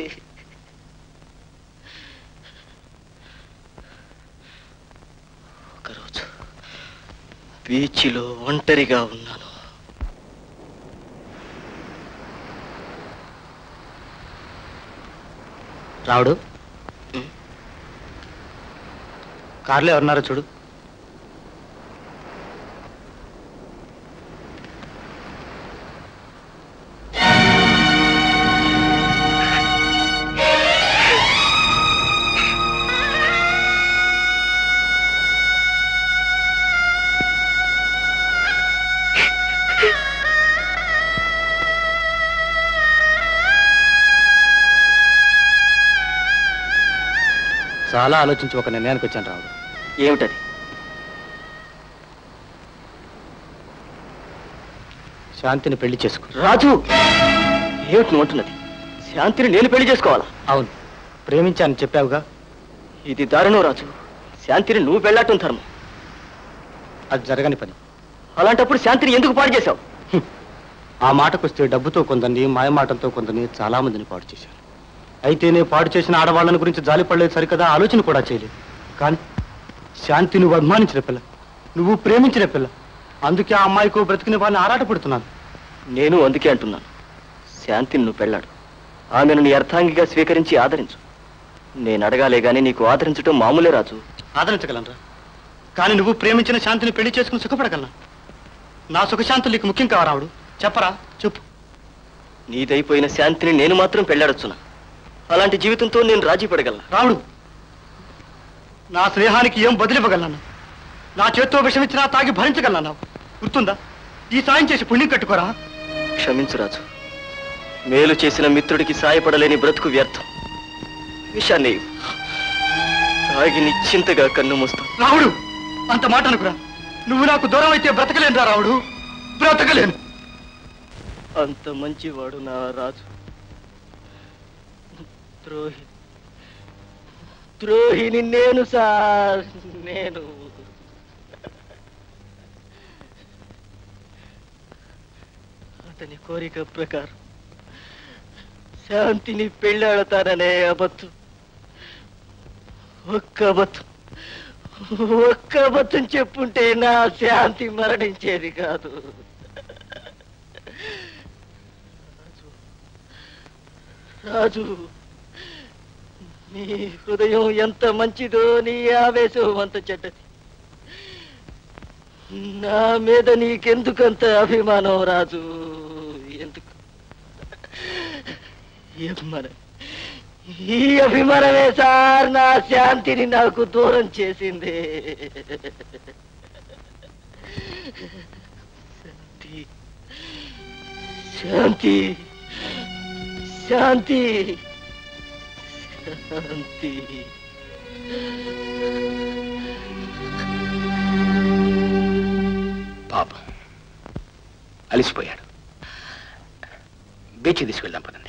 S8: ఒకరోజు బీచ్లో ఒంటరిగా ఉన్నాను
S16: రావుడు కార్లో ఎవరున్నారో చూడు చాలా ఆలోచించి ఒక నిర్ణయానికి వచ్చాను రావుడు
S8: ఏమిటది
S16: శాంతిని పెళ్లి చేసుకో
S8: రాజు ఏమిటి నువ్వు అంటున్నది శాంతిని నేను పెళ్లి చేసుకోవాలా
S16: అవును ప్రేమించాను చెప్పావుగా
S8: ఇది దారుణం రాజు శాంతిని నువ్వు పెళ్ళాటం ధర్మం
S16: అది జరగని పని
S8: అలాంటప్పుడు శాంతిని ఎందుకు పాడు చేశావు
S16: ఆ మాటకొస్తే డబ్బుతో కొందరిని మాయమాటలతో కొందరిని చాలా మందిని పాడు చేశాను అయితేనే పాడు చేసిన ఆడవాళ్ళని గురించి జాలిపడలేదు సరికదా ఆలోచన కూడా చేయలేదు కానీ శాంతి నువ్వు అభిమానించిన పిల్ల నువ్వు ప్రేమించిన పిల్ల అందుకే ఆ అమ్మాయికో బ్రతికిన వాళ్ళని ఆరాటపడుతున్నాను
S8: నేను అందుకే అంటున్నాను శాంతిని నువ్వు పెళ్ళాడు ఆమెను నీ అర్థాంగిగా స్వీకరించి ఆదరించు నేను అడగాలే గాని నీకు ఆదరించడం మామూలే రాజు
S16: ఆదరించగలనరా కానీ నువ్వు ప్రేమించిన శాంతిని పెళ్లి చేసుకుని సుఖపడగలనా నా సుఖశాంతులు నీకు ముఖ్యం కావా రావుడు చెప్పరా చెప్పు
S8: నీదైపోయిన శాంతిని నేను మాత్రం పెళ్ళాడొచ్చునా అలాంటి జీవితంతో నేను రాజీ పడగలను
S16: రావుడు నా స్నేహానికి ఏం బదిలివ్వగలను నా చేత్తో విషమిచ్చినా తాగి భరించగలను గుర్తుందా ఈ సాయం చేసి పుణ్యం కట్టుకోరా
S8: క్షమించు రాజు మేలు చేసిన మిత్రుడికి సాయపడలేని బ్రతుకు వ్యర్థం విషాన్ని ఇవ్వు. తాగి నిశ్చింతగా కన్ను మూస్తాను
S16: రావుడు అంత మాట అనుకురా నువ్వు నాకు దూరం అయితే బ్రతకలేను రా రావుడు బ్రతకలేను
S8: అంత మంచివాడు నా రాజు ద్రోహి ద్రోహిని నేను సార్ నేను అతని కోరిక ప్రకారం శాంతిని పెళ్ళాడతాననే అబద్ధం ఒక్క అబద్ధం ఒక్క అబద్ధం చెప్పుంటే నా శాంతి మరణించేది కాదు రాజు నీ హృదయం ఎంత మంచిదో నీ ఆవేశం అంత చెడ్డది నా మీద నీకెందుకంత అభిమానం రాజు ఎందుకు ఈ అభిమానం ఈ అభిమానమే సార్ నా శాంతిని నాకు దూరం చేసింది శాంతి శాంతి శాంతి
S6: పాపం అలిసిపోయాడు బీచ్ తీసుకెళ్దాం పదండి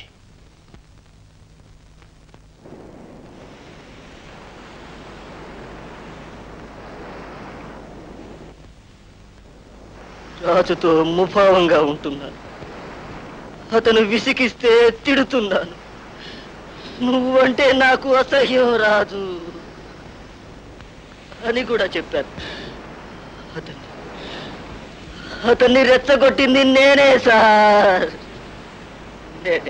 S8: రాజుతో ముభావంగా ఉంటున్నాను అతను విసిగిస్తే తిడుతున్నాను నువ్వంటే నాకు అసహ్యం రాజు అని కూడా చెప్పాను అతన్ని అతన్ని రెచ్చగొట్టింది నేనే సార్ నేనే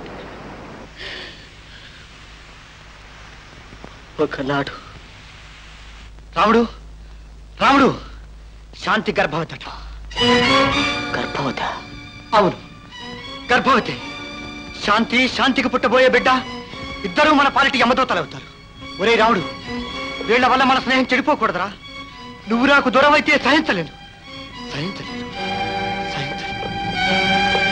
S8: ఒకనాడు
S16: రాముడు రాముడు శాంతి గర్భవతట
S8: గర్భవత
S16: అవును గర్భవతి శాంతి శాంతికి పుట్టబోయే బిడ్డ ఇద్దరూ మన పాలిటి యమదూతలవుతారు ఒరే రాముడు వీళ్ళ వల్ల మన స్నేహం చెడిపోకూడదురా నువ్వు నాకు దూరం అయితే సహించలేను సహించలేను సహించలేను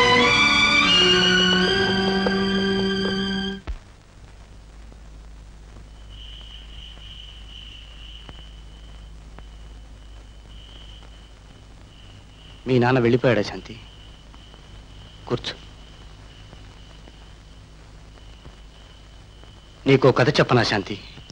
S16: మీ నాన్న వెళ్ళిపోయాడా శాంతి కూర్చో నీకో కథ చెప్పనా శాంతి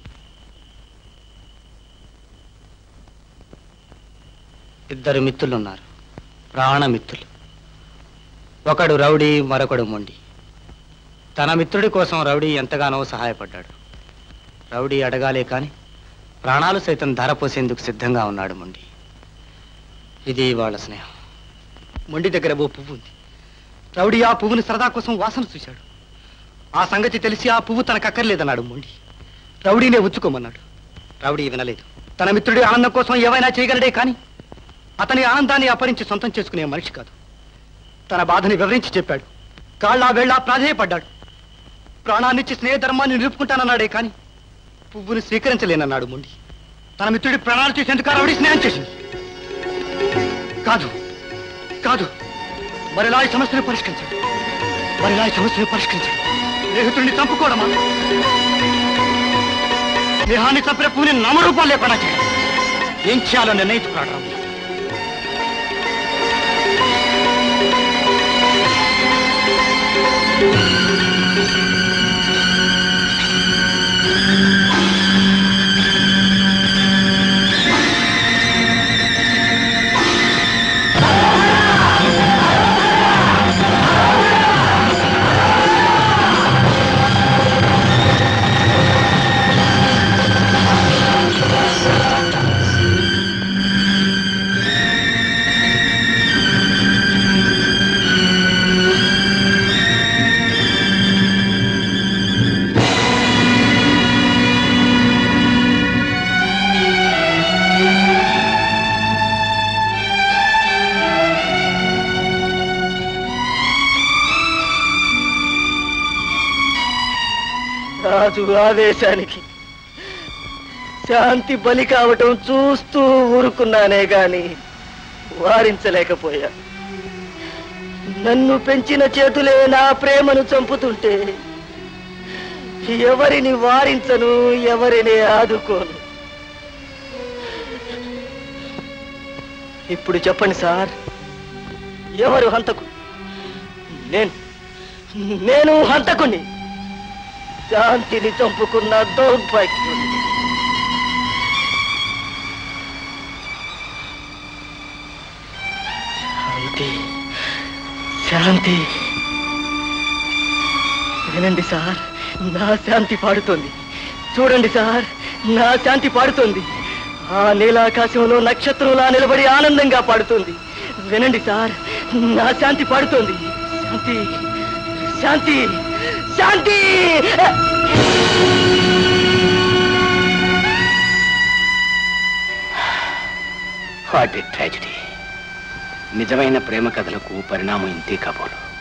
S16: ఇద్దరు మిత్రులు ఉన్నారు ప్రాణమిత్రులు ఒకడు రౌడీ మరొకడు మొండి తన మిత్రుడి కోసం రౌడీ ఎంతగానో సహాయపడ్డాడు రౌడీ అడగాలే కాని ప్రాణాలు సైతం ధారపోసేందుకు సిద్ధంగా ఉన్నాడు మొండి ఇది వాళ్ళ స్నేహం మొండి దగ్గర ఓ పువ్వు ఉంది రౌడీ ఆ పువ్వుని సరదా కోసం వాసన చూశాడు ఆ సంగతి తెలిసి ఆ పువ్వు తనకు అక్కర్లేదన్నాడు మొండి రౌడీనే ఉంచుకోమన్నాడు రౌడీ వినలేదు తన మిత్రుడి ఆనందం కోసం ఏవైనా చేయగలడే కానీ అతని ఆనందాన్ని అపరించి సొంతం చేసుకునే మనిషి కాదు తన బాధని వివరించి చెప్పాడు కాళ్ళ వేళ్ళ ప్రాధేయపడ్డాడు ప్రాణాన్నిచ్చి స్నేహ ధర్మాన్ని నిలుపుకుంటానన్నాడే కానీ పువ్వుని స్వీకరించలేనన్నాడు మొండి తన మిత్రుడి ప్రాణాలు చేసేందుకు ఆ రౌడీ స్నేహం చేసింది కాదు కాదు మరిలా ఈ సమస్యను పరిష్కరించండి మరిలా ఈ సమస్యను పరిష్కరించండి స్నేహితుడిని చంపుకోవడమా స్నేహాన్ని చంపిన పూని నామరూపాలు లేకుండా చేయడం ఏం చేయాలో నిర్ణయించుకున్నాడు రాము
S8: రాజు ఆవేశానికి శాంతి బలి కావటం చూస్తూ ఊరుకున్నానే గాని వారించలేకపోయా నన్ను పెంచిన చేతులే నా ప్రేమను చంపుతుంటే ఎవరిని వారించను ఎవరిని ఆదుకోను ఇప్పుడు చెప్పండి సార్ ఎవరు హంతకు నేను నేను హంతకుని శాంతిని చంపుకున్న దౌర్భాగ్యుడు శాంతి శాంతి వినండి సార్ నా శాంతి పాడుతోంది చూడండి సార్ నా శాంతి పాడుతోంది ఆ నీలాకాశంలో నక్షత్రంలా నిలబడి ఆనందంగా పాడుతోంది వినండి సార్ నా శాంతి పాడుతోంది శాంతి శాంతి శాంతి
S17: వాట్ ట్రాజడీ నిజమైన ప్రేమ కథలకు పరిణామం ఇంతే కాబోలు